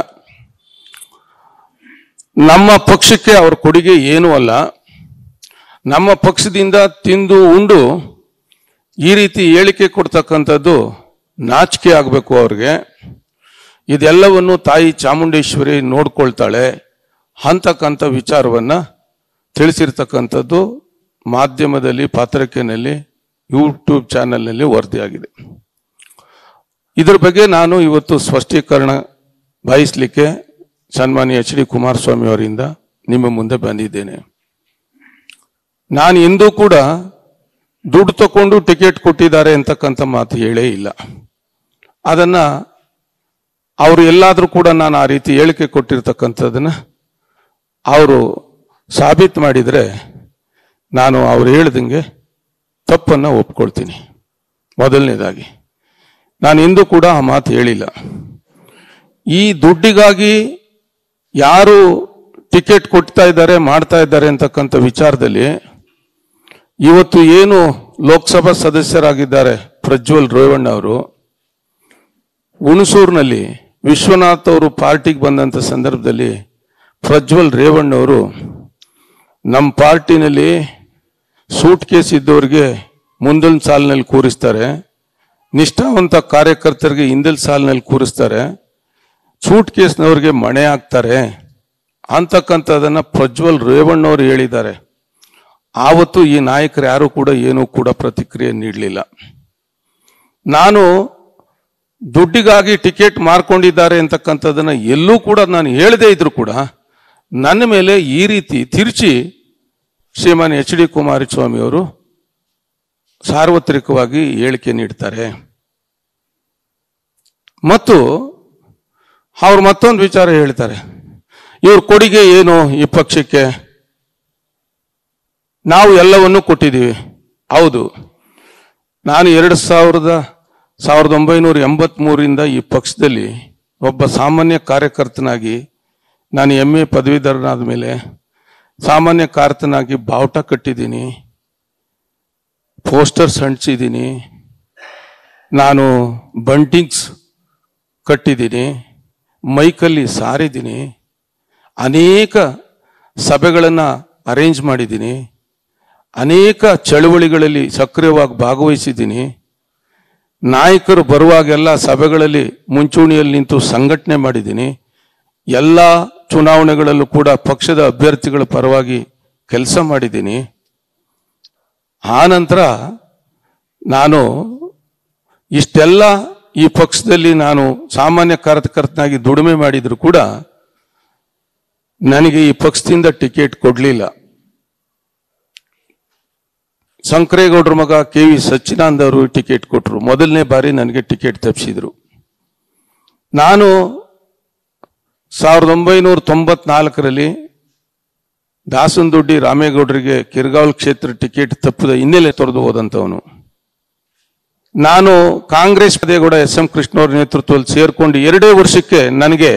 ನಮ್ಮ ಪಕ್ಷಕ್ಕೆ ಅವ್ರ ಕೊಡುಗೆ ಏನೂ ಅಲ್ಲ ನಮ್ಮ ಪಕ್ಷದಿಂದ ತಿಂದು ಉಂಡು ಈ ರೀತಿ ಹೇಳಿಕೆ ಕೊಡ್ತಕ್ಕಂಥದ್ದು ನಾಚಿಕೆ ಆಗಬೇಕು ಅವ್ರಿಗೆ ಇದೆಲ್ಲವನ್ನು ತಾಯಿ ಚಾಮುಂಡೇಶ್ವರಿ ನೋಡ್ಕೊಳ್ತಾಳೆ ಅಂತಕ್ಕಂಥ ವಿಚಾರವನ್ನ ತಿಳಿಸಿರ್ತಕ್ಕಂಥದ್ದು ಮಾಧ್ಯಮದಲ್ಲಿ ಪತ್ರಿಕೆಯಲ್ಲಿ ಯೂಟ್ಯೂಬ್ ಚಾನೆಲ್ನಲ್ಲಿ ವರದಿಯಾಗಿದೆ ಇದ್ರ ಬಗ್ಗೆ ನಾನು ಇವತ್ತು ಸ್ಪಷ್ಟೀಕರಣ ಬಯಸಲಿಕ್ಕೆ ಸನ್ಮಾನ್ಯ ಎಚ್ ಡಿ ಕುಮಾರಸ್ವಾಮಿ ಅವರಿಂದ ನಿಮ್ಮ ಮುಂದೆ ಬಂದಿದ್ದೇನೆ ನಾನು ಎಂದೂ ಕೂಡ ದುಡ್ಡು ತಕೊಂಡು ಟಿಕೆಟ್ ಕೊಟ್ಟಿದ್ದಾರೆ ಅಂತಕ್ಕಂಥ ಮಾತು ಹೇಳೇ ಇಲ್ಲ ಅದನ್ನ ಅವರು ಎಲ್ಲಾದರೂ ಕೂಡ ನಾನು ಆ ರೀತಿ ಹೇಳಿಕೆ ಕೊಟ್ಟಿರ್ತಕ್ಕಂಥದ್ದನ್ನ ಅವರು ಸಾಬೀತು ಮಾಡಿದರೆ ನಾನು ಅವ್ರು ಹೇಳ್ದಂಗೆ ತಪ್ಪನ್ನು ಒಪ್ಕೊಳ್ತೀನಿ ಮೊದಲನೇದಾಗಿ ನಾನು ಎಂದೂ ಕೂಡ ಆ ಮಾತು ಹೇಳಿಲ್ಲ ಈ ದುಡ್ಡಿಗಾಗಿ ಯಾರು ಟಿಕೆಟ್ ಕೊಡ್ತಾ ಇದ್ದಾರೆ ಮಾಡ್ತಾ ಇದ್ದಾರೆ ಅಂತಕ್ಕಂಥ ವಿಚಾರದಲ್ಲಿ ಇವತ್ತು ಏನು ಲೋಕಸಭಾ ಸದಸ್ಯರಾಗಿದ್ದಾರೆ ಪ್ರಜ್ವಲ್ ರೇವಣ್ಣ ಅವರು ಹುಣಸೂರಿನಲ್ಲಿ ವಿಶ್ವನಾಥ್ ಅವರು ಪಾರ್ಟಿಗೆ ಬಂದಂಥ ಸಂದರ್ಭದಲ್ಲಿ ಪ್ರಜ್ವಲ್ ರೇವಣ್ಣ ಅವರು ನಮ್ಮ ಪಾರ್ಟಿನಲ್ಲಿ ಸೂಟ್ ಕೇಸ್ ಇದ್ದವ್ರಿಗೆ ಮುಂದಿನ ಸಾಲಿನಲ್ಲಿ ಕೂರಿಸ್ತಾರೆ ನಿಷ್ಠಾವಂತ ಕಾರ್ಯಕರ್ತರಿಗೆ ಹಿಂದಿನ ಸಾಲಿನಲ್ಲಿ ಕೂರಿಸ್ತಾರೆ ಸೂಟ್ ಕೇಸ್ನವ್ರಿಗೆ ಮಣೆ ಹಾಕ್ತಾರೆ ಅಂತಕ್ಕಂಥದ್ದನ್ನ ಪ್ರಜ್ವಲ್ ರೇವಣ್ಣವರು ಹೇಳಿದ್ದಾರೆ ಆವತ್ತು ಈ ನಾಯಕರು ಯಾರು ಕೂಡ ಏನೂ ಕೂಡ ಪ್ರತಿಕ್ರಿಯೆ ನೀಡಲಿಲ್ಲ ನಾನು ದುಡ್ಡಿಗಾಗಿ ಟಿಕೆಟ್ ಮಾರ್ಕೊಂಡಿದ್ದಾರೆ ಅಂತಕ್ಕಂಥದ್ದನ್ನ ಎಲ್ಲೂ ಕೂಡ ನಾನು ಹೇಳದೇ ಇದ್ರು ಕೂಡ ನನ್ನ ಮೇಲೆ ಈ ರೀತಿ ತಿರುಚಿ ಶ್ರೀಮಾನ್ ಎಚ್ ಡಿ ಕುಮಾರಸ್ವಾಮಿ ಅವರು ಸಾರ್ವತ್ರಿಕವಾಗಿ ಹೇಳಿಕೆ ನೀಡ್ತಾರೆ ಮತ್ತು ಅವ್ರು ಮತ್ತೊಂದು ವಿಚಾರ ಹೇಳ್ತಾರೆ ಇವ್ರ ಕೊಡುಗೆ ಏನು ಈ ಪಕ್ಷಕ್ಕೆ ನಾವು ಎಲ್ಲವನ್ನೂ ಕೊಟ್ಟಿದ್ದೀವಿ ಹೌದು ನಾನು ಎರಡು ಸಾವಿರದ ಸಾವಿರದ ಒಂಬೈನೂರ ಎಂಬತ್ಮೂರಿಂದ ಈ ಪಕ್ಷದಲ್ಲಿ ಒಬ್ಬ ಸಾಮಾನ್ಯ ಕಾರ್ಯಕರ್ತನಾಗಿ ನಾನು ಎಂ ಎ ಪದವೀಧರನಾದ ಮೇಲೆ ಸಾಮಾನ್ಯ ಕಾರ್ಯಕರ್ತನಾಗಿ ಬಾವುಟ ಕಟ್ಟಿದ್ದೀನಿ ಪೋಸ್ಟರ್ಸ್ ಹಂಚಿದ್ದೀನಿ ನಾನು ಬಂಟಿಂಗ್ಸ್ ಕಟ್ಟಿದ್ದೀನಿ ಮೈಕಲ್ಲಿ ಸಾರಿದ್ದೀನಿ ಅನೇಕ ಸಭೆಗಳನ್ನು ಅರೇಂಜ್ ಮಾಡಿದ್ದೀನಿ ಅನೇಕ ಚಳುವಳಿಗಳಲ್ಲಿ ಸಕ್ರಿಯವಾಗಿ ಭಾಗವಹಿಸಿದ್ದೀನಿ ನಾಯಕರು ಬರುವಾಗೆಲ್ಲ ಸಭೆಗಳಲ್ಲಿ ಮುಂಚೂಣಿಯಲ್ಲಿ ನಿಂತು ಸಂಘಟನೆ ಮಾಡಿದ್ದೀನಿ ಎಲ್ಲ ಚುನಾವಣೆಗಳಲ್ಲೂ ಕೂಡ ಪಕ್ಷದ ಅಭ್ಯರ್ಥಿಗಳ ಪರವಾಗಿ ಕೆಲಸ ಮಾಡಿದ್ದೀನಿ ಆ ನಂತರ ನಾನು ಇಷ್ಟೆಲ್ಲ ಈ ಪಕ್ಷದಲ್ಲಿ ನಾನು ಸಾಮಾನ್ಯ ಕಾರ್ಯಕರ್ತನಾಗಿ ದುಡಿಮೆ ಮಾಡಿದ್ರು ಕೂಡ ನನಗೆ ಈ ಪಕ್ಷದಿಂದ ಟಿಕೆಟ್ ಕೊಡಲಿಲ್ಲ ಶಂಕರೇಗೌಡರ ಮಗ ಕೆ ವಿ ಸಚ್ಚಿದಾನಂದ ಅವರು ಟಿಕೆಟ್ ಕೊಟ್ಟರು ಮೊದಲನೇ ಬಾರಿ ನನಗೆ ಟಿಕೆಟ್ ತಪ್ಪಿಸಿದ್ರು ನಾನು ಸಾವಿರದ ಒಂಬೈನೂರ ತೊಂಬತ್ನಾಲ್ಕರಲ್ಲಿ ದಾಸನದೊಡ್ಡಿ ರಾಮೇಗೌಡರಿಗೆ ಕಿರ್ಗಾವಲ್ ಕ್ಷೇತ್ರ ಟಿಕೆಟ್ ತಪ್ಪದ ಹಿನ್ನೆಲೆ ತೊರೆದು ಹೋದಂಥವನು ನಾನು ಕಾಂಗ್ರೆಸ್ ಪದೇಗೌಡ ಎಸ್ ಎಂ ಕೃಷ್ಣವ್ರ ನೇತೃತ್ವದಲ್ಲಿ ಸೇರ್ಕೊಂಡು ಎರಡೇ ವರ್ಷಕ್ಕೆ ನನಗೆ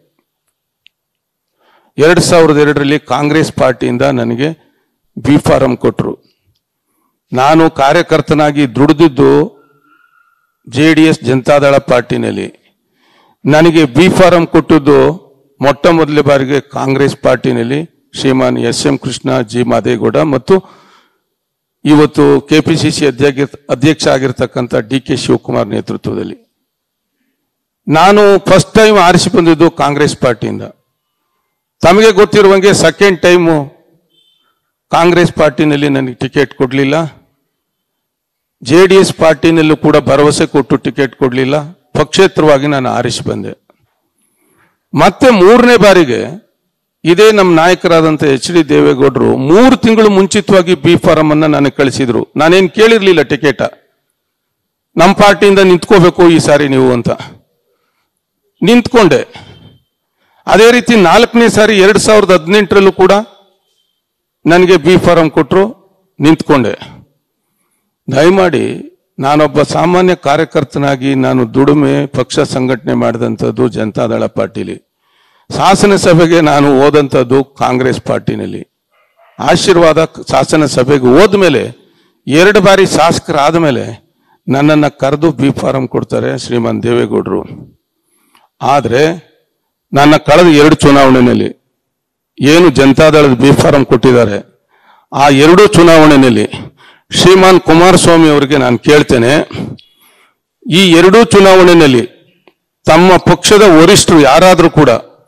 ಎರಡ್ ಸಾವಿರದ ಎರಡರಲ್ಲಿ ಕಾಂಗ್ರೆಸ್ ಪಾರ್ಟಿಯಿಂದ ನನಗೆ ಬಿ ಫಾರಂ ಕೊಟ್ಟರು ನಾನು ಕಾರ್ಯಕರ್ತನಾಗಿ ದುಡಿದಿದ್ದು ಜೆ ಡಿ ಎಸ್ ಜನತಾದಳ ಪಾರ್ಟಿನಲ್ಲಿ ನನಗೆ ಬಿ ಫಾರಂ ಕೊಟ್ಟದ್ದು ಮೊಟ್ಟ ಮೊದಲ ಬಾರಿಗೆ ಕಾಂಗ್ರೆಸ್ ಪಾರ್ಟಿನಲ್ಲಿ Shriman S M Krishna G Madegowda ಮತ್ತು ಇವತ್ತು ಕೆಪಿಸಿಸಿ ಅಧ್ಯಕ್ಷ ಅಧ್ಯಕ್ಷ ಆಗಿರ್ತಕ್ಕಂಥ ಡಿ ಕೆ ಶಿವಕುಮಾರ್ ನೇತೃತ್ವದಲ್ಲಿ ನಾನು ಫಸ್ಟ್ ಟೈಮ್ ಆರಿಸಿ ಬಂದಿದ್ದು ಕಾಂಗ್ರೆಸ್ ಪಾರ್ಟಿಯಿಂದ ತಮಗೆ ಗೊತ್ತಿರುವಂಗೆ ಸೆಕೆಂಡ್ ಟೈಮು ಕಾಂಗ್ರೆಸ್ ಪಾರ್ಟಿನಲ್ಲಿ ನನಗೆ ಟಿಕೆಟ್ ಕೊಡಲಿಲ್ಲ ಜೆ ಡಿ ಎಸ್ ಪಾರ್ಟಿನಲ್ಲೂ ಕೂಡ ಭರವಸೆ ಕೊಟ್ಟು ಟಿಕೆಟ್ ಕೊಡಲಿಲ್ಲ ಪಕ್ಷೇತರವಾಗಿ ನಾನು ಆರಿಸಿ ಬಂದೆ ಮತ್ತೆ ಮೂರನೇ ಬಾರಿಗೆ ಇದೇ ನಮ್ಮ ನಾಯಕರಾದಂಥ ಎಚ್ ಡಿ ದೇವೇಗೌಡರು ಮೂರು ತಿಂಗಳು ಮುಂಚಿತವಾಗಿ ಬಿ ಫಾರಂ ಅನ್ನ ನನಗೆ ಕಳಿಸಿದ್ರು ನಾನೇನು ಕೇಳಿರ್ಲಿಲ್ಲ ಟಿಕೆಟ ನಮ್ಮ ಪಾರ್ಟಿಯಿಂದ ನಿಂತ್ಕೋಬೇಕು ಈ ಸಾರಿ ನೀವು ಅಂತ ನಿಂತ್ಕೊಂಡೆ ಅದೇ ರೀತಿ ನಾಲ್ಕನೇ ಸಾರಿ ಎರಡ್ ಸಾವಿರದ ಹದಿನೆಂಟರಲ್ಲೂ ಕೂಡ ನನಗೆ ಬಿ ಫಾರಂ ಕೊಟ್ಟರು ನಿಂತ್ಕೊಂಡೆ ದಯಮಾಡಿ ನಾನೊಬ್ಬ ಸಾಮಾನ್ಯ ಕಾರ್ಯಕರ್ತನಾಗಿ ನಾನು ದುಡಿಮೆ ಪಕ್ಷ ಸಂಘಟನೆ ಮಾಡಿದಂಥದ್ದು ಜನತಾದಳ ಪಾರ್ಟಿಲಿ ಶಾಸನ ಸಭೆಗೆ ನಾನು ಹೋದಂಥದ್ದು ಕಾಂಗ್ರೆಸ್ ಪಾರ್ಟಿನಲ್ಲಿ ಆಶೀರ್ವಾದ ಶಾಸನ ಸಭೆಗೆ ಹೋದ್ಮೇಲೆ ಎರಡು ಬಾರಿ ಶಾಸಕರಾದ ಮೇಲೆ ನನ್ನನ್ನು ಕರೆದು ಬಿ ಫಾರಂ ಕೊಡ್ತಾರೆ ಶ್ರೀಮಾನ್ ದೇವೇಗೌಡರು ಆದ್ರೆ ನನ್ನ ಕಳೆದ ಎರಡು ಚುನಾವಣೆಯಲ್ಲಿ ಏನು ಜನತಾದಳದ ಬಿ ಫಾರಂ ಕೊಟ್ಟಿದ್ದಾರೆ ಆ ಎರಡೂ ಚುನಾವಣೆಯಲ್ಲಿ ಶ್ರೀಮಾನ್ ಕುಮಾರಸ್ವಾಮಿ ಅವರಿಗೆ ನಾನು ಕೇಳ್ತೇನೆ ಈ ಎರಡೂ ಚುನಾವಣೆಯಲ್ಲಿ ತಮ್ಮ ಪಕ್ಷದ ವರಿಷ್ಠರು ಯಾರಾದರೂ ಕೂಡ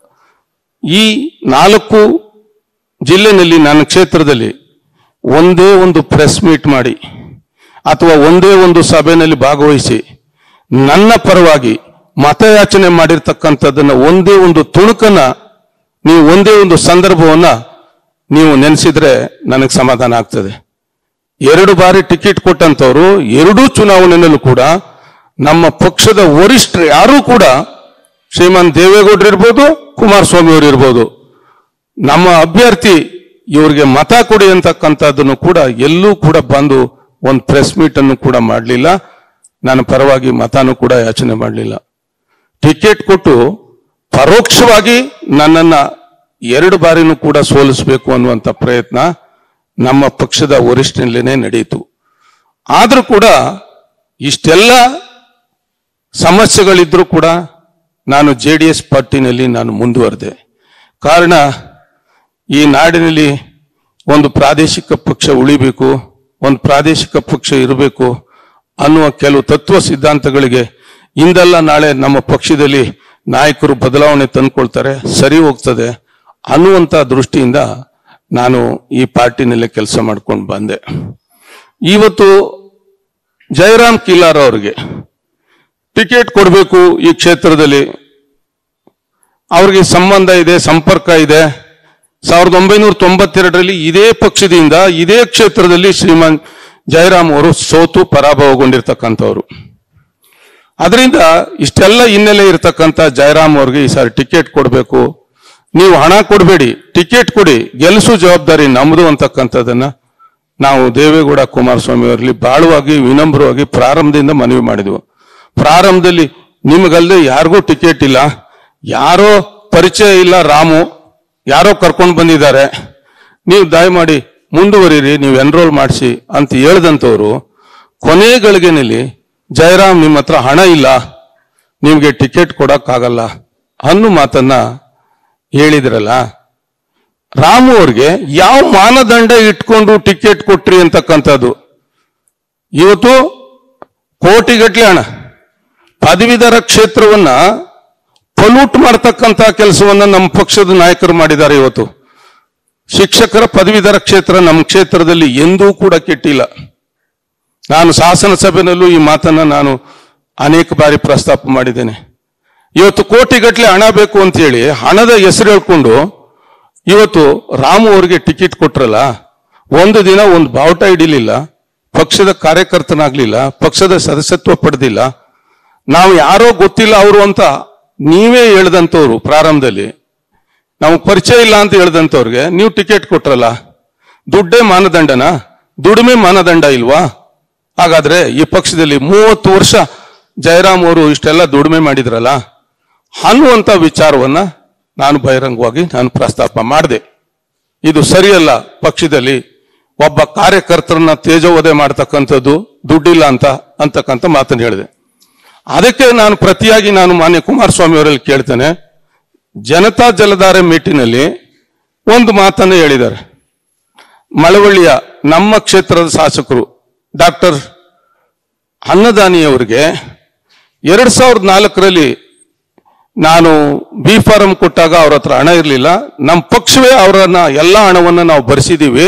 ಈ ನಾಲ್ಕು ಜಿಲ್ಲೆನಲ್ಲಿ ನನ್ನ ಕ್ಷೇತ್ರದಲ್ಲಿ ಒಂದೇ ಒಂದು ಪ್ರೆಸ್ ಮೀಟ್ ಮಾಡಿ ಅಥವಾ ಒಂದೇ ಒಂದು ಸಭೆಯಲ್ಲಿ ಭಾಗವಹಿಸಿ ನನ್ನ ಪರವಾಗಿ ಮತಯಾಚನೆ ಮಾಡಿರ್ತಕ್ಕಂಥದ್ದನ್ನ ಒಂದೇ ಒಂದು ತುಣುಕನ್ನ ನೀವು ಒಂದೇ ಒಂದು ಸಂದರ್ಭವನ್ನ ನೀವು ನೆನೆಸಿದ್ರೆ ನನಗೆ ಸಮಾಧಾನ ಆಗ್ತದೆ ಎರಡು ಬಾರಿ ಟಿಕೆಟ್ ಕೊಟ್ಟಂತವರು ಎರಡೂ ಚುನಾವಣೆಯಲ್ಲೂ ಕೂಡ ನಮ್ಮ ಪಕ್ಷದ ವರಿಷ್ಠರು ಯಾರೂ ಕೂಡ ಶ್ರೀಮಾನ್ ದೇವೇಗೌಡರು ಇರ್ಬೋದು ಕುಮಾರಸ್ವಾಮಿ ಅವರು ಇರ್ಬೋದು ನಮ್ಮ ಅಭ್ಯರ್ಥಿ ಇವರಿಗೆ ಮತ ಕೊಡಿ ಅಂತಕ್ಕಂಥದ್ದನ್ನು ಕೂಡ ಎಲ್ಲೂ ಕೂಡ ಬಂದು ಒಂದು ಪ್ರೆಸ್ ಮೀಟ್ ಅನ್ನು ಕೂಡ ಮಾಡಲಿಲ್ಲ ನನ್ನ ಪರವಾಗಿ ಮತನೂ ಕೂಡ ಯಾಚನೆ ಮಾಡಲಿಲ್ಲ ಟಿಕೆಟ್ ಕೊಟ್ಟು ಪರೋಕ್ಷವಾಗಿ ನನ್ನನ್ನ ಎರಡು ಬಾರಿನೂ ಕೂಡ ಸೋಲಿಸಬೇಕು ಅನ್ನುವಂಥ ಪ್ರಯತ್ನ ನಮ್ಮ ಪಕ್ಷದ ವರಿಷ್ಠನಲ್ಲೇನೆ ನಡೆಯಿತು ಆದ್ರೂ ಕೂಡ ಇಷ್ಟೆಲ್ಲ ಸಮಸ್ಯೆಗಳಿದ್ರೂ ಕೂಡ ನಾನು ಜೆ ಡಿ ಎಸ್ ಪಾರ್ಟಿನಲ್ಲಿ ನಾನು ಮುಂದುವರೆದೆ ಕಾರಣ ಈ ನಾಡಿನಲ್ಲಿ ಒಂದು ಪ್ರಾದೇಶಿಕ ಪಕ್ಷ ಉಳಿಬೇಕು ಒಂದು ಪ್ರಾದೇಶಿಕ ಪಕ್ಷ ಇರಬೇಕು ಅನ್ನುವ ಕೆಲವು ತತ್ವ ಸಿದ್ಧಾಂತಗಳಿಗೆ ಇಂದಲ್ಲ ನಾಳೆ ನಮ್ಮ ಪಕ್ಷದಲ್ಲಿ ನಾಯಕರು ಬದಲಾವಣೆ ತಂದ್ಕೊಳ್ತಾರೆ ಸರಿ ಹೋಗ್ತದೆ ಅನ್ನುವಂಥ ದೃಷ್ಟಿಯಿಂದ ನಾನು ಈ ಪಾರ್ಟಿನಲ್ಲೇ ಕೆಲಸ ಮಾಡ್ಕೊಂಡು ಬಂದೆ ಇವತ್ತು ಜಯರಾಮ್ ಕಿಲಾರ್ ಅವರಿಗೆ ಟಿಕೆಟ್ ಕೊಡಬೇಕು ಈ ಕ್ಷೇತ್ರದಲ್ಲಿ ಅವ್ರಿಗೆ ಸಂಬಂಧ ಇದೆ ಸಂಪರ್ಕ ಇದೆ ಸಾವಿರದ ಒಂಬೈನೂರ ತೊಂಬತ್ತೆರಡರಲ್ಲಿ ಇದೇ ಪಕ್ಷದಿಂದ ಇದೇ ಕ್ಷೇತ್ರದಲ್ಲಿ ಶ್ರೀಮಾನ್ ಜಯರಾಮ್ ಅವರು ಸೋತು ಪರಾಭವಗೊಂಡಿರ್ತಕ್ಕಂಥವ್ರು ಅದರಿಂದ ಇಷ್ಟೆಲ್ಲ ಹಿನ್ನೆಲೆ ಇರತಕ್ಕಂಥ ಜಯರಾಮ್ ಅವ್ರಿಗೆ ಈ ಸಾರಿ ಟಿಕೆಟ್ ಕೊಡಬೇಕು ನೀವು ಹಣ ಕೊಡಬೇಡಿ ಟಿಕೆಟ್ ಕೊಡಿ ಗೆಲ್ಲಿಸೋ ಜವಾಬ್ದಾರಿ ನಮ್ಮದು ಅಂತಕ್ಕಂಥದ್ದನ್ನ ನಾವು ದೇವೇಗೌಡ ಕುಮಾರಸ್ವಾಮಿ ಅವರಲ್ಲಿ ಬಾಳುವಾಗಿ ವಿನಮ್ರವಾಗಿ ಪ್ರಾರಂಭದಿಂದ ಮನವಿ ಮಾಡಿದ್ವು ಪ್ರಾರಂಭದಲ್ಲಿ ನಿಮಗಲ್ಲದೆ ಯಾರಿಗೂ ಟಿಕೆಟ್ ಇಲ್ಲ ಯಾರೋ ಪರಿಚಯ ಇಲ್ಲ ರಾಮು ಯಾರೋ ಕರ್ಕೊಂಡು ಬಂದಿದ್ದಾರೆ ನೀವು ದಯಮಾಡಿ ಮುಂದುವರಿರಿ ನೀವು ಎನ್ರೋಲ್ ಮಾಡಿಸಿ ಅಂತ ಹೇಳ್ದಂಥವ್ರು ಕೊನೆ ಗಳಿಗೆನಲ್ಲಿ ಜಯರಾಮ್ ನಿಮ್ಮ ಹತ್ರ ಹಣ ಇಲ್ಲ ನಿಮ್ಗೆ ಟಿಕೆಟ್ ಕೊಡಕ್ಕಾಗಲ್ಲ ಅನ್ನೋ ಮಾತನ್ನ ಹೇಳಿದ್ರಲ್ಲ ರಾಮು ಅವ್ರಿಗೆ ಯಾವ ಮಾನದಂಡ ಇಟ್ಕೊಂಡು ಟಿಕೆಟ್ ಕೊಟ್ರಿ ಅಂತಕ್ಕಂಥದ್ದು ಇವತ್ತು ಕೋಟಿಗಟ್ಲೆ ಹಣ ಪದವೀಧರ ಕ್ಷೇತ್ರವನ್ನ ಪೊಲ್ಯೂಟ್ ಮಾಡ್ತಕ್ಕಂಥ ಕೆಲಸವನ್ನ ನಮ್ಮ ಪಕ್ಷದ ನಾಯಕರು ಮಾಡಿದ್ದಾರೆ ಇವತ್ತು ಶಿಕ್ಷಕರ ಪದವೀಧರ ಕ್ಷೇತ್ರ ನಮ್ಮ ಕ್ಷೇತ್ರದಲ್ಲಿ ಎಂದೂ ಕೂಡ ಕೆಟ್ಟಿಲ್ಲ ನಾನು ಶಾಸನ ಸಭೆಯಲ್ಲೂ ಈ ಮಾತನ್ನ ನಾನು ಅನೇಕ ಬಾರಿ ಪ್ರಸ್ತಾಪ ಮಾಡಿದ್ದೇನೆ ಇವತ್ತು ಕೋಟಿಗಟ್ಟಲೆ ಹಣ ಬೇಕು ಅಂತ ಹೇಳಿ ಹಣದ ಹೆಸರು ಹೇಳ್ಕೊಂಡು ಇವತ್ತು ರಾಮು ಅವರಿಗೆ ಟಿಕೆಟ್ ಕೊಟ್ರಲ್ಲ ಒಂದು ದಿನ ಒಂದು ಬಾವುಟ ಹಿಡಿಲಿಲ್ಲ ಪಕ್ಷದ ಕಾರ್ಯಕರ್ತನಾಗ್ಲಿಲ್ಲ ಪಕ್ಷದ ಸದಸ್ಯತ್ವ ಪಡೆದಿಲ್ಲ ನಾವು ಯಾರೋ ಗೊತ್ತಿಲ್ಲ ಅವರು ಅಂತ ನೀವೇ ಹೇಳ್ದಂಥವ್ರು ಪ್ರಾರಂಭದಲ್ಲಿ ನಾವು ಪರಿಚಯ ಇಲ್ಲ ಅಂತ ಹೇಳ್ದಂಥವ್ರಿಗೆ ನೀವು ಟಿಕೆಟ್ ಕೊಟ್ರಲ್ಲ ದುಡ್ಡೇ ಮಾನದಂಡನ ದುಡಿಮೆ ಮಾನದಂಡ ಇಲ್ವಾ ಹಾಗಾದ್ರೆ ಈ ಪಕ್ಷದಲ್ಲಿ ಮೂವತ್ತು ವರ್ಷ ಜಯರಾಮ್ ಅವರು ಇಷ್ಟೆಲ್ಲ ದುಡಿಮೆ ಮಾಡಿದ್ರಲ್ಲ ಅನ್ನುವಂಥ ವಿಚಾರವನ್ನ ನಾನು ಬಹಿರಂಗವಾಗಿ ನಾನು ಪ್ರಸ್ತಾಪ ಮಾಡಿದೆ ಇದು ಸರಿಯಲ್ಲ ಪಕ್ಷದಲ್ಲಿ ಒಬ್ಬ ಕಾರ್ಯಕರ್ತರನ್ನ ತೇಜೋವಧೆ ಮಾಡ್ತಕ್ಕಂಥದ್ದು ದುಡ್ಡಿಲ್ಲ ಅಂತ ಅಂತಕ್ಕಂಥ ಮಾತನ್ನು ಹೇಳಿದೆ ಅದಕ್ಕೆ ನಾನು ಪ್ರತಿಯಾಗಿ ನಾನು ಮಾನ್ಯ ಕುಮಾರಸ್ವಾಮಿ ಅವರಲ್ಲಿ ಕೇಳ್ತೇನೆ ಜನತಾ ಜಲಧಾರೆ ಮೀಟಿನಲ್ಲಿ ಒಂದು ಮಾತನ್ನು ಹೇಳಿದ್ದಾರೆ ಮಳವಳ್ಳಿಯ ನಮ್ಮ ಕ್ಷೇತ್ರದ ಶಾಸಕರು ಡಾಕ್ಟರ್ ಅನ್ನದಾನಿಯವರಿಗೆ ಎರಡ್ ಸಾವಿರದ ನಾಲ್ಕರಲ್ಲಿ ನಾನು ಬಿ ಫಾರಂ ಕೊಟ್ಟಾಗ ಅವ್ರ ಹತ್ರ ಹಣ ಇರಲಿಲ್ಲ ನಮ್ಮ ಪಕ್ಷವೇ ಅವರನ್ನ ಎಲ್ಲ ಹಣವನ್ನು ನಾವು ಭರಿಸಿದ್ದೀವಿ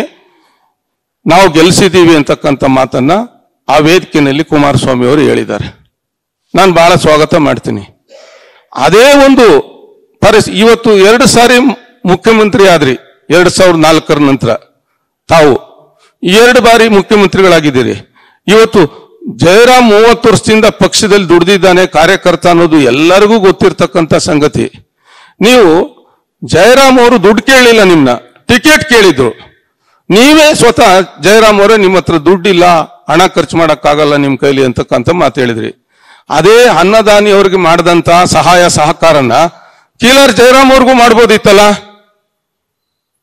ನಾವು ಗೆಲ್ಲಿಸಿದ್ದೀವಿ ಅಂತಕ್ಕಂಥ ಮಾತನ್ನ ಆ ವೇದಿಕೆಯಲ್ಲಿ ಕುಮಾರಸ್ವಾಮಿ ಅವರು ಹೇಳಿದ್ದಾರೆ ನಾನು ಬಹಳ ಸ್ವಾಗತ ಮಾಡ್ತೀನಿ ಅದೇ ಒಂದು ಪರಿಸ್ ಇವತ್ತು ಎರಡು ಸಾರಿ ಮುಖ್ಯಮಂತ್ರಿ ಆದ್ರಿ ಎರಡ್ ಸಾವಿರದ ನಾಲ್ಕರ ನಂತರ ತಾವು ಎರಡು ಬಾರಿ ಮುಖ್ಯಮಂತ್ರಿಗಳಾಗಿದ್ದೀರಿ ಇವತ್ತು ಜಯರಾಮ್ ಮೂವತ್ತು ವರ್ಷದಿಂದ ಪಕ್ಷದಲ್ಲಿ ದುಡಿದಿದ್ದಾನೆ ಕಾರ್ಯಕರ್ತ ಅನ್ನೋದು ಎಲ್ಲರಿಗೂ ಗೊತ್ತಿರ್ತಕ್ಕಂಥ ಸಂಗತಿ ನೀವು ಜಯರಾಮ್ ಅವರು ದುಡ್ಡು ಕೇಳಲಿಲ್ಲ ನಿಮ್ನ ಟಿಕೆಟ್ ಕೇಳಿದ್ರು ನೀವೇ ಸ್ವತಃ ಜಯರಾಮ್ ಅವರೇ ನಿಮ್ಮ ಹತ್ರ ದುಡ್ಡಿಲ್ಲ ಹಣ ಖರ್ಚು ಮಾಡಕ್ಕಾಗಲ್ಲ ನಿಮ್ ಕೈಲಿ ಅಂತಕ್ಕಂಥ ಮಾತು ಹೇಳಿದ್ರಿ ಅದೇ ಅನ್ನದಾನಿ ಅವ್ರಿಗೆ ಮಾಡಿದಂತ ಸಹಾಯ ಸಹಕಾರನ ಕೀಲರ್ ಜಯರಾಮ್ ಅವ್ರಿಗೂ ಮಾಡ್ಬೋದಿತ್ತಲ್ಲ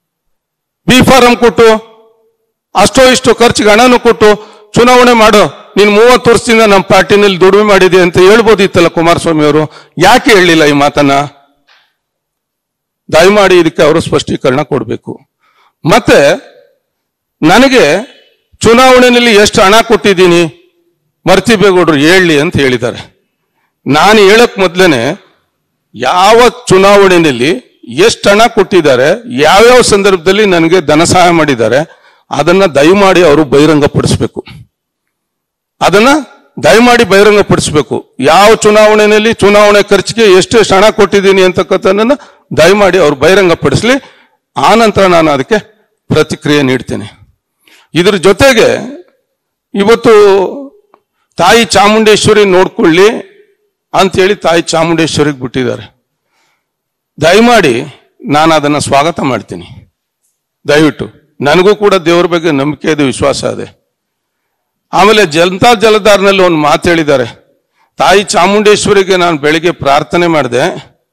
ಬಿ ಫಾರಂ ಕೊಟ್ಟು ಅಷ್ಟೋ ಇಷ್ಟೋ ಖರ್ಚಿಗೆ ಹಣನೂ ಕೊಟ್ಟು ಚುನಾವಣೆ ಮಾಡೋ ನೀನ್ ಮೂವತ್ತು ವರ್ಷದಿಂದ ನಮ್ಮ ಪಾರ್ಟಿನಲ್ಲಿ ದುಡಿಮೆ ಮಾಡಿದೆ ಅಂತ ಹೇಳ್ಬೋದಿತ್ತಲ್ಲ ಕುಮಾರಸ್ವಾಮಿ ಅವರು ಯಾಕೆ ಹೇಳಲಿಲ್ಲ ಈ ಮಾತನ್ನ ದಯಮಾಡಿ ಇದಕ್ಕೆ ಅವರು ಸ್ಪಷ್ಟೀಕರಣ ಕೊಡಬೇಕು ಮತ್ತೆ ನನಗೆ ಚುನಾವಣೆಯಲ್ಲಿ ಎಷ್ಟು ಹಣ ಕೊಟ್ಟಿದ್ದೀನಿ ಮರ್ತಿಬೇಗೌಡರು ಹೇಳಲಿ ಅಂತ ಹೇಳಿದ್ದಾರೆ ನಾನು ಹೇಳಕ್ ಮೊದ್ಲೇನೆ ಯಾವ ಚುನಾವಣೆಯಲ್ಲಿ ಎಷ್ಟು ಹಣ ಕೊಟ್ಟಿದ್ದಾರೆ ಯಾವ್ಯಾವ ಸಂದರ್ಭದಲ್ಲಿ ನನಗೆ ಧನ ಸಹಾಯ ಮಾಡಿದ್ದಾರೆ ಅದನ್ನ ದಯಮಾಡಿ ಅವರು ಬಹಿರಂಗಪಡಿಸ್ಬೇಕು ಅದನ್ನ ದಯಮಾಡಿ ಬಹಿರಂಗಪಡಿಸ್ಬೇಕು ಯಾವ ಚುನಾವಣೆಯಲ್ಲಿ ಚುನಾವಣೆ ಖರ್ಚಿಗೆ ಎಷ್ಟೆಷ್ಟು ಹಣ ಕೊಟ್ಟಿದ್ದೀನಿ ಅಂತಕ್ಕಂಥದ್ದನ್ನ ದಯಮಾಡಿ ಅವ್ರು ಬಹಿರಂಗಪಡಿಸ್ಲಿ ಆ ನಂತರ ನಾನು ಅದಕ್ಕೆ ಪ್ರತಿಕ್ರಿಯೆ ನೀಡ್ತೇನೆ ಇದ್ರ ಜೊತೆಗೆ ಇವತ್ತು ತಾಯಿ ಚಾಮುಂಡೇಶ್ವರಿ ನೋಡ್ಕೊಳ್ಳಿ ಅಂತೇಳಿ ತಾಯಿ ಚಾಮುಂಡೇಶ್ವರಿಗೆ ಬಿಟ್ಟಿದ್ದಾರೆ ದಯಮಾಡಿ ನಾನು ಅದನ್ನ ಸ್ವಾಗತ ಮಾಡ್ತೀನಿ ದಯವಿಟ್ಟು ನನಗೂ ಕೂಡ ದೇವರ ಬಗ್ಗೆ ನಂಬಿಕೆ ಇದೆ ವಿಶ್ವಾಸ ಇದೆ ಆಮೇಲೆ ಜನತಾ ಜಲಧಾರ್ನಲ್ಲಿ ಒಂದು ಮಾತು ಹೇಳಿದ್ದಾರೆ ತಾಯಿ ಚಾಮುಂಡೇಶ್ವರಿಗೆ ನಾನು ಬೆಳಿಗ್ಗೆ ಪ್ರಾರ್ಥನೆ ಮಾಡಿದೆ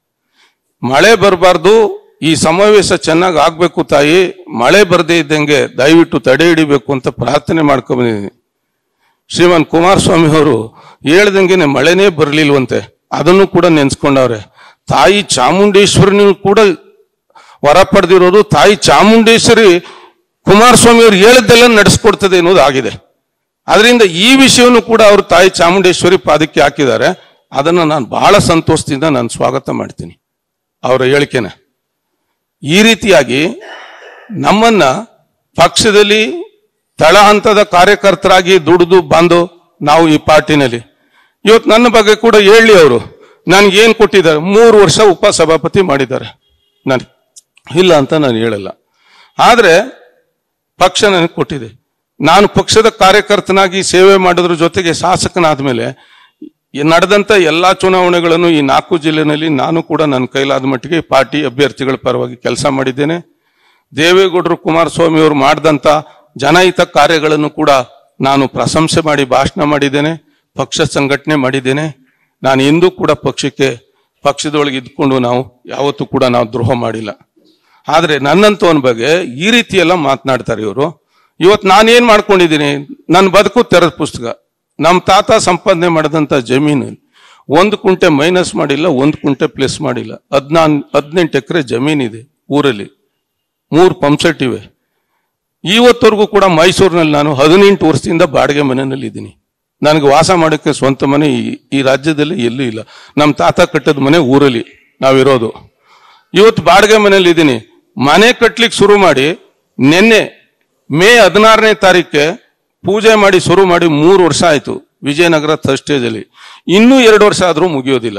ಮಳೆ ಬರಬಾರ್ದು ಈ ಸಮಾವೇಶ ಚೆನ್ನಾಗಿ ಆಗ್ಬೇಕು ತಾಯಿ ಮಳೆ ಬರದೇ ಇದ್ದಂಗೆ ದಯವಿಟ್ಟು ತಡೆ ಹಿಡಿಬೇಕು ಅಂತ ಪ್ರಾರ್ಥನೆ ಮಾಡ್ಕೊಂಡ್ಬಂದಿದ್ದೀನಿ ಶ್ರೀಮಾನ್ ಕುಮಾರಸ್ವಾಮಿ ಅವರು ಹೇಳ್ದಂಗೆನೆ ಮಳೆನೇ ಬರಲಿಲ್ವಂತೆ ಅದನ್ನು ಕೂಡ ನೆನ್ಸ್ಕೊಂಡವ್ರೆ ತಾಯಿ ಚಾಮುಂಡೇಶ್ವರಿನೂ ಕೂಡ ವರ ಪಡೆದಿರೋದು ತಾಯಿ ಚಾಮುಂಡೇಶ್ವರಿ ಕುಮಾರಸ್ವಾಮಿ ಅವರು ಹೇಳಿದ್ದೆಲ್ಲ ನಡೆಸ್ಕೊಡ್ತದೆ ಅನ್ನೋದು ಆಗಿದೆ ಅದರಿಂದ ಈ ವಿಷಯವನ್ನು ಕೂಡ ಅವರು ತಾಯಿ ಚಾಮುಂಡೇಶ್ವರಿ ಪಾದಕ್ಕೆ ಹಾಕಿದ್ದಾರೆ ಅದನ್ನು ನಾನು ಬಹಳ ಸಂತೋಷದಿಂದ ನಾನು ಸ್ವಾಗತ ಮಾಡ್ತೀನಿ ಅವರ ಹೇಳಿಕೆನ ಈ ರೀತಿಯಾಗಿ ನಮ್ಮನ್ನ ಪಕ್ಷದಲ್ಲಿ ತಳ ಹಂತದ ಕಾರ್ಯಕರ್ತರಾಗಿ ದುಡಿದು ಬಂದು ನಾವು ಈ ಪಾರ್ಟಿನಲ್ಲಿ ಇವತ್ತು ನನ್ನ ಬಗ್ಗೆ ಕೂಡ ಹೇಳಿ ಅವರು ನನಗೆ ಏನ್ ಕೊಟ್ಟಿದ್ದಾರೆ ಮೂರು ವರ್ಷ ಉಪಸಭಾಪತಿ ಮಾಡಿದ್ದಾರೆ ನಾನು ಇಲ್ಲ ಅಂತ ನಾನು ಹೇಳಲ್ಲ ಆದ್ರೆ ಪಕ್ಷ ನನಗೆ ಕೊಟ್ಟಿದೆ ನಾನು ಪಕ್ಷದ ಕಾರ್ಯಕರ್ತನಾಗಿ ಸೇವೆ ಮಾಡೋದ್ರ ಜೊತೆಗೆ ಶಾಸಕನಾದ ಮೇಲೆ ಈ ನಡೆದಂತ ಎಲ್ಲಾ ಚುನಾವಣೆಗಳನ್ನು ಈ ನಾಲ್ಕು ಜಿಲ್ಲೆನಲ್ಲಿ ನಾನು ಕೂಡ ನನ್ನ ಕೈಲಾದ ಮಟ್ಟಿಗೆ ಪಾರ್ಟಿ ಅಭ್ಯರ್ಥಿಗಳ ಪರವಾಗಿ ಕೆಲಸ ಮಾಡಿದ್ದೇನೆ ದೇವೇಗೌಡರು ಕುಮಾರಸ್ವಾಮಿ ಅವರು ಮಾಡಿದಂತ ಜನಹಿತ ಕಾರ್ಯಗಳನ್ನು ಕೂಡ ನಾನು ಪ್ರಶಂಸೆ ಮಾಡಿ ಭಾಷಣ ಮಾಡಿದ್ದೇನೆ ಪಕ್ಷ ಸಂಘಟನೆ ಮಾಡಿದ್ದೇನೆ ನಾನು ಎಂದೂ ಕೂಡ ಪಕ್ಷಕ್ಕೆ ಪಕ್ಷದೊಳಗೆ ಇದ್ಕೊಂಡು ನಾವು ಯಾವತ್ತೂ ಕೂಡ ನಾವು ದ್ರೋಹ ಮಾಡಿಲ್ಲ ಆದ್ರೆ ನನ್ನಂತವನ ಬಗ್ಗೆ ಈ ರೀತಿ ಎಲ್ಲ ಮಾತನಾಡ್ತಾರೆ ಇವರು ಇವತ್ತು ನಾನೇನ್ ಮಾಡ್ಕೊಂಡಿದ್ದೀನಿ ನನ್ನ ಬದುಕು ತೆರೆದ ಪುಸ್ತಕ ನಮ್ಮ ತಾತ ಸಂಪಾದನೆ ಮಾಡಿದಂತ ಜಮೀನು ಒಂದು ಕುಂಟೆ ಮೈನಸ್ ಮಾಡಿಲ್ಲ ಒಂದು ಕುಂಟೆ ಪ್ಲಸ್ ಮಾಡಿಲ್ಲ ಹದ್ನಾನ್ ಹದಿನೆಂಟು ಎಕರೆ ಜಮೀನಿದೆ ಊರಲ್ಲಿ ಮೂರು ಪಂಪ್ಸೆಟ್ ಇವೆ ಇವತ್ತವರೆಗೂ ಕೂಡ ಮೈಸೂರಿನಲ್ಲಿ ನಾನು ಹದಿನೆಂಟು ವರ್ಷದಿಂದ ಬಾಡಿಗೆ ಮನೆಯಲ್ಲಿ ಇದ್ದೀನಿ ನನಗೆ ವಾಸ ಮಾಡೋಕ್ಕೆ ಸ್ವಂತ ಮನೆ ಈ- ಈ ರಾಜ್ಯದಲ್ಲಿ ಎಲ್ಲೂ ಇಲ್ಲ ನಮ್ಮ ತಾತ ಕಟ್ಟದ ಮನೆ ಊರಲ್ಲಿ ನಾವಿರೋದು ಇವತ್ತು ಬಾಡಿಗೆ ಮನೆಯಲ್ಲಿ ಇದ್ದೀನಿ ಮನೆ ಕಟ್ಲಿಕ್ಕೆ ಶುರು ಮಾಡಿ ನಿನ್ನೆ ಮೇ ಹದಿನಾರನೇ ತಾರೀಕೆ ಪೂಜೆ ಮಾಡಿ ಶುರು ಮಾಡಿ ಮೂರು ವರ್ಷ ಆಯ್ತು ವಿಜಯನಗರ ಥರ್ಸ್ಟೇಜಲ್ಲಿ ಇನ್ನೂ ಎರಡು ವರ್ಷ ಆದರೂ ಮುಗಿಯೋದಿಲ್ಲ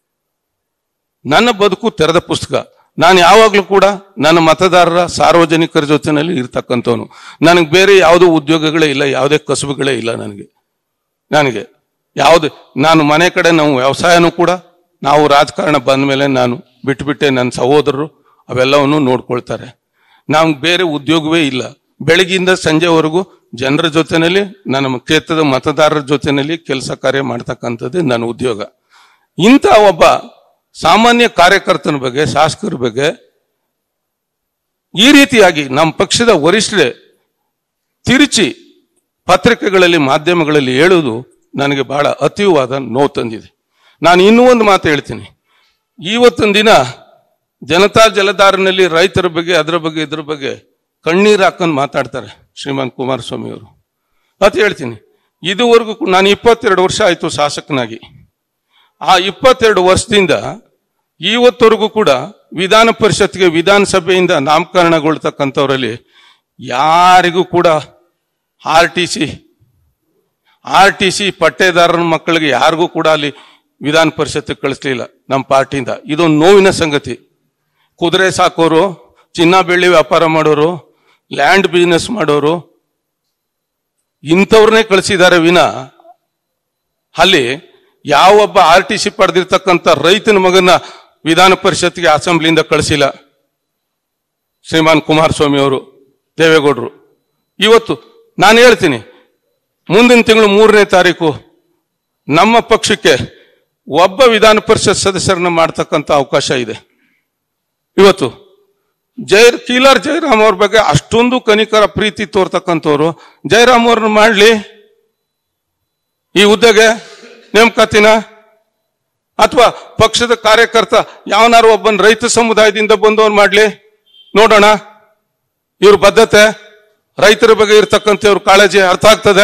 ನನ್ನ ಬದುಕು ತೆರೆದ ಪುಸ್ತಕ ನಾನು ಯಾವಾಗಲೂ ಕೂಡ ನನ್ನ ಮತದಾರರ ಸಾರ್ವಜನಿಕರ ಜೊತೆನಲ್ಲಿ ಇರ್ತಕ್ಕಂಥವನು ನನಗೆ ಬೇರೆ ಯಾವುದೂ ಉದ್ಯೋಗಗಳೇ ಇಲ್ಲ ಯಾವುದೇ ಕಸುಬುಗಳೇ ಇಲ್ಲ ನನಗೆ ನನಗೆ ಯಾವುದು ನಾನು ಮನೆ ಕಡೆ ನಾವು ವ್ಯವಸಾಯನೂ ಕೂಡ ನಾವು ರಾಜಕಾರಣ ಬಂದ ಮೇಲೆ ನಾನು ಬಿಟ್ಬಿಟ್ಟೆ ನನ್ನ ಸಹೋದರರು ಅವೆಲ್ಲವನ್ನು ನೋಡ್ಕೊಳ್ತಾರೆ ನಮ್ಗೆ ಬೇರೆ ಉದ್ಯೋಗವೇ ಇಲ್ಲ ಬೆಳಗಿಂದ ಸಂಜೆವರೆಗೂ ಜನರ ಜೊತೆನಲ್ಲಿ ನನ್ನ ಕ್ಷೇತ್ರದ ಮತದಾರರ ಜೊತೆನಲ್ಲಿ ಕೆಲಸ ಕಾರ್ಯ ಮಾಡ್ತಕ್ಕಂಥದ್ದು ನನ್ನ ಉದ್ಯೋಗ ಇಂಥ ಒಬ್ಬ ಸಾಮಾನ್ಯ ಕಾರ್ಯಕರ್ತನ ಬಗ್ಗೆ ಶಾಸಕರ ಬಗ್ಗೆ ಈ ರೀತಿಯಾಗಿ ನಮ್ಮ ಪಕ್ಷದ ವರಿಷ್ಠರೇ ತಿರುಚಿ ಪತ್ರಿಕೆಗಳಲ್ಲಿ ಮಾಧ್ಯಮಗಳಲ್ಲಿ ಹೇಳುವುದು ನನಗೆ ಬಹಳ ಅತೀವವಾದ ನೋವು ತಂದಿದೆ ನಾನು ಇನ್ನೂ ಒಂದು ಮಾತು ಹೇಳ್ತೀನಿ ಇವತ್ತೊಂದು ದಿನ ಜನತಾ ಜಲಧಾರನಲ್ಲಿ ರೈತರ ಬಗ್ಗೆ ಅದರ ಬಗ್ಗೆ ಇದ್ರ ಬಗ್ಗೆ ಕಣ್ಣೀರು ಹಾಕೊಂಡು ಮಾತಾಡ್ತಾರೆ ಶ್ರೀಮಾನ್ ಕುಮಾರಸ್ವಾಮಿ ಅವರು ಅದು ಹೇಳ್ತೀನಿ ಇದುವರೆಗೂ ಕೂ- ನಾನು ಇಪ್ಪತ್ತೆರಡು ವರ್ಷ ಆಯಿತು ಶಾಸಕನಾಗಿ ಆ ಇಪ್ಪತ್ತೆರಡು ವರ್ಷದಿಂದ ಇವತ್ತವರೆಗೂ ಕೂಡ ವಿಧಾನ ಪರಿಷತ್ಗೆ ವಿಧಾನಸಭೆಯಿಂದ ನಾಮಕರಣಗೊಳ್ತಕ್ಕಂಥವರಲ್ಲಿ ಯಾರಿಗೂ ಕೂಡ R T C R T C ಪಟ್ಟೇದಾರರ ಮಕ್ಕಳಿಗೆ ಯಾರಿಗೂ ಕೂಡ ಅಲ್ಲಿ ವಿಧಾನ ಪರಿಷತ್ ಕಳಿಸ್ಲಿಲ್ಲ ನಮ್ಮ ಪಾರ್ಟಿಯಿಂದ ಇದೊಂದು ನೋವಿನ ಸಂಗತಿ ಕುದುರೆ ಸಾಕೋರು ಚಿನ್ನ ಬೆಳ್ಳಿ ವ್ಯಾಪಾರ ಮಾಡೋರು ಲ್ಯಾಂಡ್ ಬಿಸ್ನೆಸ್ ಮಾಡೋರು ಇಂಥವ್ರನ್ನೇ ಕಳಿಸಿದ್ದಾರೆ ವಿನ ಅಲ್ಲಿ ಯಾವೊಬ್ಬ ಆರ್ ಟಿ ಸಿ ಪಡೆದಿರ್ತಕ್ಕಂಥ ರೈತನ ಮಗನ ವಿಧಾನ ಪರಿಷತ್ಗೆ ಅಸೆಂಬ್ಲಿಯಿಂದ ಕಳಿಸಿಲ್ಲ ಶ್ರೀಮಾನ್ ಕುಮಾರಸ್ವಾಮಿ ಅವರು ದೇವೇಗೌಡರು ಇವತ್ತು ನಾನು ಹೇಳ್ತೀನಿ ಮುಂದಿನ ತಿಂಗಳು ಮೂರನೇ ತಾರೀಕು ನಮ್ಮ ಪಕ್ಷಕ್ಕೆ ಒಬ್ಬ ವಿಧಾನ ಪರಿಷತ್ ಸದಸ್ಯರನ್ನ ಮಾಡ್ತಕ್ಕಂಥ ಅವಕಾಶ ಇದೆ ಇವತ್ತು ಜೈ ಕೀಲರ್ ಜಯರಾಮ್ ಅವ್ರ ಬಗ್ಗೆ ಅಷ್ಟೊಂದು ಕನಿಕರ ಪ್ರೀತಿ ತೋರ್ತಕ್ಕಂಥವ್ರು ಜಯರಾಮ್ ಅವ್ರನ್ನ ಮಾಡ್ಲಿ ಈ ಹುದ್ದೆಗೆ ನೇಮಕಾತಿನ ಅಥವಾ ಪಕ್ಷದ ಕಾರ್ಯಕರ್ತ ಯಾವನಾರು ಒಬ್ಬನ್ ರೈತ ಸಮುದಾಯದಿಂದ ಬಂದವನ್ ಮಾಡ್ಲಿ ನೋಡೋಣ ಇವ್ರ ಬದ್ಧತೆ ರೈತರ ಬಗ್ಗೆ ಇರ್ತಕ್ಕಂಥ ಇವ್ರ ಕಾಳಜಿ ಅರ್ಥ ಆಗ್ತದೆ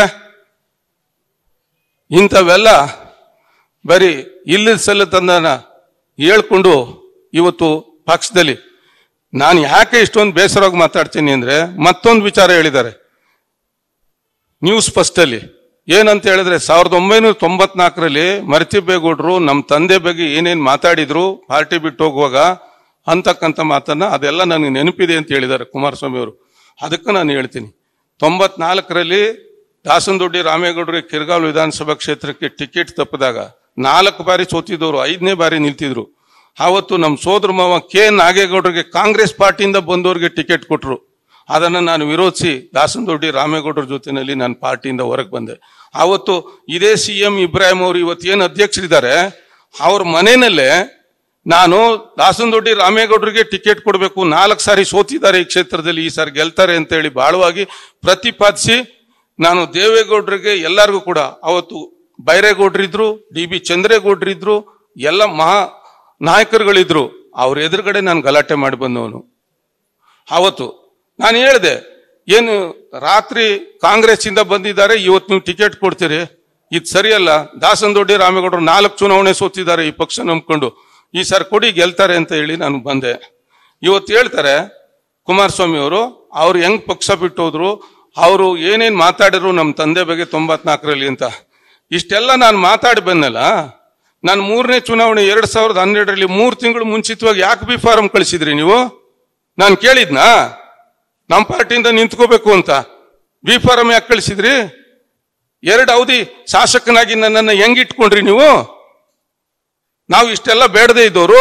ಇಂಥವೆಲ್ಲ ಬರೀ ಇಲ್ಲದ ಸಲ್ಲತನ ಹೇಳ್ಕೊಂಡು ಇವತ್ತು ಪಕ್ಷದಲ್ಲಿ ನಾನು ಯಾಕೆ ಇಷ್ಟೊಂದು ಬೇಸರವಾಗಿ ಮಾತಾಡ್ತೀನಿ ಅಂದ್ರೆ ಮತ್ತೊಂದು ವಿಚಾರ ಹೇಳಿದ್ದಾರೆ ನ್ಯೂಸ್ ಫಸ್ಟ್ ಅಲ್ಲಿ ಏನಂತ ಹೇಳಿದ್ರೆ ಸಾವಿರದ ಒಂಬೈನೂರ ತೊಂಬತ್ನಾಲ್ಕರಲ್ಲಿ ಮರತಿಬೇಗೌಡರು ನಮ್ಮ ತಂದೆ ಬಗ್ಗೆ ಏನೇನ್ ಮಾತಾಡಿದ್ರು ಪಾರ್ಟಿ ಬಿಟ್ಟು ಹೋಗುವಾಗ ಅಂತಕ್ಕಂಥ ಮಾತನ್ನ ಅದೆಲ್ಲ ನನಗೆ ನೆನಪಿದೆ ಅಂತ ಹೇಳಿದ್ದಾರೆ ಕುಮಾರಸ್ವಾಮಿ ಅವರು ಅದಕ್ಕೆ ನಾನು ಹೇಳ್ತೀನಿ ತೊಂಬತ್ನಾಲ್ಕರಲ್ಲಿ ದಾಸನದೊಡ್ಡಿ ರಾಮೇಗೌಡರಿಗೆ ಕಿರ್ಗಾವ್ ವಿಧಾನಸಭಾ ಕ್ಷೇತ್ರಕ್ಕೆ ಟಿಕೆಟ್ ತಪ್ಪಿದಾಗ ನಾಲ್ಕು ಬಾರಿ ಸೋತಿದ್ದವರು ಐದನೇ ಬಾರಿ ನಿಲ್ತಿದ್ರು ಆವತ್ತು ನಮ್ಮ ಸೋದರ ಮಾವ ಕೆ ನಾಗೇಗೌಡರಿಗೆ ಕಾಂಗ್ರೆಸ್ ಪಾರ್ಟಿಯಿಂದ ಬಂದವರಿಗೆ ಟಿಕೆಟ್ ಕೊಟ್ಟರು ಅದನ್ನು ನಾನು ವಿರೋಧಿಸಿ ದಾಸನದೊಡ್ಡಿ ರಾಮೇಗೌಡರ ಜೊತೆನಲ್ಲಿ ನಾನು ಪಾರ್ಟಿಯಿಂದ ಹೊರಗೆ ಬಂದೆ ಆವತ್ತು ಇದೇ ಸಿ ಎಂ ಇಬ್ರಾಹಿಂ ಅವರು ಇವತ್ತು ಏನು ಅಧ್ಯಕ್ಷರಿದ್ದಾರೆ ಅವ್ರ ಮನೆಯಲ್ಲೇ ನಾನು ದಾಸನದೊಡ್ಡಿ ರಾಮೇಗೌಡರಿಗೆ ಟಿಕೆಟ್ ಕೊಡಬೇಕು ನಾಲ್ಕು ಸಾರಿ ಸೋತಿದ್ದಾರೆ ಈ ಕ್ಷೇತ್ರದಲ್ಲಿ ಈ ಸಾರಿ ಗೆಲ್ತಾರೆ ಅಂತ ಹೇಳಿ ಬಾಳವಾಗಿ ಪ್ರತಿಪಾದಿಸಿ ನಾನು ದೇವೇಗೌಡರಿಗೆ ಎಲ್ಲರಿಗೂ ಕೂಡ ಅವತ್ತು ಬೈರೇಗೌಡರಿದ್ರು ಡಿ ಬಿ ಚಂದ್ರೇಗೌಡರಿದ್ರು ಎಲ್ಲ ಮಹಾ ನಾಯಕರುಗಳಿದ್ರು ಅವ್ರ ಎದುರುಗಡೆ ನಾನು ಗಲಾಟೆ ಮಾಡಿ ಬಂದವನು ಅವತ್ತು ನಾನು ಹೇಳಿದೆ ಏನು ರಾತ್ರಿ ಕಾಂಗ್ರೆಸ್ ಇಂದ ಬಂದಿದ್ದಾರೆ ಇವತ್ತು ನೀವು ಟಿಕೆಟ್ ಕೊಡ್ತೀರಿ ಇದು ಸರಿಯಲ್ಲ ದಾಸನದೊಡ್ಡಿ ರಾಮೇಗೌಡರು ನಾಲ್ಕು ಚುನಾವಣೆ ಸೋತಿದ್ದಾರೆ ಈ ಪಕ್ಷ ನಂಬ್ಕೊಂಡು ಈ ಸರ್ ಕೊಡಿ ಗೆಲ್ತಾರೆ ಅಂತ ಹೇಳಿ ನಾನು ಬಂದೆ ಇವತ್ತು ಹೇಳ್ತಾರೆ ಕುಮಾರಸ್ವಾಮಿ ಅವರು ಅವ್ರು ಹೆಂಗ್ ಪಕ್ಷ ಬಿಟ್ಟು ಹೋದ್ರು ಅವರು ಏನೇನ್ ಮಾತಾಡಿದ್ರು ನಮ್ಮ ತಂದೆ ಬಗ್ಗೆ ತೊಂಬತ್ನಾಲ್ಕರಲ್ಲಿ ಅಂತ ಇಷ್ಟೆಲ್ಲ ನಾನು ಮಾತಾಡಿ ಬಂದಲ್ಲ ನಾನು ಮೂರನೇ ಚುನಾವಣೆ ಎರಡ್ ಸಾವಿರದ ಹನ್ನೆರಡರಲ್ಲಿ ಮೂರು ತಿಂಗಳು ಮುಂಚಿತವಾಗಿ ಯಾಕೆ ಬಿ ಫಾರಂ ಕಳಿಸಿದ್ರಿ ನೀವು ನಾನು ಕೇಳಿದ್ನಾ ನಮ್ಮ ಪಾರ್ಟಿಯಿಂದ ನಿಂತ್ಕೋಬೇಕು ಅಂತ ಬಿ ಫಾರಂ ಯಾಕೆ ಕಳಿಸಿದ್ರಿ ಎರಡು ಅವಧಿ ಶಾಸಕನಾಗಿ ನನ್ನನ್ನು ಹೆಂಗ್ ಇಟ್ಕೊಂಡ್ರಿ ನೀವು ನಾವು ಇಷ್ಟೆಲ್ಲ ಬೇಡದೇ ಇದ್ದವರು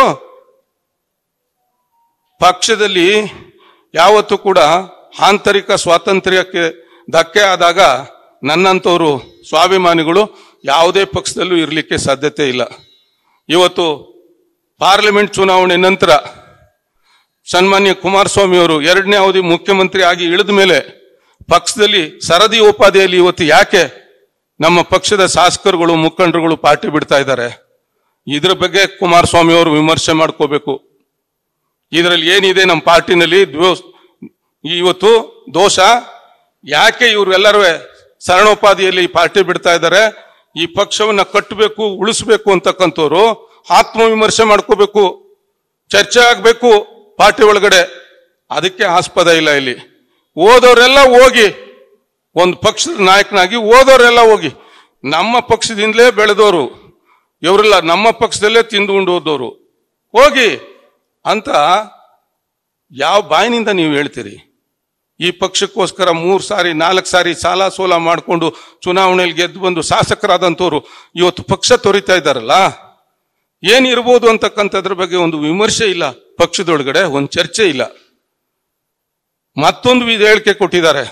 ಪಕ್ಷದಲ್ಲಿ ಯಾವತ್ತೂ ಕೂಡ ಆಂತರಿಕ ಸ್ವಾತಂತ್ರ್ಯಕ್ಕೆ ಧಕ್ಕೆ ಆದಾಗ ನನ್ನಂತವರು ಸ್ವಾಭಿಮಾನಿಗಳು ಯಾವುದೇ ಪಕ್ಷದಲ್ಲೂ ಇರಲಿಕ್ಕೆ ಸಾಧ್ಯತೆ ಇಲ್ಲ ಇವತ್ತು ಪಾರ್ಲಿಮೆಂಟ್ ಚುನಾವಣೆ ನಂತರ ಸನ್ಮಾನ್ಯ ಕುಮಾರಸ್ವಾಮಿ ಅವರು ಎರಡನೇ ಅವಧಿ ಮುಖ್ಯಮಂತ್ರಿ ಆಗಿ ಇಳಿದ ಮೇಲೆ ಪಕ್ಷದಲ್ಲಿ ಸರದಿ ಉಪಾಧಿಯಲ್ಲಿ ಇವತ್ತು ಯಾಕೆ ನಮ್ಮ ಪಕ್ಷದ ಶಾಸಕರುಗಳು ಮುಖಂಡರುಗಳು ಪಾರ್ಟಿ ಬಿಡ್ತಾ ಇದ್ದಾರೆ ಇದ್ರ ಬಗ್ಗೆ ಕುಮಾರಸ್ವಾಮಿ ಅವರು ವಿಮರ್ಶೆ ಮಾಡ್ಕೋಬೇಕು ಇದರಲ್ಲಿ ಏನಿದೆ ನಮ್ಮ ಪಾರ್ಟಿನಲ್ಲಿ ದ್ವೋ- ಇವತ್ತು ದೋಷ ಯಾಕೆ ಇವರೆಲ್ಲರೂ ಶರಣೋಪಾದಿಯಲ್ಲಿ ಈ ಪಾರ್ಟಿ ಬಿಡ್ತಾ ಇದ್ದಾರೆ ಈ ಪಕ್ಷವನ್ನ ಕಟ್ಟಬೇಕು ಉಳಿಸ್ಬೇಕು ಅಂತಕ್ಕಂಥವ್ರು ಆತ್ಮವಿಮರ್ಶೆ ಮಾಡ್ಕೋಬೇಕು ಚರ್ಚೆ ಆಗ್ಬೇಕು ಪಾರ್ಟಿ ಒಳಗಡೆ ಅದಕ್ಕೆ ಆಸ್ಪದ ಇಲ್ಲ ಇಲ್ಲಿ ಓದೋರೆಲ್ಲ ಹೋಗಿ ಒಂದು ಪಕ್ಷದ ನಾಯಕನಾಗಿ ಓದೋರೆಲ್ಲ ಹೋಗಿ ನಮ್ಮ ಪಕ್ಷದಿಂದಲೇ ಬೆಳೆದವರು ಇವರೆಲ್ಲ ನಮ್ಮ ಪಕ್ಷದಲ್ಲೇ ತಿಂದು ಉಂಡು ಹೋದವರು ಹೋಗಿ ಅಂತ ಯಾವ ಬಾಯಿನಿಂದ ನೀವು ಹೇಳ್ತೀರಿ ಈ ಪಕ್ಷಕ್ಕೋಸ್ಕರ ಮೂರು ಸಾರಿ ನಾಲ್ಕು ಸಾರಿ ಸಾಲ ಸೋಲ ಮಾಡಿಕೊಂಡು ಚುನಾವಣೆಯಲ್ಲಿ ಗೆದ್ದು ಬಂದು ಶಾಸಕರಾದಂಥವ್ರು ಇವತ್ತು ಪಕ್ಷ ತೊರಿತಾ ಇದ್ದಾರಲ್ಲ ಏನಿರ್ಬೋದು ಅಂತಕ್ಕಂಥದ್ರ ಬಗ್ಗೆ ಒಂದು ವಿಮರ್ಶೆ ಇಲ್ಲ ಪಕ್ಷದೊಳಗಡೆ ಒಂದು ಚರ್ಚೆ ಇಲ್ಲ ಮತ್ತೊಂದು ವಿಧ ಹೇಳಿಕೆ ಕೊಟ್ಟಿದ್ದಾರೆ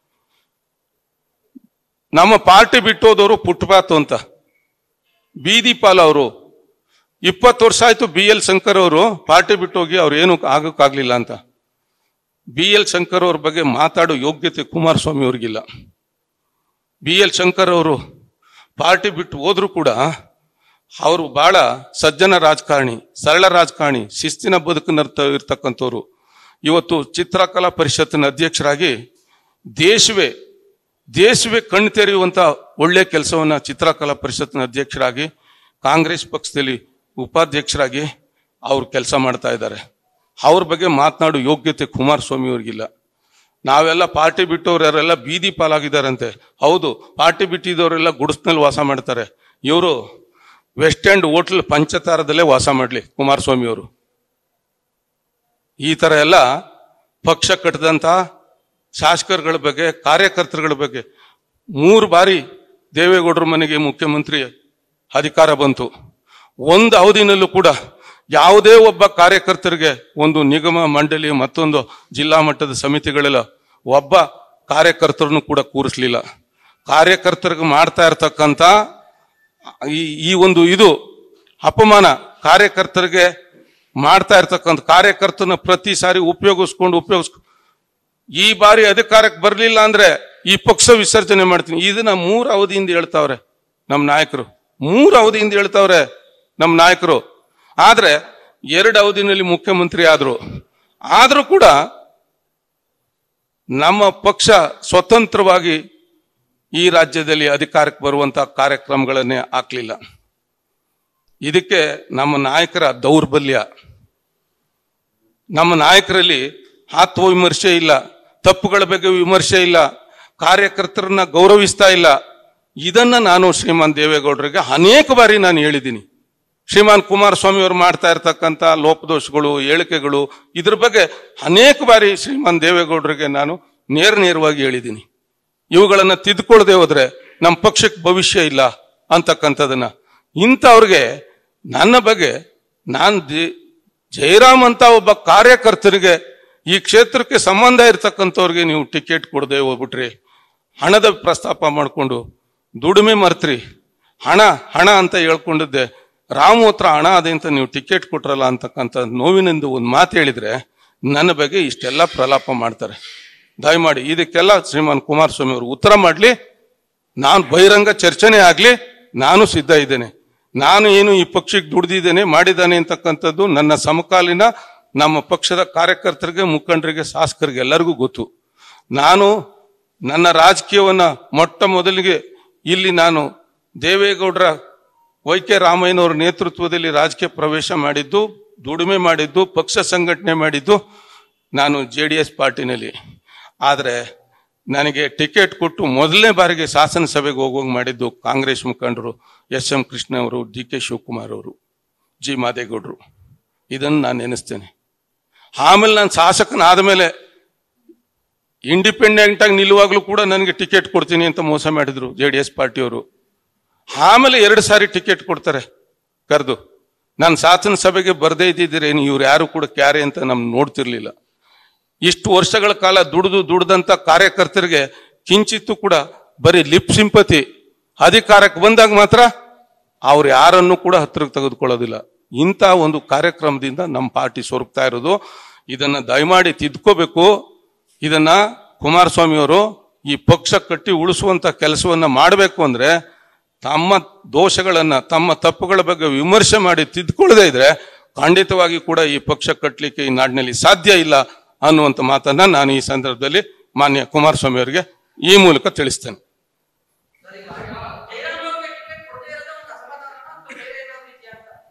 ನಮ್ಮ ಪಾರ್ಟಿ ಬಿಟ್ಟೋದವರು ಪುಟ್ಪಾತ್ ಅಂತ ಬೀದಿ ಪಾಲ್ ಅವರು ಇಪ್ಪತ್ತು ವರ್ಷ ಆಯ್ತು ಬಿ ಎಲ್ ಶಂಕರ್ ಅವರು ಪಾರ್ಟಿ ಬಿಟ್ಟು ಹೋಗಿ ಅವ್ರು ಏನು ಆಗಕ್ಕಾಗ್ಲಿಲ್ಲ ಅಂತ ಬಿ ಎಲ್ ಶಂಕರ್ ಅವ್ರ ಬಗ್ಗೆ ಮಾತಾಡೋ ಯೋಗ್ಯತೆ ಕುಮಾರಸ್ವಾಮಿ ಅವ್ರಿಗಿಲ್ಲ ಬಿ ಎಲ್ ಶಂಕರ್ ಅವರು ಪಾರ್ಟಿ ಬಿಟ್ಟು ಹೋದ್ರು ಕೂಡ ಅವರು ಬಹಳ ಸಜ್ಜನ ರಾಜಕಾರಣಿ ಸರಳ ರಾಜಕಾರಣಿ ಶಿಸ್ತಿನ ಬದುಕಿನರ್ಥ ಇರ್ತಕ್ಕಂಥವ್ರು ಇವತ್ತು ಚಿತ್ರಕಲಾ ಪರಿಷತ್ತಿನ ಅಧ್ಯಕ್ಷರಾಗಿ ದೇಶವೇ ದೇಶವೇ ಕಣ್ಣು ತೆರೆಯುವಂತ ಒಳ್ಳೆ ಕೆಲಸವನ್ನ ಚಿತ್ರಕಲಾ ಪರಿಷತ್ತಿನ ಅಧ್ಯಕ್ಷರಾಗಿ ಕಾಂಗ್ರೆಸ್ ಪಕ್ಷದಲ್ಲಿ ಉಪಾಧ್ಯಕ್ಷರಾಗಿ ಅವ್ರು ಕೆಲಸ ಮಾಡ್ತಾ ಇದ್ದಾರೆ ಅವ್ರ ಬಗ್ಗೆ ಮಾತನಾಡೋ ಯೋಗ್ಯತೆ ಕುಮಾರಸ್ವಾಮಿ ಅವ್ರಿಗಿಲ್ಲ ನಾವೆಲ್ಲ ಪಾರ್ಟಿ ಬಿಟ್ಟವ್ರೆಲ್ಲ ಬೀದಿ ಪಾಲಾಗಿದ್ದಾರಂತೆ ಹೌದು ಪಾರ್ಟಿ ಬಿಟ್ಟಿದ್ದವರೆಲ್ಲ ಗುಡಿಸ್ನಲ್ಲಿ ವಾಸ ಮಾಡ್ತಾರೆ ಇವರು ವೆಸ್ಟ್ ಎಂಡ್ ಹೋಟ್ಲ್ ಪಂಚತಾರದಲ್ಲೇ ವಾಸ ಮಾಡಲಿ ಕುಮಾರಸ್ವಾಮಿ ಅವರು ಈ ತರ ಎಲ್ಲ ಪಕ್ಷ ಕಟ್ಟದಂತ ಶಾಸಕರುಗಳ ಬಗ್ಗೆ ಕಾರ್ಯಕರ್ತರುಗಳ ಬಗ್ಗೆ ಮೂರು ಬಾರಿ ದೇವೇಗೌಡರ ಮನೆಗೆ ಮುಖ್ಯಮಂತ್ರಿ ಅಧಿಕಾರ ಬಂತು ಒಂದು ಅವಧಿನಲ್ಲೂ ಕೂಡ ಯಾವುದೇ ಒಬ್ಬ ಕಾರ್ಯಕರ್ತರಿಗೆ ಒಂದು ನಿಗಮ ಮಂಡಳಿ ಮತ್ತೊಂದು ಜಿಲ್ಲಾ ಮಟ್ಟದ ಸಮಿತಿಗಳೆಲ್ಲ ಒಬ್ಬ ಕಾರ್ಯಕರ್ತರನ್ನು ಕೂಡ ಕೂರಿಸ್ಲಿಲ್ಲ ಕಾರ್ಯಕರ್ತರಿಗೆ ಮಾಡ್ತಾ ಇರ್ತಕ್ಕಂಥ ಈ ಈ ಒಂದು ಇದು ಅಪಮಾನ ಕಾರ್ಯಕರ್ತರಿಗೆ ಮಾಡ್ತಾ ಇರ್ತಕ್ಕಂಥ ಕಾರ್ಯಕರ್ತನ ಪ್ರತಿ ಸಾರಿ ಉಪಯೋಗಿಸ್ಕೊಂಡು ಉಪಯೋಗಿಸ್ಕೊಂಡು ಈ ಬಾರಿ ಅಧಿಕಾರಕ್ಕೆ ಬರಲಿಲ್ಲ ಅಂದ್ರೆ ಈ ಪಕ್ಷ ವಿಸರ್ಜನೆ ಮಾಡ್ತೀನಿ ಇದನ್ನ ಮೂರು ಅವಧಿಯಿಂದ ಹೇಳ್ತಾವ್ರೆ ನಮ್ಮ ನಾಯಕರು ಮೂರು ಅವಧಿಯಿಂದ ಹೇಳ್ತಾವ್ರೆ ನಮ್ಮ ನಾಯಕರು ಆದ್ರೆ ಎರಡು ಅವಧಿನಲ್ಲಿ ಮುಖ್ಯಮಂತ್ರಿ ಆದ್ರು ಆದ್ರೂ ಕೂಡ ನಮ್ಮ ಪಕ್ಷ ಸ್ವತಂತ್ರವಾಗಿ ಈ ರಾಜ್ಯದಲ್ಲಿ ಅಧಿಕಾರಕ್ಕೆ ಬರುವಂತಹ ಕಾರ್ಯಕ್ರಮಗಳನ್ನೇ ಹಾಕ್ಲಿಲ್ಲ ಇದಕ್ಕೆ ನಮ್ಮ ನಾಯಕರ ದೌರ್ಬಲ್ಯ ನಮ್ಮ ನಾಯಕರಲ್ಲಿ ಆತ್ಮವಿಮರ್ಶೆ ಇಲ್ಲ ತಪ್ಪುಗಳ ಬಗ್ಗೆ ವಿಮರ್ಶೆ ಇಲ್ಲ ಕಾರ್ಯಕರ್ತರನ್ನ ಗೌರವಿಸ್ತಾ ಇಲ್ಲ ಇದನ್ನ ನಾನು ಶ್ರೀಮಾನ್ ದೇವೇಗೌಡರಿಗೆ ಅನೇಕ ಬಾರಿ ನಾನು ಹೇಳಿದ್ದೀನಿ ಶ್ರೀಮಾನ್ ಕುಮಾರಸ್ವಾಮಿ ಅವರು ಮಾಡ್ತಾ ಇರ್ತಕ್ಕಂಥ ಲೋಪದೋಷಗಳು ಹೇಳಿಕೆಗಳು ಇದ್ರ ಬಗ್ಗೆ ಅನೇಕ ಬಾರಿ ಶ್ರೀಮಾನ್ ದೇವೇಗೌಡರಿಗೆ ನಾನು ನೇರ ನೇರವಾಗಿ ಹೇಳಿದ್ದೀನಿ ಇವುಗಳನ್ನ ತಿದ್ಕೊಳ್ಳದೆ ಹೋದ್ರೆ ನಮ್ಮ ಪಕ್ಷಕ್ಕೆ ಭವಿಷ್ಯ ಇಲ್ಲ ಅಂತಕ್ಕಂಥದನ್ನ ಇಂಥವ್ರಿಗೆ ನನ್ನ ಬಗ್ಗೆ ನಾನು ದಿ- ಜಯರಾಮ್ ಅಂತ ಒಬ್ಬ ಕಾರ್ಯಕರ್ತರಿಗೆ ಈ ಕ್ಷೇತ್ರಕ್ಕೆ ಸಂಬಂಧ ಇರ್ತಕ್ಕಂಥವ್ರಿಗೆ ನೀವು ಟಿಕೆಟ್ ಕೊಡದೆ ಹೋಗ್ಬಿಟ್ರಿ ಹಣದ ಪ್ರಸ್ತಾಪ ಮಾಡಿಕೊಂಡು ದುಡಿಮೆ ಮರ್ತ್ರಿ ಹಣ ಹಣ ಅಂತ ಹೇಳ್ಕೊಂಡಿದ್ದೆ ರಾಮು ಹತ್ರ ಹಣ ಅದೇ ಅಂತ ನೀವು ಟಿಕೆಟ್ ಕೊಟ್ರಲ್ಲ ಅಂತಕ್ಕಂಥ ನೋವಿನಿಂದ ಒಂದು ಮಾತು ಹೇಳಿದ್ರೆ ನನ್ನ ಬಗ್ಗೆ ಇಷ್ಟೆಲ್ಲ ಪ್ರಲಾಪ ಮಾಡ್ತಾರೆ ದಯಮಾಡಿ ಇದಕ್ಕೆಲ್ಲ ಶ್ರೀಮಾನ್ ಕುಮಾರಸ್ವಾಮಿ ಅವರು ಉತ್ತರ ಮಾಡಲಿ ನಾನು ಬಹಿರಂಗ ಚರ್ಚೆನೇ ಆಗ್ಲಿ ನಾನು ಸಿದ್ಧ ಇದ್ದೇನೆ ನಾನು ಏನು ಈ ಪಕ್ಷಕ್ಕೆ ದುಡ್ದಿದ್ದೇನೆ ಮಾಡಿದ್ದಾನೆ ಅಂತಕ್ಕಂಥದ್ದು ನನ್ನ ಸಮಕಾಲೀನ ನಮ್ಮ ಪಕ್ಷದ ಕಾರ್ಯಕರ್ತರಿಗೆ ಮುಖಂಡರಿಗೆ ಶಾಸಕರಿಗೆ ಎಲ್ಲರಿಗೂ ಗೊತ್ತು ನಾನು ನನ್ನ ರಾಜಕೀಯವನ್ನ ಮೊಟ್ಟ ಮೊದಲಿಗೆ ಇಲ್ಲಿ ನಾನು ದೇವೇಗೌಡರ ವೈ ಕೆ ರಾಮಯ್ಯನವರ ನೇತೃತ್ವದಲ್ಲಿ ರಾಜಕೀಯ ಪ್ರವೇಶ ಮಾಡಿದ್ದು ದುಡಿಮೆ ಮಾಡಿದ್ದು ಪಕ್ಷ ಸಂಘಟನೆ ಮಾಡಿದ್ದು ನಾನು ಜೆ ಡಿ ಎಸ್ ಪಾರ್ಟಿನಲ್ಲಿ ಆದರೆ ನನಗೆ ಟಿಕೆಟ್ ಕೊಟ್ಟು ಮೊದಲನೇ ಬಾರಿಗೆ ಶಾಸನಸಭೆಗೆ ಹೋಗುವಂಗೆ ಮಾಡಿದ್ದು ಕಾಂಗ್ರೆಸ್ ಮುಖಂಡರು ಎಸ್ ಎಂ ಕೃಷ್ಣ ಅವರು ಡಿ ಕೆ ಶಿವಕುಮಾರ್ ಅವರು ಜಿ ಮಾದೇಗೌಡರು ಇದನ್ನು ನಾನು ನೆನೆಸ್ತೇನೆ ಆಮೇಲೆ ನಾನು ಶಾಸಕನಾದ ಮೇಲೆ ಇಂಡಿಪೆಂಡೆಂಟ್ ಆಗಿ ನಿಲ್ಲುವಾಗಲೂ ಕೂಡ ನನಗೆ ಟಿಕೆಟ್ ಕೊಡ್ತೀನಿ ಅಂತ ಮೋಸ ಮಾಡಿದ್ರು ಜೆ ಡಿ ಎಸ್ ಪಾರ್ಟಿಯವರು ಆಮೇಲೆ ಎರಡು ಸಾರಿ ಟಿಕೆಟ್ ಕೊಡ್ತಾರೆ ಕರೆದು ನಾನು ಶಾಸನ ಸಭೆಗೆ ಬರ್ದೇ ಇದ್ದಿದ್ದೀರೇನು ಇವ್ರು ಯಾರು ಕೂಡ ಕ್ಯಾರೆ ಅಂತ ನಮ್ ನೋಡ್ತಿರ್ಲಿಲ್ಲ ಇಷ್ಟು ವರ್ಷಗಳ ಕಾಲ ದುಡಿದು ದುಡ್ದಂತ ಕಾರ್ಯಕರ್ತರಿಗೆ ಕಿಂಚಿತ್ತು ಕೂಡ ಬರೀ ಲಿಪ್ ಸಿಂಪತಿ ಅಧಿಕಾರಕ್ಕೆ ಬಂದಾಗ ಮಾತ್ರ ಅವ್ರು ಯಾರನ್ನು ಕೂಡ ಹತ್ತಿರಕ್ಕೆ ತೆಗೆದುಕೊಳ್ಳೋದಿಲ್ಲ ಇಂಥ ಒಂದು ಕಾರ್ಯಕ್ರಮದಿಂದ ನಮ್ಮ ಪಾರ್ಟಿ ಸೊರಗ್ತಾ ಇರೋದು ಇದನ್ನ ದಯಮಾಡಿ ತಿದ್ಕೋಬೇಕು ಇದನ್ನ ಕುಮಾರಸ್ವಾಮಿ ಅವರು ಈ ಪಕ್ಷ ಕಟ್ಟಿ ಉಳಿಸುವಂತ ಕೆಲಸವನ್ನ ಮಾಡಬೇಕು ಅಂದ್ರೆ ತಮ್ಮ ದೋಷಗಳನ್ನ ತಮ್ಮ ತಪ್ಪುಗಳ ಬಗ್ಗೆ ವಿಮರ್ಶೆ ಮಾಡಿ ತಿದ್ಕೊಳ್ಳದೆ ಇದ್ರೆ ಖಂಡಿತವಾಗಿ ಕೂಡ ಈ ಪಕ್ಷ ಕಟ್ಟಲಿಕ್ಕೆ ಈ ನಾಡಿನಲ್ಲಿ ಸಾಧ್ಯ ಇಲ್ಲ ಅನ್ನುವಂತ ಮಾತನ್ನ ನಾನು ಈ ಸಂದರ್ಭದಲ್ಲಿ ಮಾನ್ಯ ಕುಮಾರಸ್ವಾಮಿ ಅವರಿಗೆ ಈ ಮೂಲಕ ತಿಳಿಸ್ತೇನೆ ಜಯರಾಮ್ ಅವ್ರಿಗೆ ಟಿಕೆಟ್ ಕೊಡದೇ ಇರೋದೇ ಒಂದು ಅಸಮಾಧಾನ ಅಥವಾ ಬೇರೆ ಏನಾದ್ರು ಇದೆಯಾ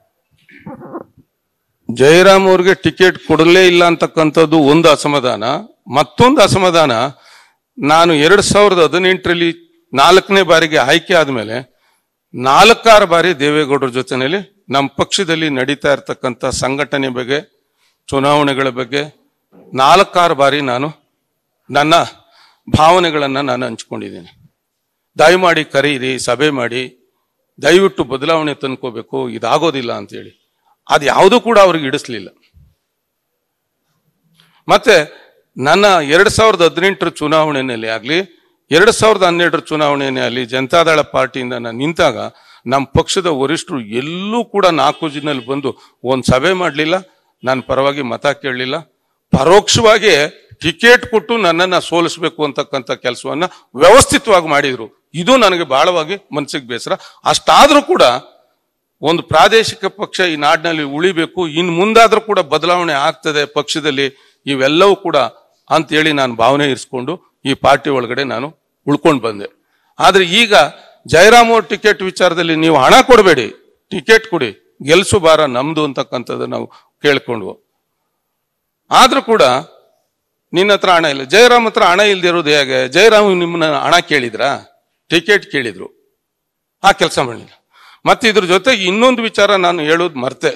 ಅಂತ ಜಯರಾಮ್ ಅವ್ರಿಗೆ ಟಿಕೆಟ್ ಕೊಡಲೇ ಇಲ್ಲ ಅಂತಕ್ಕಂಥದ್ದು ಒಂದು ಅಸಮಾಧಾನ ಮತ್ತೊಂದು ಅಸಮಾಧಾನ ನಾನು ಎರಡ್ ಸಾವಿರದ ಹದಿನೆಂಟರಲ್ಲಿ ನಾಲ್ಕನೇ ಬಾರಿಗೆ ಆಯ್ಕೆ ಆದ್ಮೇಲೆ ನಾಲ್ಕಾರು ಬಾರಿ ದೇವೇಗೌಡರ ಜೊತೆನಲ್ಲಿ ನಮ್ಮ ಪಕ್ಷದಲ್ಲಿ ನಡೀತಾ ಇರ್ತಕ್ಕಂಥ ಸಂಘಟನೆ ಬಗ್ಗೆ ಚುನಾವಣೆಗಳ ಬಗ್ಗೆ ನಾಲ್ಕಾರು ಬಾರಿ ನಾನು ನನ್ನ ಭಾವನೆಗಳನ್ನ ನಾನು ಹಂಚ್ಕೊಂಡಿದ್ದೀನಿ ದಯಮಾಡಿ ಕರೀರಿ ಸಭೆ ಮಾಡಿ ದಯವಿಟ್ಟು ಬದಲಾವಣೆ ತಂದ್ಕೋಬೇಕು ಇದಾಗೋದಿಲ್ಲ ಅಂತೇಳಿ ಅದು ಯಾವುದೂ ಕೂಡ ಅವ್ರಿಗೆ ಇಡಿಸ್ಲಿಲ್ಲ ಮತ್ತೆ ನನ್ನ ಎರಡ್ ಸಾವಿರದ ಹದಿನೆಂಟರ ಚುನಾವಣೆಯಲ್ಲಿ ಆಗ್ಲಿ ಎರಡ್ ಸಾವಿರದ ಹನ್ನೆರಡರ ಚುನಾವಣೆಯಲ್ಲಿ ಆಗಲಿ ಜನತಾದಳ ಪಾರ್ಟಿಯಿಂದ ನಾನು ನಿಂತಾಗ ನಮ್ಮ ಪಕ್ಷದ ವರಿಷ್ಠರು ಎಲ್ಲೂ ಕೂಡ ನಾಲ್ಕು ಜಿನಲ್ಲಿ ಬಂದು ಒಂದ್ ಸಭೆ ಮಾಡಲಿಲ್ಲ ನನ್ನ ಪರವಾಗಿ ಮತ ಕೇಳಲಿಲ್ಲ ಪರೋಕ್ಷವಾಗಿ ಟಿಕೆಟ್ ಕೊಟ್ಟು ನನ್ನನ್ನ ಸೋಲಿಸಬೇಕು ಅಂತಕ್ಕಂಥ ಕೆಲಸವನ್ನ ವ್ಯವಸ್ಥಿತವಾಗಿ ಮಾಡಿದ್ರು ಇದು ನನಗೆ ಬಹಳವಾಗಿ ಮನಸ್ಸಿಗೆ ಬೇಸರ ಅಷ್ಟಾದ್ರೂ ಕೂಡ ಒಂದು ಪ್ರಾದೇಶಿಕ ಪಕ್ಷ ಈ ನಾಡಿನಲ್ಲಿ ಉಳಿಬೇಕು ಇನ್ ಮುಂದಾದ್ರೂ ಕೂಡ ಬದಲಾವಣೆ ಆಗ್ತದೆ ಪಕ್ಷದಲ್ಲಿ ಇವೆಲ್ಲವೂ ಕೂಡ ಅಂತೇಳಿ ನಾನು ಭಾವನೆ ಇರಿಸ್ಕೊಂಡು ಈ ಪಾರ್ಟಿ ಒಳಗಡೆ ನಾನು ಉಳ್ಕೊಂಡು ಬಂದೆ ಆದ್ರೆ ಈಗ ಜಯರಾಮ್ ಅವ್ರ ಟಿಕೆಟ್ ವಿಚಾರದಲ್ಲಿ ನೀವು ಹಣ ಕೊಡಬೇಡಿ ಟಿಕೆಟ್ ಕೊಡಿ ಗೆಲ್ಸು ಭಾರ ನಮ್ದು ಅಂತಕ್ಕಂಥದ್ದು ನಾವು ಕೇಳ್ಕೊಂಡ್ವು ಆದ್ರೂ ಕೂಡ ನಿನ್ನ ಹತ್ರ ಹಣ ಇಲ್ಲ ಜಯರಾಮ್ ಹತ್ರ ಹಣ ಇಲ್ದಿರೋದು ಹೇಗೆ ಜಯರಾಮ್ ನಿಮ್ಮನ್ನ ಹಣ ಕೇಳಿದ್ರಾ ಟಿಕೆಟ್ ಕೇಳಿದ್ರು ಆ ಕೆಲಸ ಮಾಡಲಿಲ್ಲ ಮತ್ತೆ ಇದ್ರ ಜೊತೆಗೆ ಇನ್ನೊಂದು ವಿಚಾರ ನಾನು ಹೇಳೋದು ಮರ್ತೆ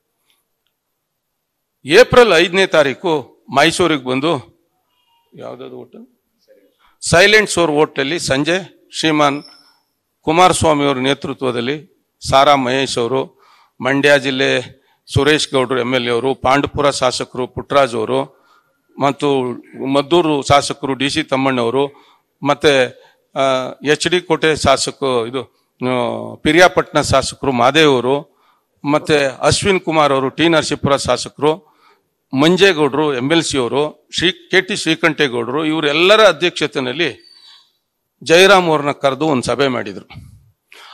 ಏಪ್ರಿಲ್ ಐದನೇ ತಾರೀಕು ಮೈಸೂರಿಗೆ ಬಂದು ಯಾವ್ದಾದ್ರು ಹೋಟೆಲ್ ಸೈಲೆಂಟ್ ಸೋರ್ ಹೋಟ್ಲಲ್ಲಿ ಸಂಜೆ ಶ್ರೀಮಾನ್ ಕುಮಾರಸ್ವಾಮಿ ಅವರ ನೇತೃತ್ವದಲ್ಲಿ ಸಾರಾ ಮಹೇಶ್ ಅವರು ಮಂಡ್ಯ ಜಿಲ್ಲೆ ಸುರೇಶ್ ಗೌಡ್ರು ಎಮ್ ಎಲ್ ಎ ಅವರು ಪಾಂಡುಪುರ ಶಾಸಕರು ಪುಟ್ಟರಾಜ್ ಅವರು ಮತ್ತು ಮದ್ದೂರು ಶಾಸಕರು ಡಿ ಸಿ ತಮ್ಮಣ್ಣವರು ಮತ್ತೆ ಎಚ್ ಡಿ ಕೋಟೆ ಶಾಸಕ ಇದು ಆ, ಪಿರಿಯಾಪಟ್ಟಣ ಶಾಸಕರು ಮಾದೇವ್ ಅವರು ಮತ್ತೆ ಅಶ್ವಿನ್ ಕುಮಾರ್ ಅವರು ಟಿ ನರಸೀಪುರ ಶಾಸಕರು ಮಂಜೇಗೌಡರು ಎಂ ಎಲ್ ಸಿ ಅವರು ಶ್ರೀ ಕೆ ಟಿ ಶ್ರೀಕಂಠೇಗೌಡರು ಇವರೆಲ್ಲರ ಅಧ್ಯಕ್ಷತೆಯಲ್ಲಿ ಜಯರಾಮ್ ಅವ್ರನ್ನ ಕರೆದು ಒಂದು ಸಭೆ ಮಾಡಿದ್ರು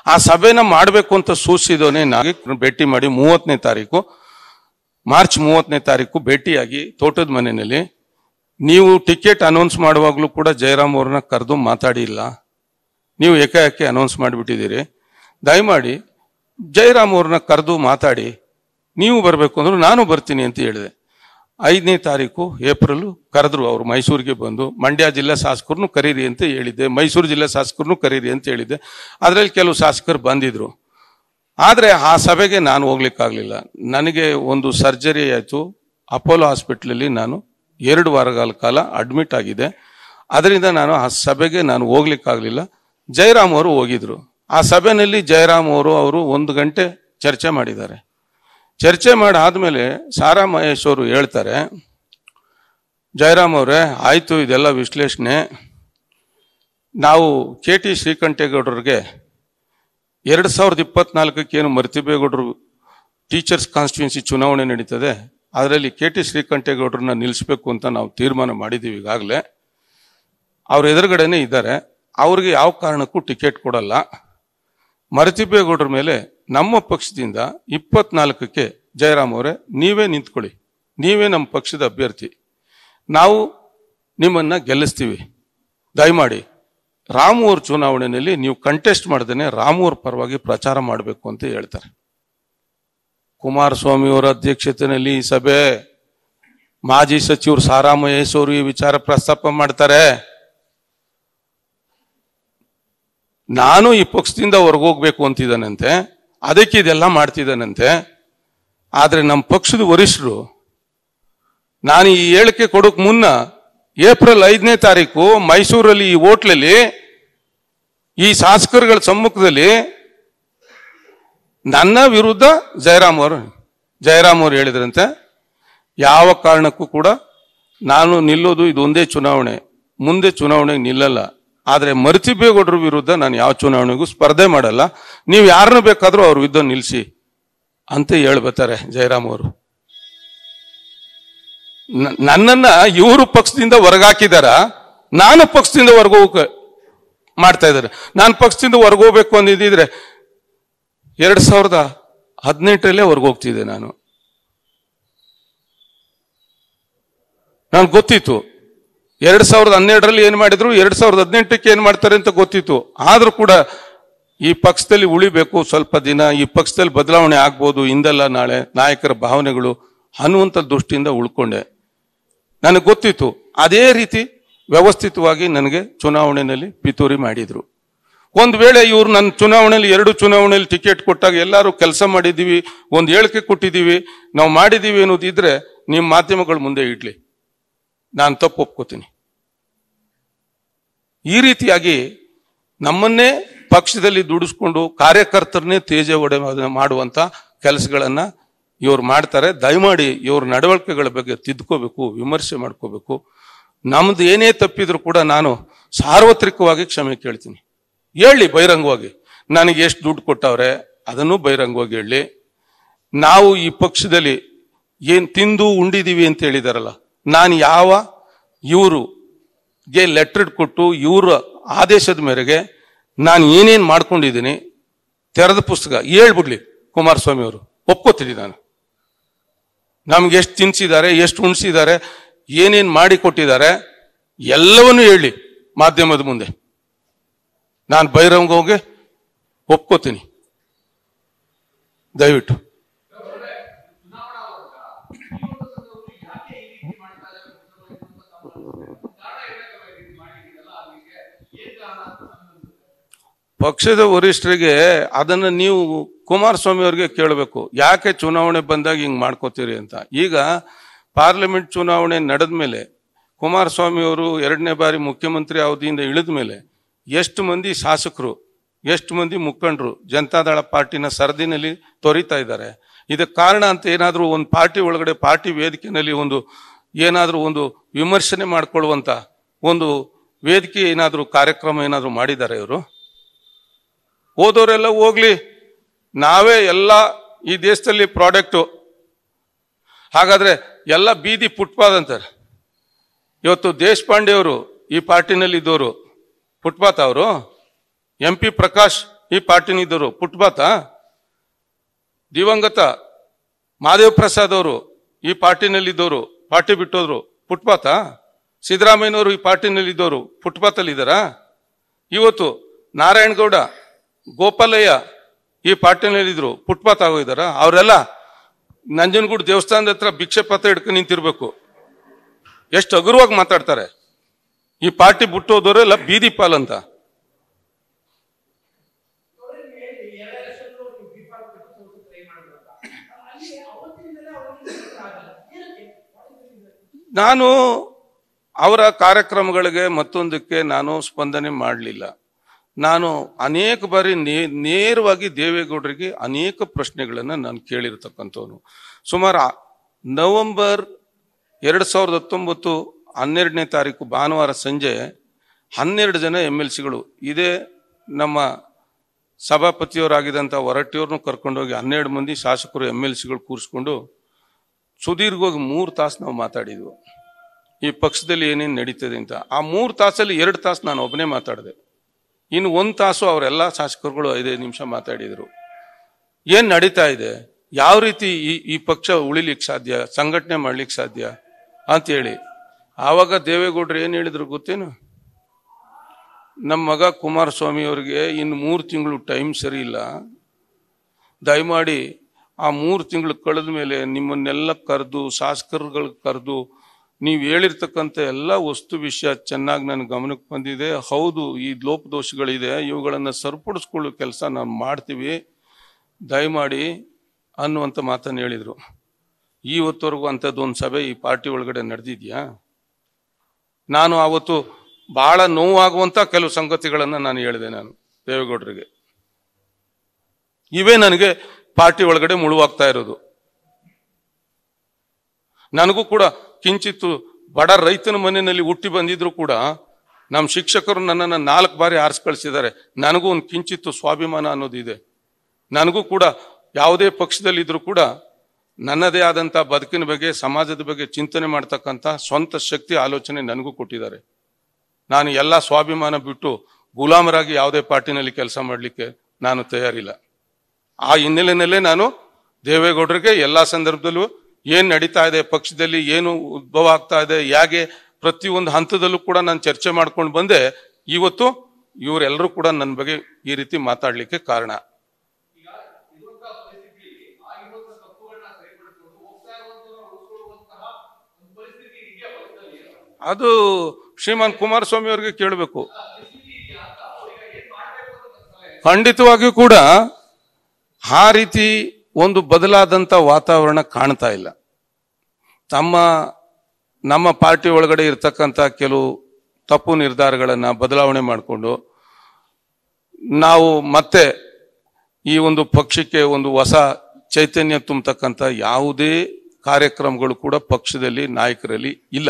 ಆ ಸಭೆನ ಮಾಡಬೇಕು ಅಂತ ಸೂಚಿಸಿದವನೇ ನಾನು ಭೇಟಿ ಮಾಡಿ ಮೂವತ್ತನೇ ತಾರೀಕು ಮಾರ್ಚ್ ಮೂವತ್ತನೇ ತಾರೀಕು ಭೇಟಿಯಾಗಿ ತೋಟದ ಮನೆಯಲ್ಲಿ ನೀವು ಟಿಕೆಟ್ ಅನೌನ್ಸ್ ಮಾಡುವಾಗಲೂ ಕೂಡ ಜಯರಾಮ್ ಅವ್ರನ್ನ ಕರೆದು ಮಾತಾಡಿಲ್ಲ ನೀವು ಏಕಾಏಕಿ ಅನೌನ್ಸ್ ಮಾಡಿಬಿಟ್ಟಿದ್ದೀರಿ ದಯಮಾಡಿ ಜಯರಾಮ್ ಅವ್ರನ್ನ ಕರೆದು ಮಾತಾಡಿ ನೀವು ಬರಬೇಕು ಅಂದ್ರು ನಾನು ಬರ್ತೀನಿ ಅಂತ ಹೇಳಿದೆ ಐದನೇ ತಾರೀಕು ಏಪ್ರಿಲ್ ಕರೆದ್ರು ಅವರು ಮೈಸೂರಿಗೆ ಬಂದು ಮಂಡ್ಯ ಜಿಲ್ಲಾ ಶಾಸಕರನ್ನು ಕರೀರಿ ಅಂತ ಹೇಳಿದ್ದೆ ಮೈಸೂರು ಜಿಲ್ಲಾ ಶಾಸಕರನ್ನು ಕರೀರಿ ಅಂತ ಹೇಳಿದ್ದೆ ಅದರಲ್ಲಿ ಕೆಲವು ಶಾಸಕರು ಬಂದಿದ್ರು ಆದರೆ ಆ ಸಭೆಗೆ ನಾನು ಹೋಗ್ಲಿಕ್ಕಾಗಲಿಲ್ಲ ನನಗೆ ಒಂದು ಸರ್ಜರಿ ಆಯಿತು ಅಪೋಲೋ ಹಾಸ್ಪಿಟ್ಲಲ್ಲಿ ನಾನು ಎರಡು ವಾರಗಳ ಕಾಲ ಅಡ್ಮಿಟ್ ಆಗಿದೆ ಅದರಿಂದ ನಾನು ಆ ಸಭೆಗೆ ನಾನು ಹೋಗ್ಲಿಕ್ಕಾಗಲಿಲ್ಲ ಜಯರಾಮ್ ಅವರು ಹೋಗಿದ್ರು ಆ ಸಭೆಯಲ್ಲಿ ಜಯರಾಮ್ ಅವರು ಅವರು ಒಂದು ಗಂಟೆ ಚರ್ಚೆ ಮಾಡಿದ್ದಾರೆ ಚರ್ಚೆ ಮಾಡಿ ಆದ್ಮೇಲೆ ಸಾರಾ ಮಹೇಶ್ ಅವರು ಹೇಳ್ತಾರೆ ಜಯರಾಮ್ ಅವರೇ ಆಯ್ತು ಇದೆಲ್ಲ ವಿಶ್ಲೇಷಣೆ ನಾವು ಕೆ ಟಿ ಶ್ರೀಕಂಠೇಗೌಡರಿಗೆ ಎರಡು ಸಾವಿರದ ಇಪ್ಪತ್ನಾಲ್ಕಕ್ಕೆ ಏನು ಮರ್ತಿಬೇಗೌಡರು ಟೀಚರ್ಸ್ ಕಾನ್ಸ್ಟಿಟ್ಯೂನ್ಸಿ ಚುನಾವಣೆ ನಡೀತದೆ ಅದರಲ್ಲಿ ಕೆ ಟಿ ಶ್ರೀಕಂಠೇಗೌಡರನ್ನ ನಿಲ್ಲಿಸಬೇಕು ಅಂತ ನಾವು ತೀರ್ಮಾನ ಮಾಡಿದ್ದೀವಿ ಈಗಾಗಲೇ ಅವ್ರ ಎದುರುಗಡೆನೇ ಇದ್ದಾರೆ ಅವ್ರಿಗೆ ಯಾವ ಕಾರಣಕ್ಕೂ ಟಿಕೆಟ್ ಕೊಡಲ್ಲ ಮರತಿಬೇಗೌಡರ ಮೇಲೆ ನಮ್ಮ ಪಕ್ಷದಿಂದ ಇಪ್ಪತ್ನಾಲ್ಕಕ್ಕೆ ಜಯರಾಮ್ ಅವರೇ ನೀವೇ ನಿಂತ್ಕೊಳ್ಳಿ ನೀವೇ ನಮ್ಮ ಪಕ್ಷದ ಅಭ್ಯರ್ಥಿ ನಾವು ನಿಮ್ಮನ್ನ ಗೆಲ್ಲಿಸ್ತೀವಿ ದಯಮಾಡಿ ರಾಮೂರ್ ಚುನಾವಣೆಯಲ್ಲಿ ನೀವು ಕಂಟೆಸ್ಟ್ ಮಾಡ್ದೇನೆ ರಾಮೂರ್ ಪರವಾಗಿ ಪ್ರಚಾರ ಮಾಡಬೇಕು ಅಂತ ಹೇಳ್ತಾರೆ ಕುಮಾರಸ್ವಾಮಿ ಅವರ ಅಧ್ಯಕ್ಷತೆಯಲ್ಲಿ ಈ ಸಭೆ ಮಾಜಿ ಸಚಿವರು ಸಾರಾ ಮಹೇಶ್ ಅವರು ಈ ವಿಚಾರ ಪ್ರಸ್ತಾಪ ಮಾಡ್ತಾರೆ ನಾನು ಈ ಪಕ್ಷದಿಂದ ಹೊರಗೋಗ್ಬೇಕು ಅಂತಿದ್ದಾನಂತೆ ಅದಕ್ಕೆ ಇದೆಲ್ಲ ಮಾಡ್ತಿದ್ದಾನಂತೆ ಆದ್ರೆ ನಮ್ಮ ಪಕ್ಷದ ವರಿಷ್ಠರು ನಾನು ಈ ಹೇಳಿಕೆ ಕೊಡೋಕ್ ಮುನ್ನ ಏಪ್ರಿಲ್ ಐದನೇ ತಾರೀಕು ಮೈಸೂರಲ್ಲಿ ಈ ಹೋಟ್ಲಲ್ಲಿ ಈ ಶಾಸಕರುಗಳ ಸಮ್ಮುಖದಲ್ಲಿ ನನ್ನ ವಿರುದ್ಧ ಜಯರಾಮ್ ಅವರು ಜಯರಾಮ್ ಅವರು ಹೇಳಿದ್ರಂತೆ ಯಾವ ಕಾರಣಕ್ಕೂ ಕೂಡ ನಾನು ನಿಲ್ಲೋದು ಇದು ಒಂದೇ ಚುನಾವಣೆ ಮುಂದೆ ಚುನಾವಣೆಗೆ ನಿಲ್ಲಲ್ಲ ಆದ್ರೆ ಮರ್ತಿಬೇಗೌಡರ ವಿರುದ್ಧ ನಾನು ಯಾವ ಚುನಾವಣೆಗೂ ಸ್ಪರ್ಧೆ ಮಾಡಲ್ಲ ನೀವು ಯಾರನ್ನ ಬೇಕಾದ್ರೂ ಅವ್ರ ವಿರುದ್ಧ ನಿಲ್ಲಿಸಿ ಅಂತ ಹೇಳ್ಬತ್ತಾರೆ ಜಯರಾಮ್ ಅವರು ನ- ನನ್ನನ್ನ ಇವರು ಪಕ್ಷದಿಂದ ಹೊರಗಾಕಿದಾರ ನಾನು ಪಕ್ಷದಿಂದ ಹೊರಗೋಗ ಮಾಡ್ತಾ ಇದ್ದಾರೆ ನಾನು ಪಕ್ಷದಿಂದ ಹೊರಗೋಗ್ಬೇಕು ಅಂದಿದ್ರೆ ಎರಡ್ ಸಾವಿರದ ಹದಿನೆಂಟರಲ್ಲೇ ಹೊರಗೋಗ್ತಿದ್ದೆ ನಾನು ನನ್ಗೆ ಗೊತ್ತಿತ್ತು ಎರಡ್ ಸಾವಿರದ ಹನ್ನೆರಡರಲ್ಲಿ ಏನ್ ಮಾಡಿದ್ರು ಎರಡ್ ಸಾವಿರದ ಹದಿನೆಂಟಕ್ಕೆ ಏನ್ ಮಾಡ್ತಾರೆ ಅಂತ ಗೊತ್ತಿತ್ತು ಆದ್ರೂ ಕೂಡ ಈ ಪಕ್ಷದಲ್ಲಿ ಉಳಿಬೇಕು ಸ್ವಲ್ಪ ದಿನ ಈ ಪಕ್ಷದಲ್ಲಿ ಬದಲಾವಣೆ ಆಗ್ಬೋದು ಇಂದಲ್ಲ ನಾಳೆ ನಾಯಕರ ಭಾವನೆಗಳು ಅನ್ನುವಂಥ ದೃಷ್ಟಿಯಿಂದ ಉಳ್ಕೊಂಡೆ ನನಗೆ ಗೊತ್ತಿತ್ತು ಅದೇ ರೀತಿ ವ್ಯವಸ್ಥಿತವಾಗಿ ನನಗೆ ಚುನಾವಣೆಯಲ್ಲಿ ಪಿತೂರಿ ಮಾಡಿದ್ರು ಒಂದು ವೇಳೆ ಇವ್ರು ನನ್ನ ಚುನಾವಣೆಯಲ್ಲಿ ಎರಡು ಚುನಾವಣೆಯಲ್ಲಿ ಟಿಕೆಟ್ ಕೊಟ್ಟಾಗ ಎಲ್ಲರೂ ಕೆಲಸ ಮಾಡಿದ್ದೀವಿ ಒಂದು ಹೇಳಿಕೆ ಕೊಟ್ಟಿದ್ದೀವಿ ನಾವು ಮಾಡಿದ್ದೀವಿ ಅನ್ನೋದಿದ್ರೆ ನಿಮ್ಮ ಮಾಧ್ಯಮಗಳ ಮುಂದೆ ಇಡ್ಲಿ ನಾನು ತಪ್ಪು ಒಪ್ಕೋತೀನಿ ಈ ರೀತಿಯಾಗಿ ನಮ್ಮನ್ನೇ ಪಕ್ಷದಲ್ಲಿ ದುಡಿಸ್ಕೊಂಡು ಕಾರ್ಯಕರ್ತರನ್ನೇ ತೇಜ ಒಡೆ ಮಾಡುವಂತ ಕೆಲಸಗಳನ್ನ ಇವ್ರು ಮಾಡ್ತಾರೆ ದಯಮಾಡಿ ಇವ್ರ ನಡವಳಿಕೆಗಳ ಬಗ್ಗೆ ತಿದ್ಕೋಬೇಕು ವಿಮರ್ಶೆ ಮಾಡ್ಕೋಬೇಕು ನಮ್ದು ಏನೇ ತಪ್ಪಿದ್ರು ಕೂಡ ನಾನು ಸಾರ್ವತ್ರಿಕವಾಗಿ ಕ್ಷಮೆ ಕೇಳ್ತೀನಿ ಹೇಳಿ ಬಹಿರಂಗವಾಗಿ ನನಗೆ ಎಷ್ಟು ದುಡ್ಡು ಕೊಟ್ಟವ್ರೆ ಅದನ್ನು ಬಹಿರಂಗವಾಗಿ ಹೇಳಿ ನಾವು ಈ ಪಕ್ಷದಲ್ಲಿ ಏನ್ ತಿಂದು ಉಂಡಿದೀವಿ ಅಂತ ಹೇಳಿದಾರಲ್ಲ ನಾನು ಯಾವ ಇವರು ಗೆ ಲೆಟರ್ ಕೊಟ್ಟು ಇವರ ಆದೇಶದ ಮೇರೆಗೆ ನಾನು ಏನೇನು ಮಾಡ್ಕೊಂಡಿದ್ದೀನಿ ತೆರೆದ ಪುಸ್ತಕ ಹೇಳ್ಬಿಡ್ಲಿ ಕುಮಾರಸ್ವಾಮಿ ಅವರು ಒಪ್ಕೋತೀನಿ ನಾನು ನಮ್ಗೆ ಎಷ್ಟು ತಿನ್ಸಿದ್ದಾರೆ ಎಷ್ಟು ಉಣಿಸಿದ್ದಾರೆ ಏನೇನು ಮಾಡಿ ಕೊಟ್ಟಿದ್ದಾರೆ ಎಲ್ಲವನ್ನೂ ಹೇಳಿ ಮಾಧ್ಯಮದ ಮುಂದೆ ನಾನು ಬಹಿರಂಗವಾಗಿ ಒಪ್ಕೋತೀನಿ ದಯವಿಟ್ಟು ಪಕ್ಷದ ವರಿಷ್ಠರಿಗೆ ಅದನ್ನ ನೀವು ಕುಮಾರಸ್ವಾಮಿ ಅವರಿಗೆ ಕೇಳಬೇಕು ಯಾಕೆ ಚುನಾವಣೆ ಬಂದಾಗ ಹಿಂಗ್ ಮಾಡ್ಕೋತೀರಿ ಅಂತ ಈಗ ಪಾರ್ಲಿಮೆಂಟ್ ಚುನಾವಣೆ ನಡೆದ ಮೇಲೆ ಕುಮಾರಸ್ವಾಮಿ ಅವರು ಎರಡನೇ ಬಾರಿ ಮುಖ್ಯಮಂತ್ರಿ ಅವಧಿಯಿಂದ ಇಳಿದ ಮೇಲೆ ಎಷ್ಟು ಮಂದಿ ಶಾಸಕರು ಎಷ್ಟು ಮಂದಿ ಮುಖಂಡರು ಜನತಾದಳ ಪಾರ್ಟಿನ ಸರದಿನಲ್ಲಿ ತೊರಿತಾ ಇದ್ದಾರೆ ಇದಕ್ಕೆ ಕಾರಣ ಅಂತ ಏನಾದರೂ ಒಂದು ಪಾರ್ಟಿ ಒಳಗಡೆ ಪಾರ್ಟಿ ವೇದಿಕೆಯಲ್ಲಿ ಒಂದು ಏನಾದರೂ ಒಂದು ವಿಮರ್ಶನೆ ಮಾಡ್ಕೊಳ್ಳುವಂತ ಒಂದು ವೇದಿಕೆ ಏನಾದರೂ ಕಾರ್ಯಕ್ರಮ ಏನಾದರೂ ಮಾಡಿದ್ದಾರೆ ಇವರು ಹೋದವರೆಲ್ಲ ಹೋಗ್ಲಿ ನಾವೇ ಎಲ್ಲ ಈ ದೇಶದಲ್ಲಿ ಪ್ರಾಡಕ್ಟು ಹಾಗಾದ್ರೆ ಎಲ್ಲ ಬೀದಿ ಫುಟ್ಪಾತ್ ಅಂತಾರೆ ಇವತ್ತು ದೇಶಪಾಂಡೆ ಅವರು ಈ ಪಾರ್ಟಿನಲ್ಲಿ ಇದ್ದವರು ಫುಟ್ಪಾತ್ ಅವರು ಎಂ ಪಿ ಪ್ರಕಾಶ್ ಈ ಪಾರ್ಟಿನಿದ್ದವರು ಪುಟ್ಬಾತ ದಿವಂಗತ ಮಹಾದೇವ್ ಪ್ರಸಾದ್ ಅವರು ಈ ಪಾರ್ಟಿನಲ್ಲಿದ್ದವರು ಪಾರ್ಟಿ ಬಿಟ್ಟೋದ್ರು ಫುಟ್ಪಾತ ಸಿದ್ದರಾಮಯ್ಯನವರು ಈ ಪಾರ್ಟಿನಲ್ಲಿದ್ದವರು ಫುಟ್ಪಾತಲ್ಲಿದ್ದಾರಾ ಇವತ್ತು ನಾರಾಯಣಗೌಡ ಗೋಪಾಲಯ್ಯ ಈ ಪಾರ್ಟಿನಲ್ಲಿದ್ರು ಫುಟ್ಪಾತ್ ಆಗೋಗಿದಾರ ಅವರೆಲ್ಲ ನಂಜನಗೂಡು ದೇವಸ್ಥಾನದ ಹತ್ರ ಭಿಕ್ಷೆ ಪತ್ರ ಹಿಡ್ಕೊಂಡು ನಿಂತಿರ್ಬೇಕು ಎಷ್ಟು ಹಗುರವಾಗಿ ಮಾತಾಡ್ತಾರೆ ಈ ಪಾರ್ಟಿ ಬಿಟ್ಟು ಹೋದವರೆಲ್ಲ ಬೀದಿ ಪಾಲಂತ ಅವ್ರಿಗೆ ಹೇಳಿ ಎಲ್ಲ ಎಲೆಕ್ಷನ್ಗಳು ನೀವು ಬಿಫಾರ್ ಬಿಟ್ಟು ಟ್ರೈ ಮಾಡಬೇಕು ಅಲ್ಲಿ ಅವತ್ತಿನಿಂದಲೇ ಅವರಿಗೆ ಆಗಲ್ಲ ಏನಕ್ಕೆ ನಾನು ಅವರ ಕಾರ್ಯಕ್ರಮಗಳಿಗೆ ಮತ್ತೊಂದಕ್ಕೆ ನಾನು ಸ್ಪಂದನೆ ಮಾಡಲಿಲ್ಲ ನಾನು ಅನೇಕ ಬಾರಿ ನೇ- ನೇರವಾಗಿ ದೇವೇಗೌಡರಿಗೆ ಅನೇಕ ಪ್ರಶ್ನೆಗಳನ್ನು ನಾನು ಕೇಳಿರ್ತಕ್ಕಂಥವನು ಸುಮಾರು ಆ- ನವೆಂಬರ್ ಎರಡು ಸಾವಿರದ ಹತ್ತೊಂಬತ್ತು ಹನ್ನೆರಡನೇ ತಾರೀಕು ಭಾನುವಾರ ಸಂಜೆ ಹನ್ನೆರಡು ಜನ ಎಮ್ ಎಲ್ ಸಿಗಳು ಇದೇ ನಮ್ಮ ಸಭಾಪತಿಯವರಾಗಿದ್ದಂಥ ಹೊರಟ್ಟಿಯವ್ರನ್ನೂ ಕರ್ಕೊಂಡೋಗಿ ಹನ್ನೆರಡು ಮಂದಿ ಶಾಸಕರು ಎಮ್ ಎಲ್ ಸಿಗಳು ಕೂರಿಸ್ಕೊಂಡು ಸುದೀರ್ಘವಾಗಿ ಮೂರು ತಾಸು ನಾವು ಮಾತಾಡಿದ್ವು ಈ ಪಕ್ಷದಲ್ಲಿ ಏನೇನು ನಡೀತದೆ ಅಂತ ಆ ಮೂರು ತಾಸಲ್ಲಿ ಎರಡು ತಾಸು ನಾನು ಒಬ್ಬನೇ ಮಾತಾಡಿದೆ ಇನ್ನು ಒಂದು ತಾಸು ಅವರೆಲ್ಲ ಶಾಸಕರುಗಳು ಐದೈದು ನಿಮಿಷ ಮಾತಾಡಿದರು ಏನ್ ನಡೀತಾ ಇದೆ ಯಾವ ರೀತಿ ಈ ಈ ಪಕ್ಷ ಉಳಿಲಿಕ್ಕೆ ಸಾಧ್ಯ ಸಂಘಟನೆ ಮಾಡ್ಲಿಕ್ಕೆ ಸಾಧ್ಯ ಅಂತೇಳಿ ಆವಾಗ ದೇವೇಗೌಡರು ಏನ್ ಹೇಳಿದ್ರು ಗೊತ್ತೇನು ನಮ್ಮ ಮಗ ಕುಮಾರಸ್ವಾಮಿ ಅವರಿಗೆ ಇನ್ನು ಮೂರು ತಿಂಗಳು ಟೈಮ್ ಸರಿ ಇಲ್ಲ ದಯಮಾಡಿ ಆ ಮೂರು ತಿಂಗಳು ಕಳೆದ ಮೇಲೆ ನಿಮ್ಮನ್ನೆಲ್ಲ ಕರೆದು ಶಾಸಕರುಗಳು ಕರೆದು ನೀವು ಹೇಳಿರ್ತಕ್ಕಂಥ ಎಲ್ಲ ವಸ್ತು ವಿಷಯ ಚೆನ್ನಾಗಿ ನನ್ನ ಗಮನಕ್ಕೆ ಬಂದಿದೆ ಹೌದು ಈ ಲೋಪದೋಷಗಳಿದೆ ಇವುಗಳನ್ನು ಸರಿಪಡಿಸ್ಕೊಳ್ಳೋ ಕೆಲಸ ನಾವು ಮಾಡ್ತೀವಿ ದಯಮಾಡಿ ಅನ್ನುವಂಥ ಮಾತನ್ನು ಹೇಳಿದರು ಇವತ್ತವರೆಗೂ ಅಂಥದ್ದು ಒಂದು ಸಭೆ ಈ ಪಾರ್ಟಿ ಒಳಗಡೆ ನಡೆದಿದ್ಯಾ ನಾನು ಆವತ್ತು ಬಹಳ ನೋವಾಗುವಂತ ಕೆಲವು ಸಂಗತಿಗಳನ್ನು ನಾನು ಹೇಳಿದೆ ನಾನು ದೇವೇಗೌಡರಿಗೆ ಇವೇ ನನಗೆ ಪಾರ್ಟಿ ಒಳಗಡೆ ಮುಳುವಾಗ್ತಾ ಇರೋದು ನನಗೂ ಕೂಡ ಕಿಂಚಿತ್ತು ಬಡ ರೈತನ ಮನೆಯಲ್ಲಿ ಹುಟ್ಟಿ ಬಂದಿದ್ರು ಕೂಡ ನಮ್ಮ ಶಿಕ್ಷಕರು ನನ್ನನ್ನು ನಾಲ್ಕು ಬಾರಿ ಆರಿಸಿ ಕಳಿಸಿದ್ದಾರೆ ನನಗೂ ಒಂದು ಕಿಂಚಿತ್ತು ಸ್ವಾಭಿಮಾನ ಅನ್ನೋದಿದೆ ನನಗೂ ಕೂಡ ಯಾವುದೇ ಪಕ್ಷದಲ್ಲಿದ್ರೂ ಕೂಡ ನನ್ನದೇ ಆದಂಥ ಬದುಕಿನ ಬಗ್ಗೆ ಸಮಾಜದ ಬಗ್ಗೆ ಚಿಂತನೆ ಮಾಡ್ತಕ್ಕಂಥ ಸ್ವಂತ ಶಕ್ತಿ ಆಲೋಚನೆ ನನಗೂ ಕೊಟ್ಟಿದ್ದಾರೆ ನಾನು ಎಲ್ಲ ಸ್ವಾಭಿಮಾನ ಬಿಟ್ಟು ಗುಲಾಮರಾಗಿ ಯಾವುದೇ ಪಾರ್ಟಿನಲ್ಲಿ ಕೆಲಸ ಮಾಡಲಿಕ್ಕೆ ನಾನು ತಯಾರಿಲ್ಲ ಆ ಹಿನ್ನೆಲೆಯಲ್ಲೇ ನಾನು ದೇವೇಗೌಡರಿಗೆ ಎಲ್ಲಾ ಸಂದರ್ಭದಲ್ಲೂ ಏನ್ ನಡೀತಾ ಇದೆ ಪಕ್ಷದಲ್ಲಿ ಏನು ಉದ್ಭವ ಆಗ್ತಾ ಇದೆ ಹೇಗೆ ಪ್ರತಿಯೊಂದು ಹಂತದಲ್ಲೂ ಕೂಡ ನಾನು ಚರ್ಚೆ ಮಾಡ್ಕೊಂಡು ಬಂದೆ ಇವತ್ತು ಇವರೆಲ್ಲರೂ ಕೂಡ ನನ್ನ ಬಗ್ಗೆ ಈ ರೀತಿ ಮಾತಾಡ್ಲಿಕ್ಕೆ ಕಾರಣ ಅದು ಶ್ರೀಮಾನ್ ಕುಮಾರಸ್ವಾಮಿ ಅವರಿಗೆ ಕೇಳಬೇಕು ಖಂಡಿತವಾಗಿಯೂ ಕೂಡ ಆ ರೀತಿ ಒಂದು ಬದಲಾದಂತ ವಾತಾವರಣ ಕಾಣ್ತಾ ಇಲ್ಲ ತಮ್ಮ ನಮ್ಮ ಪಾರ್ಟಿ ಒಳಗಡೆ ಇರ್ತಕ್ಕಂಥ ಕೆಲವು ತಪ್ಪು ನಿರ್ಧಾರಗಳನ್ನ ಬದಲಾವಣೆ ಮಾಡಿಕೊಂಡು ನಾವು ಮತ್ತೆ ಈ ಒಂದು ಪಕ್ಷಕ್ಕೆ ಒಂದು ಹೊಸ ಚೈತನ್ಯ ತುಂಬತಕ್ಕಂಥ ಯಾವುದೇ ಕಾರ್ಯಕ್ರಮಗಳು ಕೂಡ ಪಕ್ಷದಲ್ಲಿ ನಾಯಕರಲ್ಲಿ ಇಲ್ಲ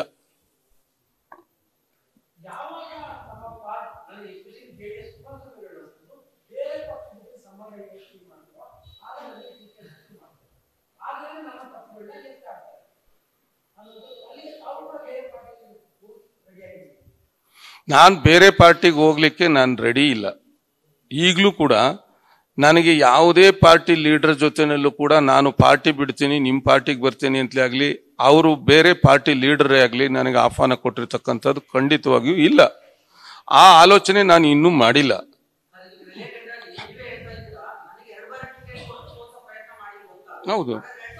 ಯಾವಾಗ ನಮ್ಮ ಪಾರ್ಟಿ ಅಂದ್ರೆ especially J D S Kumaraswamy ಹೇಳುವಂಥದ್ದು ಬೇರೆ ಪಕ್ಷದ ಸಂಬಂಧ ಎಷ್ಟು ಮಾಡುವ ಆಗ ನನಗೆ ಟೀಕೆ ಮಾಡ್ತಾರೆ ಆಗಲೇ ನಮ್ಮ ತಪ್ಪುಗಳನ್ನ ಲೆಕ್ಕ ಹಾಕ್ತಾರೆ ಅನ್ನೋದು ಅಲ್ಲಿ ತಾವು ಕೂಡ ಬೇರೆ ಪಾರ್ಟಿ ರೆಡಿಯಾಗಿದ್ದೀವಿ ನಾನು ಬೇರೆ ಪಾರ್ಟಿಗೆ ಹೋಗ್ಲಿಕ್ಕೆ ನಾನು ರೆಡಿ ಇಲ್ಲ ಈಗಲೂ ಕೂಡ ನನಗೆ ಯಾವುದೇ ಪಾರ್ಟಿ ಲೀಡರ್ ಜೊತೆನಲ್ಲೂ ಕೂಡ ನಾನು ಪಾರ್ಟಿ ಬಿಡ್ತೀನಿ ನಿಮ್ಮ ಪಾರ್ಟಿಗೆ ಬರ್ತೀನಿ ಅಂತಲೇ ಆಗಲಿ ಅವರು ಬೇರೆ ಪಾರ್ಟಿ ಲೀಡರೇ ಆಗಲಿ ನನಗೆ ಆಹ್ವಾನ ಕೊಟ್ಟಿರ್ತಕ್ಕಂಥದ್ದು ಖಂಡಿತವಾಗಿಯೂ ಇಲ್ಲ ಆ ಆಲೋಚನೆ ನಾನು ಇನ್ನೂ ಮಾಡಿಲ್ಲ ಹೌದು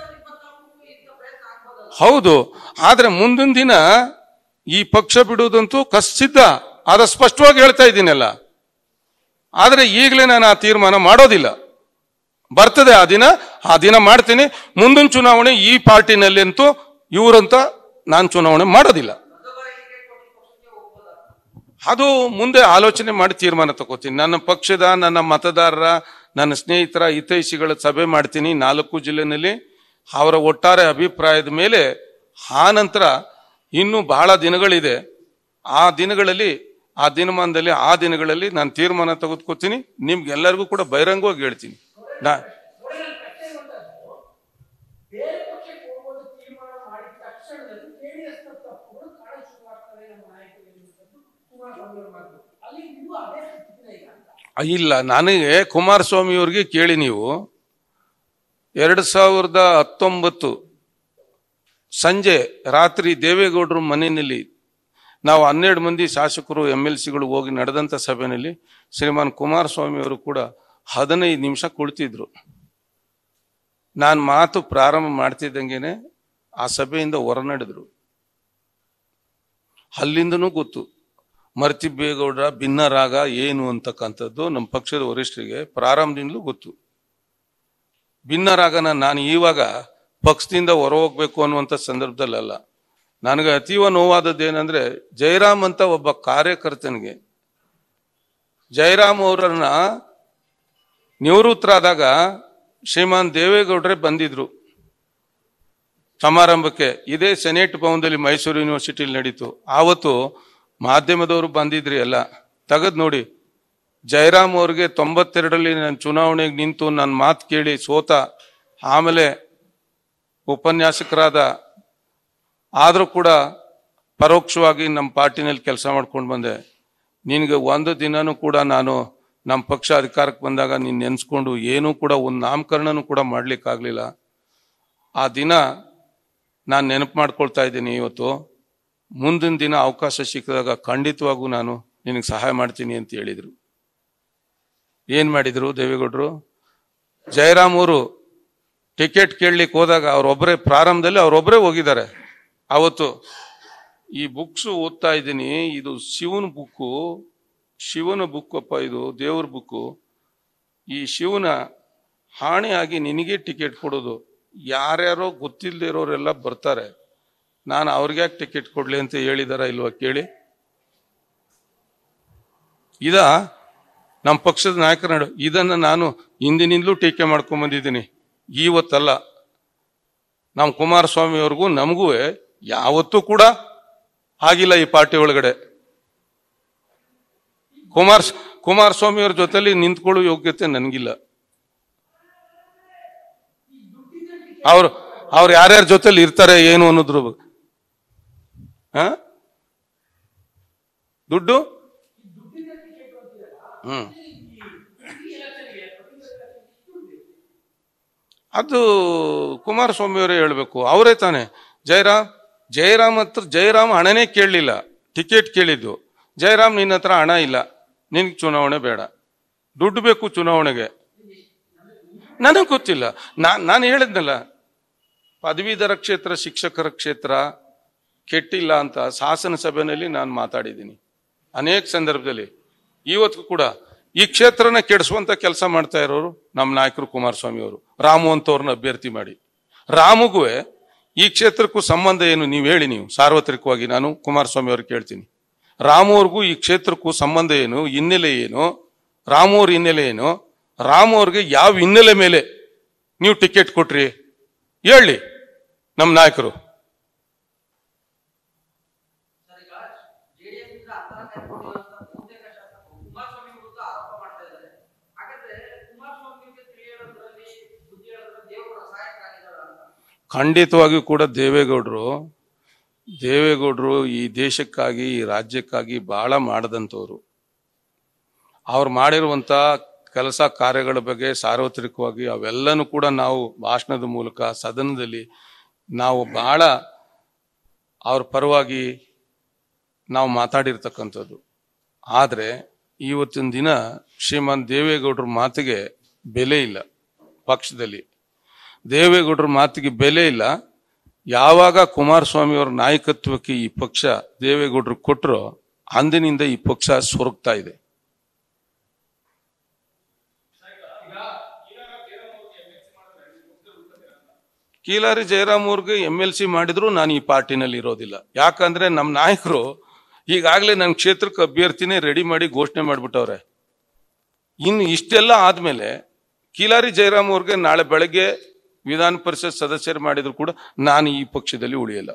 ಹೌದು ಆದ್ರೆ ಮುಂದಿನ ದಿನ ಈ ಪಕ್ಷ ಬಿಡುವುದಂತೂ ಕಸಿದ್ದ ಆದ ಸ್ಪಷ್ಟವಾಗಿ ಹೇಳ್ತಾ ಇದ್ದೀನಲ್ಲ ಆದ್ರೆ ಈಗಲೇ ನಾನು ಆ ತೀರ್ಮಾನ ಮಾಡೋದಿಲ್ಲ ಬರ್ತದೆ ಆ ದಿನ ಆ ದಿನ ಮಾಡ್ತೀನಿ ಮುಂದಿನ ಚುನಾವಣೆ ಈ ಪಾರ್ಟಿನಲ್ಲಿ ಅಂತೂ ಇವರಂತ ನಾನು ಚುನಾವಣೆ ಮಾಡೋದಿಲ್ಲ ಅದು ಮುಂದೆ ಆಲೋಚನೆ ಮಾಡಿ ತೀರ್ಮಾನ ತಗೋತೀನಿ ನನ್ನ ಪಕ್ಷದ ನನ್ನ ಮತದಾರರ ನನ್ನ ಸ್ನೇಹಿತರ ಹಿತೈಷಿಗಳ ಸಭೆ ಮಾಡ್ತೀನಿ ನಾಲ್ಕು ಜಿಲ್ಲೆನಲ್ಲಿ ಅವರ ಒಟ್ಟಾರೆ ಅಭಿಪ್ರಾಯದ ಮೇಲೆ ಆ ನಂತರ ಇನ್ನೂ ಬಹಳ ದಿನಗಳಿದೆ ಆ ದಿನಗಳಲ್ಲಿ ಆ ದಿನಮಾನದಲ್ಲಿ ಆ ದಿನಗಳಲ್ಲಿ ನಾನು ತೀರ್ಮಾನ ತೆಗೆದುಕೊತೀನಿ ನಿಮ್ಗೆಲ್ಲರಿಗೂ ಕೂಡ ಬಹಿರಂಗವಾಗಿ ಹೇಳ್ತೀನಿ ನಾ ನೋಡಿ ನನ್ನ ಪ್ರಶ್ನೆ ಇರುವಂತದ್ದು ಬೇರೆ ಪಕ್ಷಕ್ಕೆ ಹೋಗೋದು ತೀರ್ಮಾನ ಮಾಡಿದ ತಕ್ಷಣದಲ್ಲಿ ಜೆಡಿಎಸ್ ನ ತಪ್ಪುಗಳು ಕಾಣ ಶುರುವಾಗ್ತವೆ ನಮ್ಮ ನಾಯಕರು ಎನ್ನುವಂಥದ್ದು ಕುಮಾರಸ್ವಾಮಿ ಅವ್ರ ಮಾತು ಅಲ್ಲಿ ನೀವು ಅದೇ ಸ್ಥಿತಿನ ಈಗ ಅಂತ ಇಲ್ಲ ನನಗೆ ಕುಮಾರಸ್ವಾಮಿ ಅವ್ರಿಗೆ ಕೇಳಿ ನೀವು ಎರಡು ಸಾವಿರದ ಹತ್ತೊಂಬತ್ತು ಸಂಜೆ ರಾತ್ರಿ ದೇವೇಗೌಡರು ಮನೆಯಲ್ಲಿ ನಾವು ಹನ್ನೆರಡು ಮಂದಿ ಶಾಸಕರು ಎಮ್ ಎಲ್ ಸಿಗಳು ಹೋಗಿ ನಡೆದಂಥ ಸಭೆಯಲ್ಲಿ ಶ್ರೀಮಾನ್ ಕುಮಾರಸ್ವಾಮಿ ಅವರು ಕೂಡ ಹದಿನೈದು ನಿಮಿಷ ಕುಳಿತಿದ್ರು ನಾನು ಮಾತು ಪ್ರಾರಂಭ ಮಾಡ್ತಿದ್ದಂಗೆನೆ ಆ ಸಭೆಯಿಂದ ಹೊರನಡೆದ್ರು ಅಲ್ಲಿಂದನೂ ಗೊತ್ತು ಮರ್ತಿಬೇಗೌಡರ ಭಿನ್ನರಾಗ ಏನು ಅಂತಕ್ಕಂಥದ್ದು ನಮ್ಮ ಪಕ್ಷದ ವರಿಷ್ಠರಿಗೆ ಪ್ರಾರಂಭದಿಂದಲೂ ಗೊತ್ತು ಭಿನ್ನರಾಗನ ನಾನು ಇವಾಗ ಪಕ್ಷದಿಂದ ಹೊರ ಹೋಗ್ಬೇಕು ಅನ್ನುವಂಥ ಸಂದರ್ಭದಲ್ಲಲ್ಲ ನನಗೆ ಅತೀವ ನೋವಾದದ್ದು ಏನಂದ್ರೆ ಜಯರಾಮ್ ಅಂತ ಒಬ್ಬ ಕಾರ್ಯಕರ್ತನಿಗೆ ಜಯರಾಮ್ ಅವರನ್ನ ನಿವೃತ್ತರಾದಾಗ ಶ್ರೀಮಾನ್ ದೇವೇಗೌಡರೇ ಬಂದಿದ್ರು ಸಮಾರಂಭಕ್ಕೆ ಇದೇ ಸೆನೆಟ್ ಭವನದಲ್ಲಿ ಮೈಸೂರು ಯೂನಿವರ್ಸಿಟಿಲಿ ನಡೀತು ಆವತ್ತು ಮಾಧ್ಯಮದವರು ಬಂದಿದ್ರಿ ಎಲ್ಲ ತೆಗೆದು ನೋಡಿ ಜಯರಾಮ್ ಅವ್ರಿಗೆ ತೊಂಬತ್ತೆರಡರಲ್ಲಿ ನಾನು ಚುನಾವಣೆಗೆ ನಿಂತು ನನ್ನ ಮಾತು ಕೇಳಿ ಸೋತ ಆಮೇಲೆ ಉಪನ್ಯಾಸಕರಾದ ಆದರೂ ಕೂಡ ಪರೋಕ್ಷವಾಗಿ ನಮ್ಮ ಪಾರ್ಟಿನಲ್ಲಿ ಕೆಲಸ ಮಾಡ್ಕೊಂಡು ಬಂದೆ ನಿನಗೆ ಒಂದು ದಿನನೂ ಕೂಡ ನಾನು ನಮ್ಮ ಪಕ್ಷ ಅಧಿಕಾರಕ್ಕೆ ಬಂದಾಗ ನೀನು ನೆನೆಸ್ಕೊಂಡು ಏನೂ ಕೂಡ ಒಂದು ನಾಮಕರಣನೂ ಕೂಡ ಮಾಡ್ಲಿಕ್ಕಾಗಲಿಲ್ಲ ಆ ದಿನ ನಾನು ನೆನಪು ಮಾಡ್ಕೊಳ್ತಾ ಇದ್ದೀನಿ ಇವತ್ತು ಮುಂದಿನ ದಿನ ಅವಕಾಶ ಸಿಕ್ಕಿದಾಗ ಖಂಡಿತವಾಗೂ ನಾನು ನಿನಗೆ ಸಹಾಯ ಮಾಡ್ತೀನಿ ಅಂತ ಹೇಳಿದರು ಏನು ಮಾಡಿದರು ದೇವೇಗೌಡರು ಜಯರಾಮ್ ಅವರು ಟಿಕೆಟ್ ಕೇಳಲಿಕ್ಕೆ ಹೋದಾಗ ಅವರೊಬ್ಬರೇ ಪ್ರಾರಂಭದಲ್ಲಿ ಅವರೊಬ್ಬರೇ ಹೋಗಿದ್ದಾರೆ ಅವತ್ತು ಈ ಬುಕ್ಸ್ ಓದ್ತಾ ಇದ್ದೀನಿ ಇದು ಶಿವನ ಬುಕ್ಕು ಶಿವನ ಬುಕ್ ಅಪ್ಪ ಇದು ದೇವ್ರ ಬುಕ್ಕು ಈ ಶಿವನ ಹಾಣೆಯಾಗಿ ನಿನಗೆ ಟಿಕೆಟ್ ಕೊಡೋದು ಯಾರ್ಯಾರೋ ಗೊತ್ತಿಲ್ಲದೆ ಇರೋರೆಲ್ಲ ಬರ್ತಾರೆ ನಾನು ಅವ್ರಿಗೆ ಯಾಕೆ ಟಿಕೆಟ್ ಕೊಡ್ಲಿ ಅಂತ ಹೇಳಿದಾರ ಇಲ್ವಾ ಕೇಳಿ ಇದ ನಮ್ಮ ಪಕ್ಷದ ನಾಯಕರ ನಡು ಇದನ್ನ ನಾನು ಹಿಂದಿನಿಂದಲೂ ಟೀಕೆ ಮಾಡ್ಕೊಂಡ್ ಬಂದಿದ್ದೀನಿ ಇವತ್ತಲ್ಲ ನಮ್ಮ ಕುಮಾರಸ್ವಾಮಿ ಅವ್ರಿಗೂ ನಮಗೂ ಯಾವತ್ತೂ ಕೂಡ ಆಗಿಲ್ಲ ಈ ಪಾರ್ಟಿ ಒಳಗಡೆ ಕುಮಾರ್ ಕುಮಾರಸ್ವಾಮಿ ಅವ್ರ ಜೊತೆಲಿ ನಿಂತ್ಕೊಳ್ಳೋ ಯೋಗ್ಯತೆ ನನಗಿಲ್ಲ ಅವ್ರು ಅವ್ರು ಯಾರ್ಯಾರ ಜೊತೆಲಿ ಇರ್ತಾರೆ ಏನು ಅನ್ನೋದ್ರ ಬಗ್ಗೆ. ಹ ದುಡ್ಡು ಹ್ಮ್ ಅದು ಕುಮಾರಸ್ವಾಮಿ ಅವರೇ ಹೇಳ್ಬೇಕು ಅವರೇ ತಾನೆ ಜಯರಾಮ್ ಜಯರಾಮ್ ಹತ್ರ ಜಯರಾಮ್ ಹಣನೇ ಕೇಳಲಿಲ್ಲ ಟಿಕೆಟ್ ಕೇಳಿದ್ದು ಜಯರಾಮ್ ನಿನ್ನ ಹತ್ರ ಹಣ ಇಲ್ಲ ನಿನ್ಗೆ ಚುನಾವಣೆ ಬೇಡ ದುಡ್ಡು ಬೇಕು ಚುನಾವಣೆಗೆ ನನಗೆ ಗೊತ್ತಿಲ್ಲ ನಾನ್ ನಾನು ಹೇಳಿದ್ನಲ್ಲ ಪದವೀಧರ ಕ್ಷೇತ್ರ ಶಿಕ್ಷಕರ ಕ್ಷೇತ್ರ ಕೆಟ್ಟಿಲ್ಲ ಅಂತ ಶಾಸನ ಸಭೆಯಲ್ಲಿ ನಾನು ಮಾತಾಡಿದ್ದೀನಿ ಅನೇಕ ಸಂದರ್ಭದಲ್ಲಿ ಇವತ್ತು ಕೂಡ ಈ ಕ್ಷೇತ್ರನ ಕೆಡಿಸುವಂತ ಕೆಲಸ ಮಾಡ್ತಾ ಇರೋರು ನಮ್ಮ ನಾಯಕರು ಕುಮಾರಸ್ವಾಮಿ ಅವರು ರಾಮು ಅಂತವ್ರನ್ನ ಅಭ್ಯರ್ಥಿ ಮಾಡಿ ರಾಮುಗೂ ಈ ಕ್ಷೇತ್ರಕ್ಕೂ ಸಂಬಂಧ ಏನು ನೀವು ಹೇಳಿ ನೀವು ಸಾರ್ವತ್ರಿಕವಾಗಿ ನಾನು ಕುಮಾರಸ್ವಾಮಿ ಅವ್ರಿಗೆ ಕೇಳ್ತೀನಿ ರಾಮು ಅವ್ರಿಗೂ ಈ ಕ್ಷೇತ್ರಕ್ಕೂ ಸಂಬಂಧ ಏನು ಹಿನ್ನೆಲೆ ಏನು ರಾಮು ಅವ್ರ ಹಿನ್ನೆಲೆ ಏನು ರಾಮು ಅವ್ರಿಗೆ ಯಾವ ಹಿನ್ನೆಲೆ ಮೇಲೆ ನೀವು ಟಿಕೆಟ್ ಕೊಟ್ರಿ ಹೇಳಿ ನಮ್ಮ ನಾಯಕರು ಸರ್ ಈಗ ಜೆಡಿಎಸ್ ಇಂದ ಅಂತರ ಕಾಯ್ದುಕೊಂಡಿರುವಂತ ಬಹುತೇಕ ಶಾಸಕರು ಕುಮಾರಸ್ವಾಮಿ ವಿರುದ್ಧ ಆರೋಪ ಮಾಡ್ತಾ ಇದ್ದಾರೆ ಹಾಗಾದ್ರೆ ಕುಮಾರಸ್ವಾಮಿಗೆ ತಿಳಿ ಹೇಳೋದ್ರಲ್ಲಿ ಬುದ್ಧಿ ಹೇಳೋದ್ರಲ್ಲಿ ದೇವರು ಸಹಾಯಕರಾಗಿದ್ದಾರೆ ಅಂತ ಖಂಡಿತವಾಗಿಯೂ ಕೂಡ ದೇವೇಗೌಡರು ದೇವೇಗೌಡರು ಈ ದೇಶಕ್ಕಾಗಿ ಈ ರಾಜ್ಯಕ್ಕಾಗಿ ಬಹಳ ಮಾಡದಂಥವ್ರು ಅವ್ರು ಮಾಡಿರುವಂತ ಕೆಲಸ ಕಾರ್ಯಗಳ ಬಗ್ಗೆ ಸಾರ್ವತ್ರಿಕವಾಗಿ ಅವೆಲ್ಲನೂ ಕೂಡ ನಾವು ಭಾಷಣದ ಮೂಲಕ ಸದನದಲ್ಲಿ ನಾವು ಬಹಳ ಅವ್ರ ಪರವಾಗಿ ನಾವು ಮಾತಾಡಿರ್ತಕ್ಕಂಥದ್ದು ಆದರೆ ಇವತ್ತಿನ ದಿನ ಶ್ರೀಮಾನ್ ದೇವೇಗೌಡರ ಮಾತಿಗೆ ಬೆಲೆ ಇಲ್ಲ ಪಕ್ಷದಲ್ಲಿ ದೇವೇಗೌಡರ ಮಾತಿಗೆ ಬೆಲೆ ಇಲ್ಲ ಯಾವಾಗ ಕುಮಾರಸ್ವಾಮಿ ಅವರ ನಾಯಕತ್ವಕ್ಕೆ ಈ ಪಕ್ಷ ದೇವೇಗೌಡರು ಕೊಟ್ಟರೋ ಅಂದಿನಿಂದ ಈ ಪಕ್ಷ ಸೊರಗ್ತಾ ಇದೆ ಕೀಲಾರಿ ಜಯರಾಮ್ ಅವ್ರಿಗೆ ಎಂ ಎಲ್ ಸಿ ಮಾಡಿದ್ರು ನಾನು ಈ ಪಾರ್ಟಿನಲ್ಲಿ ಇರೋದಿಲ್ಲ ಯಾಕಂದ್ರೆ ನಮ್ಮ ನಾಯಕರು ಈಗಾಗಲೇ ನನ್ನ ಕ್ಷೇತ್ರಕ್ಕೆ ಅಭ್ಯರ್ಥಿನೇ ರೆಡಿ ಮಾಡಿ ಘೋಷಣೆ ಮಾಡಿಬಿಟ್ಟವ್ರೆ ಇನ್ನು ಇಷ್ಟೆಲ್ಲ ಆದ್ಮೇಲೆ ಕೀಲಾರಿ ಜಯರಾಮ್ ಅವ್ರಿಗೆ ನಾಳೆ ಬೆಳಗ್ಗೆ ವಿಧಾನ ಪರಿಷತ್ ಸದಸ್ಯರು ಮಾಡಿದ್ರು ಕೂಡ ನಾನು ಈ ಪಕ್ಷದಲ್ಲಿ ಉಳಿಯಲ್ಲ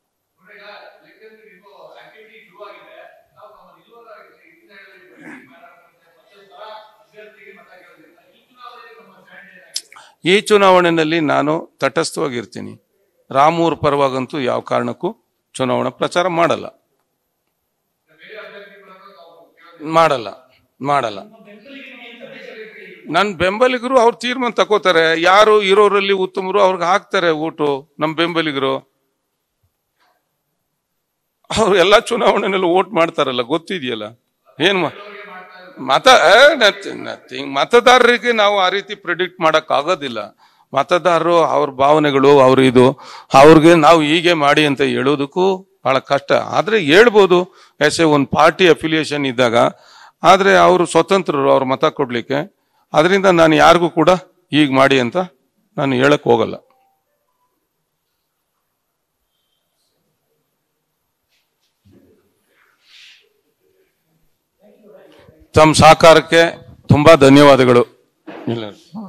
ಈ ಚುನಾವಣೆಯಲ್ಲಿ ನಾನು ತಟಸ್ಥವಾಗಿರ್ತೀನಿ ರಾಮೂರ್ ಪರವಾಗಂತೂ ಯಾವ ಕಾರಣಕ್ಕೂ ಚುನಾವಣಾ ಪ್ರಚಾರ ಮಾಡಲ್ಲ ಬೇರೆ ಅಭ್ಯರ್ಥಿಗಳ ಮಾಡಲ್ಲ ಮಾಡಲ್ಲ ನನ್ನ ಬೆಂಬಲಿಗರು ಅವ್ರ ತೀರ್ಮಾನ ತಗೋತಾರೆ ಯಾರು ಇರೋರಲ್ಲಿ ಉತ್ತಮರು ಅವ್ರಿಗೆ ಹಾಕ್ತಾರೆ ಓಟು ನಮ್ಮ ಬೆಂಬಲಿಗರು ಅವ್ರು ಎಲ್ಲಾ ಚುನಾವಣೆನಲ್ಲಿ ವೋಟ್ ಮಾಡ್ತಾರಲ್ಲ ಗೊತ್ತಿದೆಯಲ್ಲ ಏನ್ ಮಾ- ಮತ ನಥಿಂಗ್ ಮತದಾರರಿಗೆ ನಾವು ಆ ರೀತಿ ಪ್ರಿಡಿಕ್ಟ್ ಮಾಡಕ್ ಆಗೋದಿಲ್ಲ ಮತದಾರರು ಅವ್ರ ಭಾವನೆಗಳು ಅವ್ರ ಇದು ಅವ್ರಿಗೆ ನಾವು ಹೀಗೆ ಮಾಡಿ ಅಂತ ಹೇಳೋದಕ್ಕೂ ಬಹಳ ಕಷ್ಟ ಆದ್ರೆ ಹೇಳ್ಬೋದು ಎಸ್ ಎ ಒಂದು ಪಾರ್ಟಿ ಅಫಿಲಿಯೇಷನ್ ಇದ್ದಾಗ ಆದ್ರೆ ಅವರು ಸ್ವತಂತ್ರರು ಅವ್ರ ಮತ ಕೊಡ್ಲಿಕ್ಕೆ ಅದರಿಂದ ನಾನು ಯಾರಿಗೂ ಕೂಡ ಹೀಗ್ ಮಾಡಿ ಅಂತ ನಾನು ಹೇಳಕ್ ಹೋಗಲ್ಲ ತಮ್ಮ ಸಹಕಾರಕ್ಕೆ ತುಂಬಾ ಧನ್ಯವಾದಗಳು ಇಲ್ಲ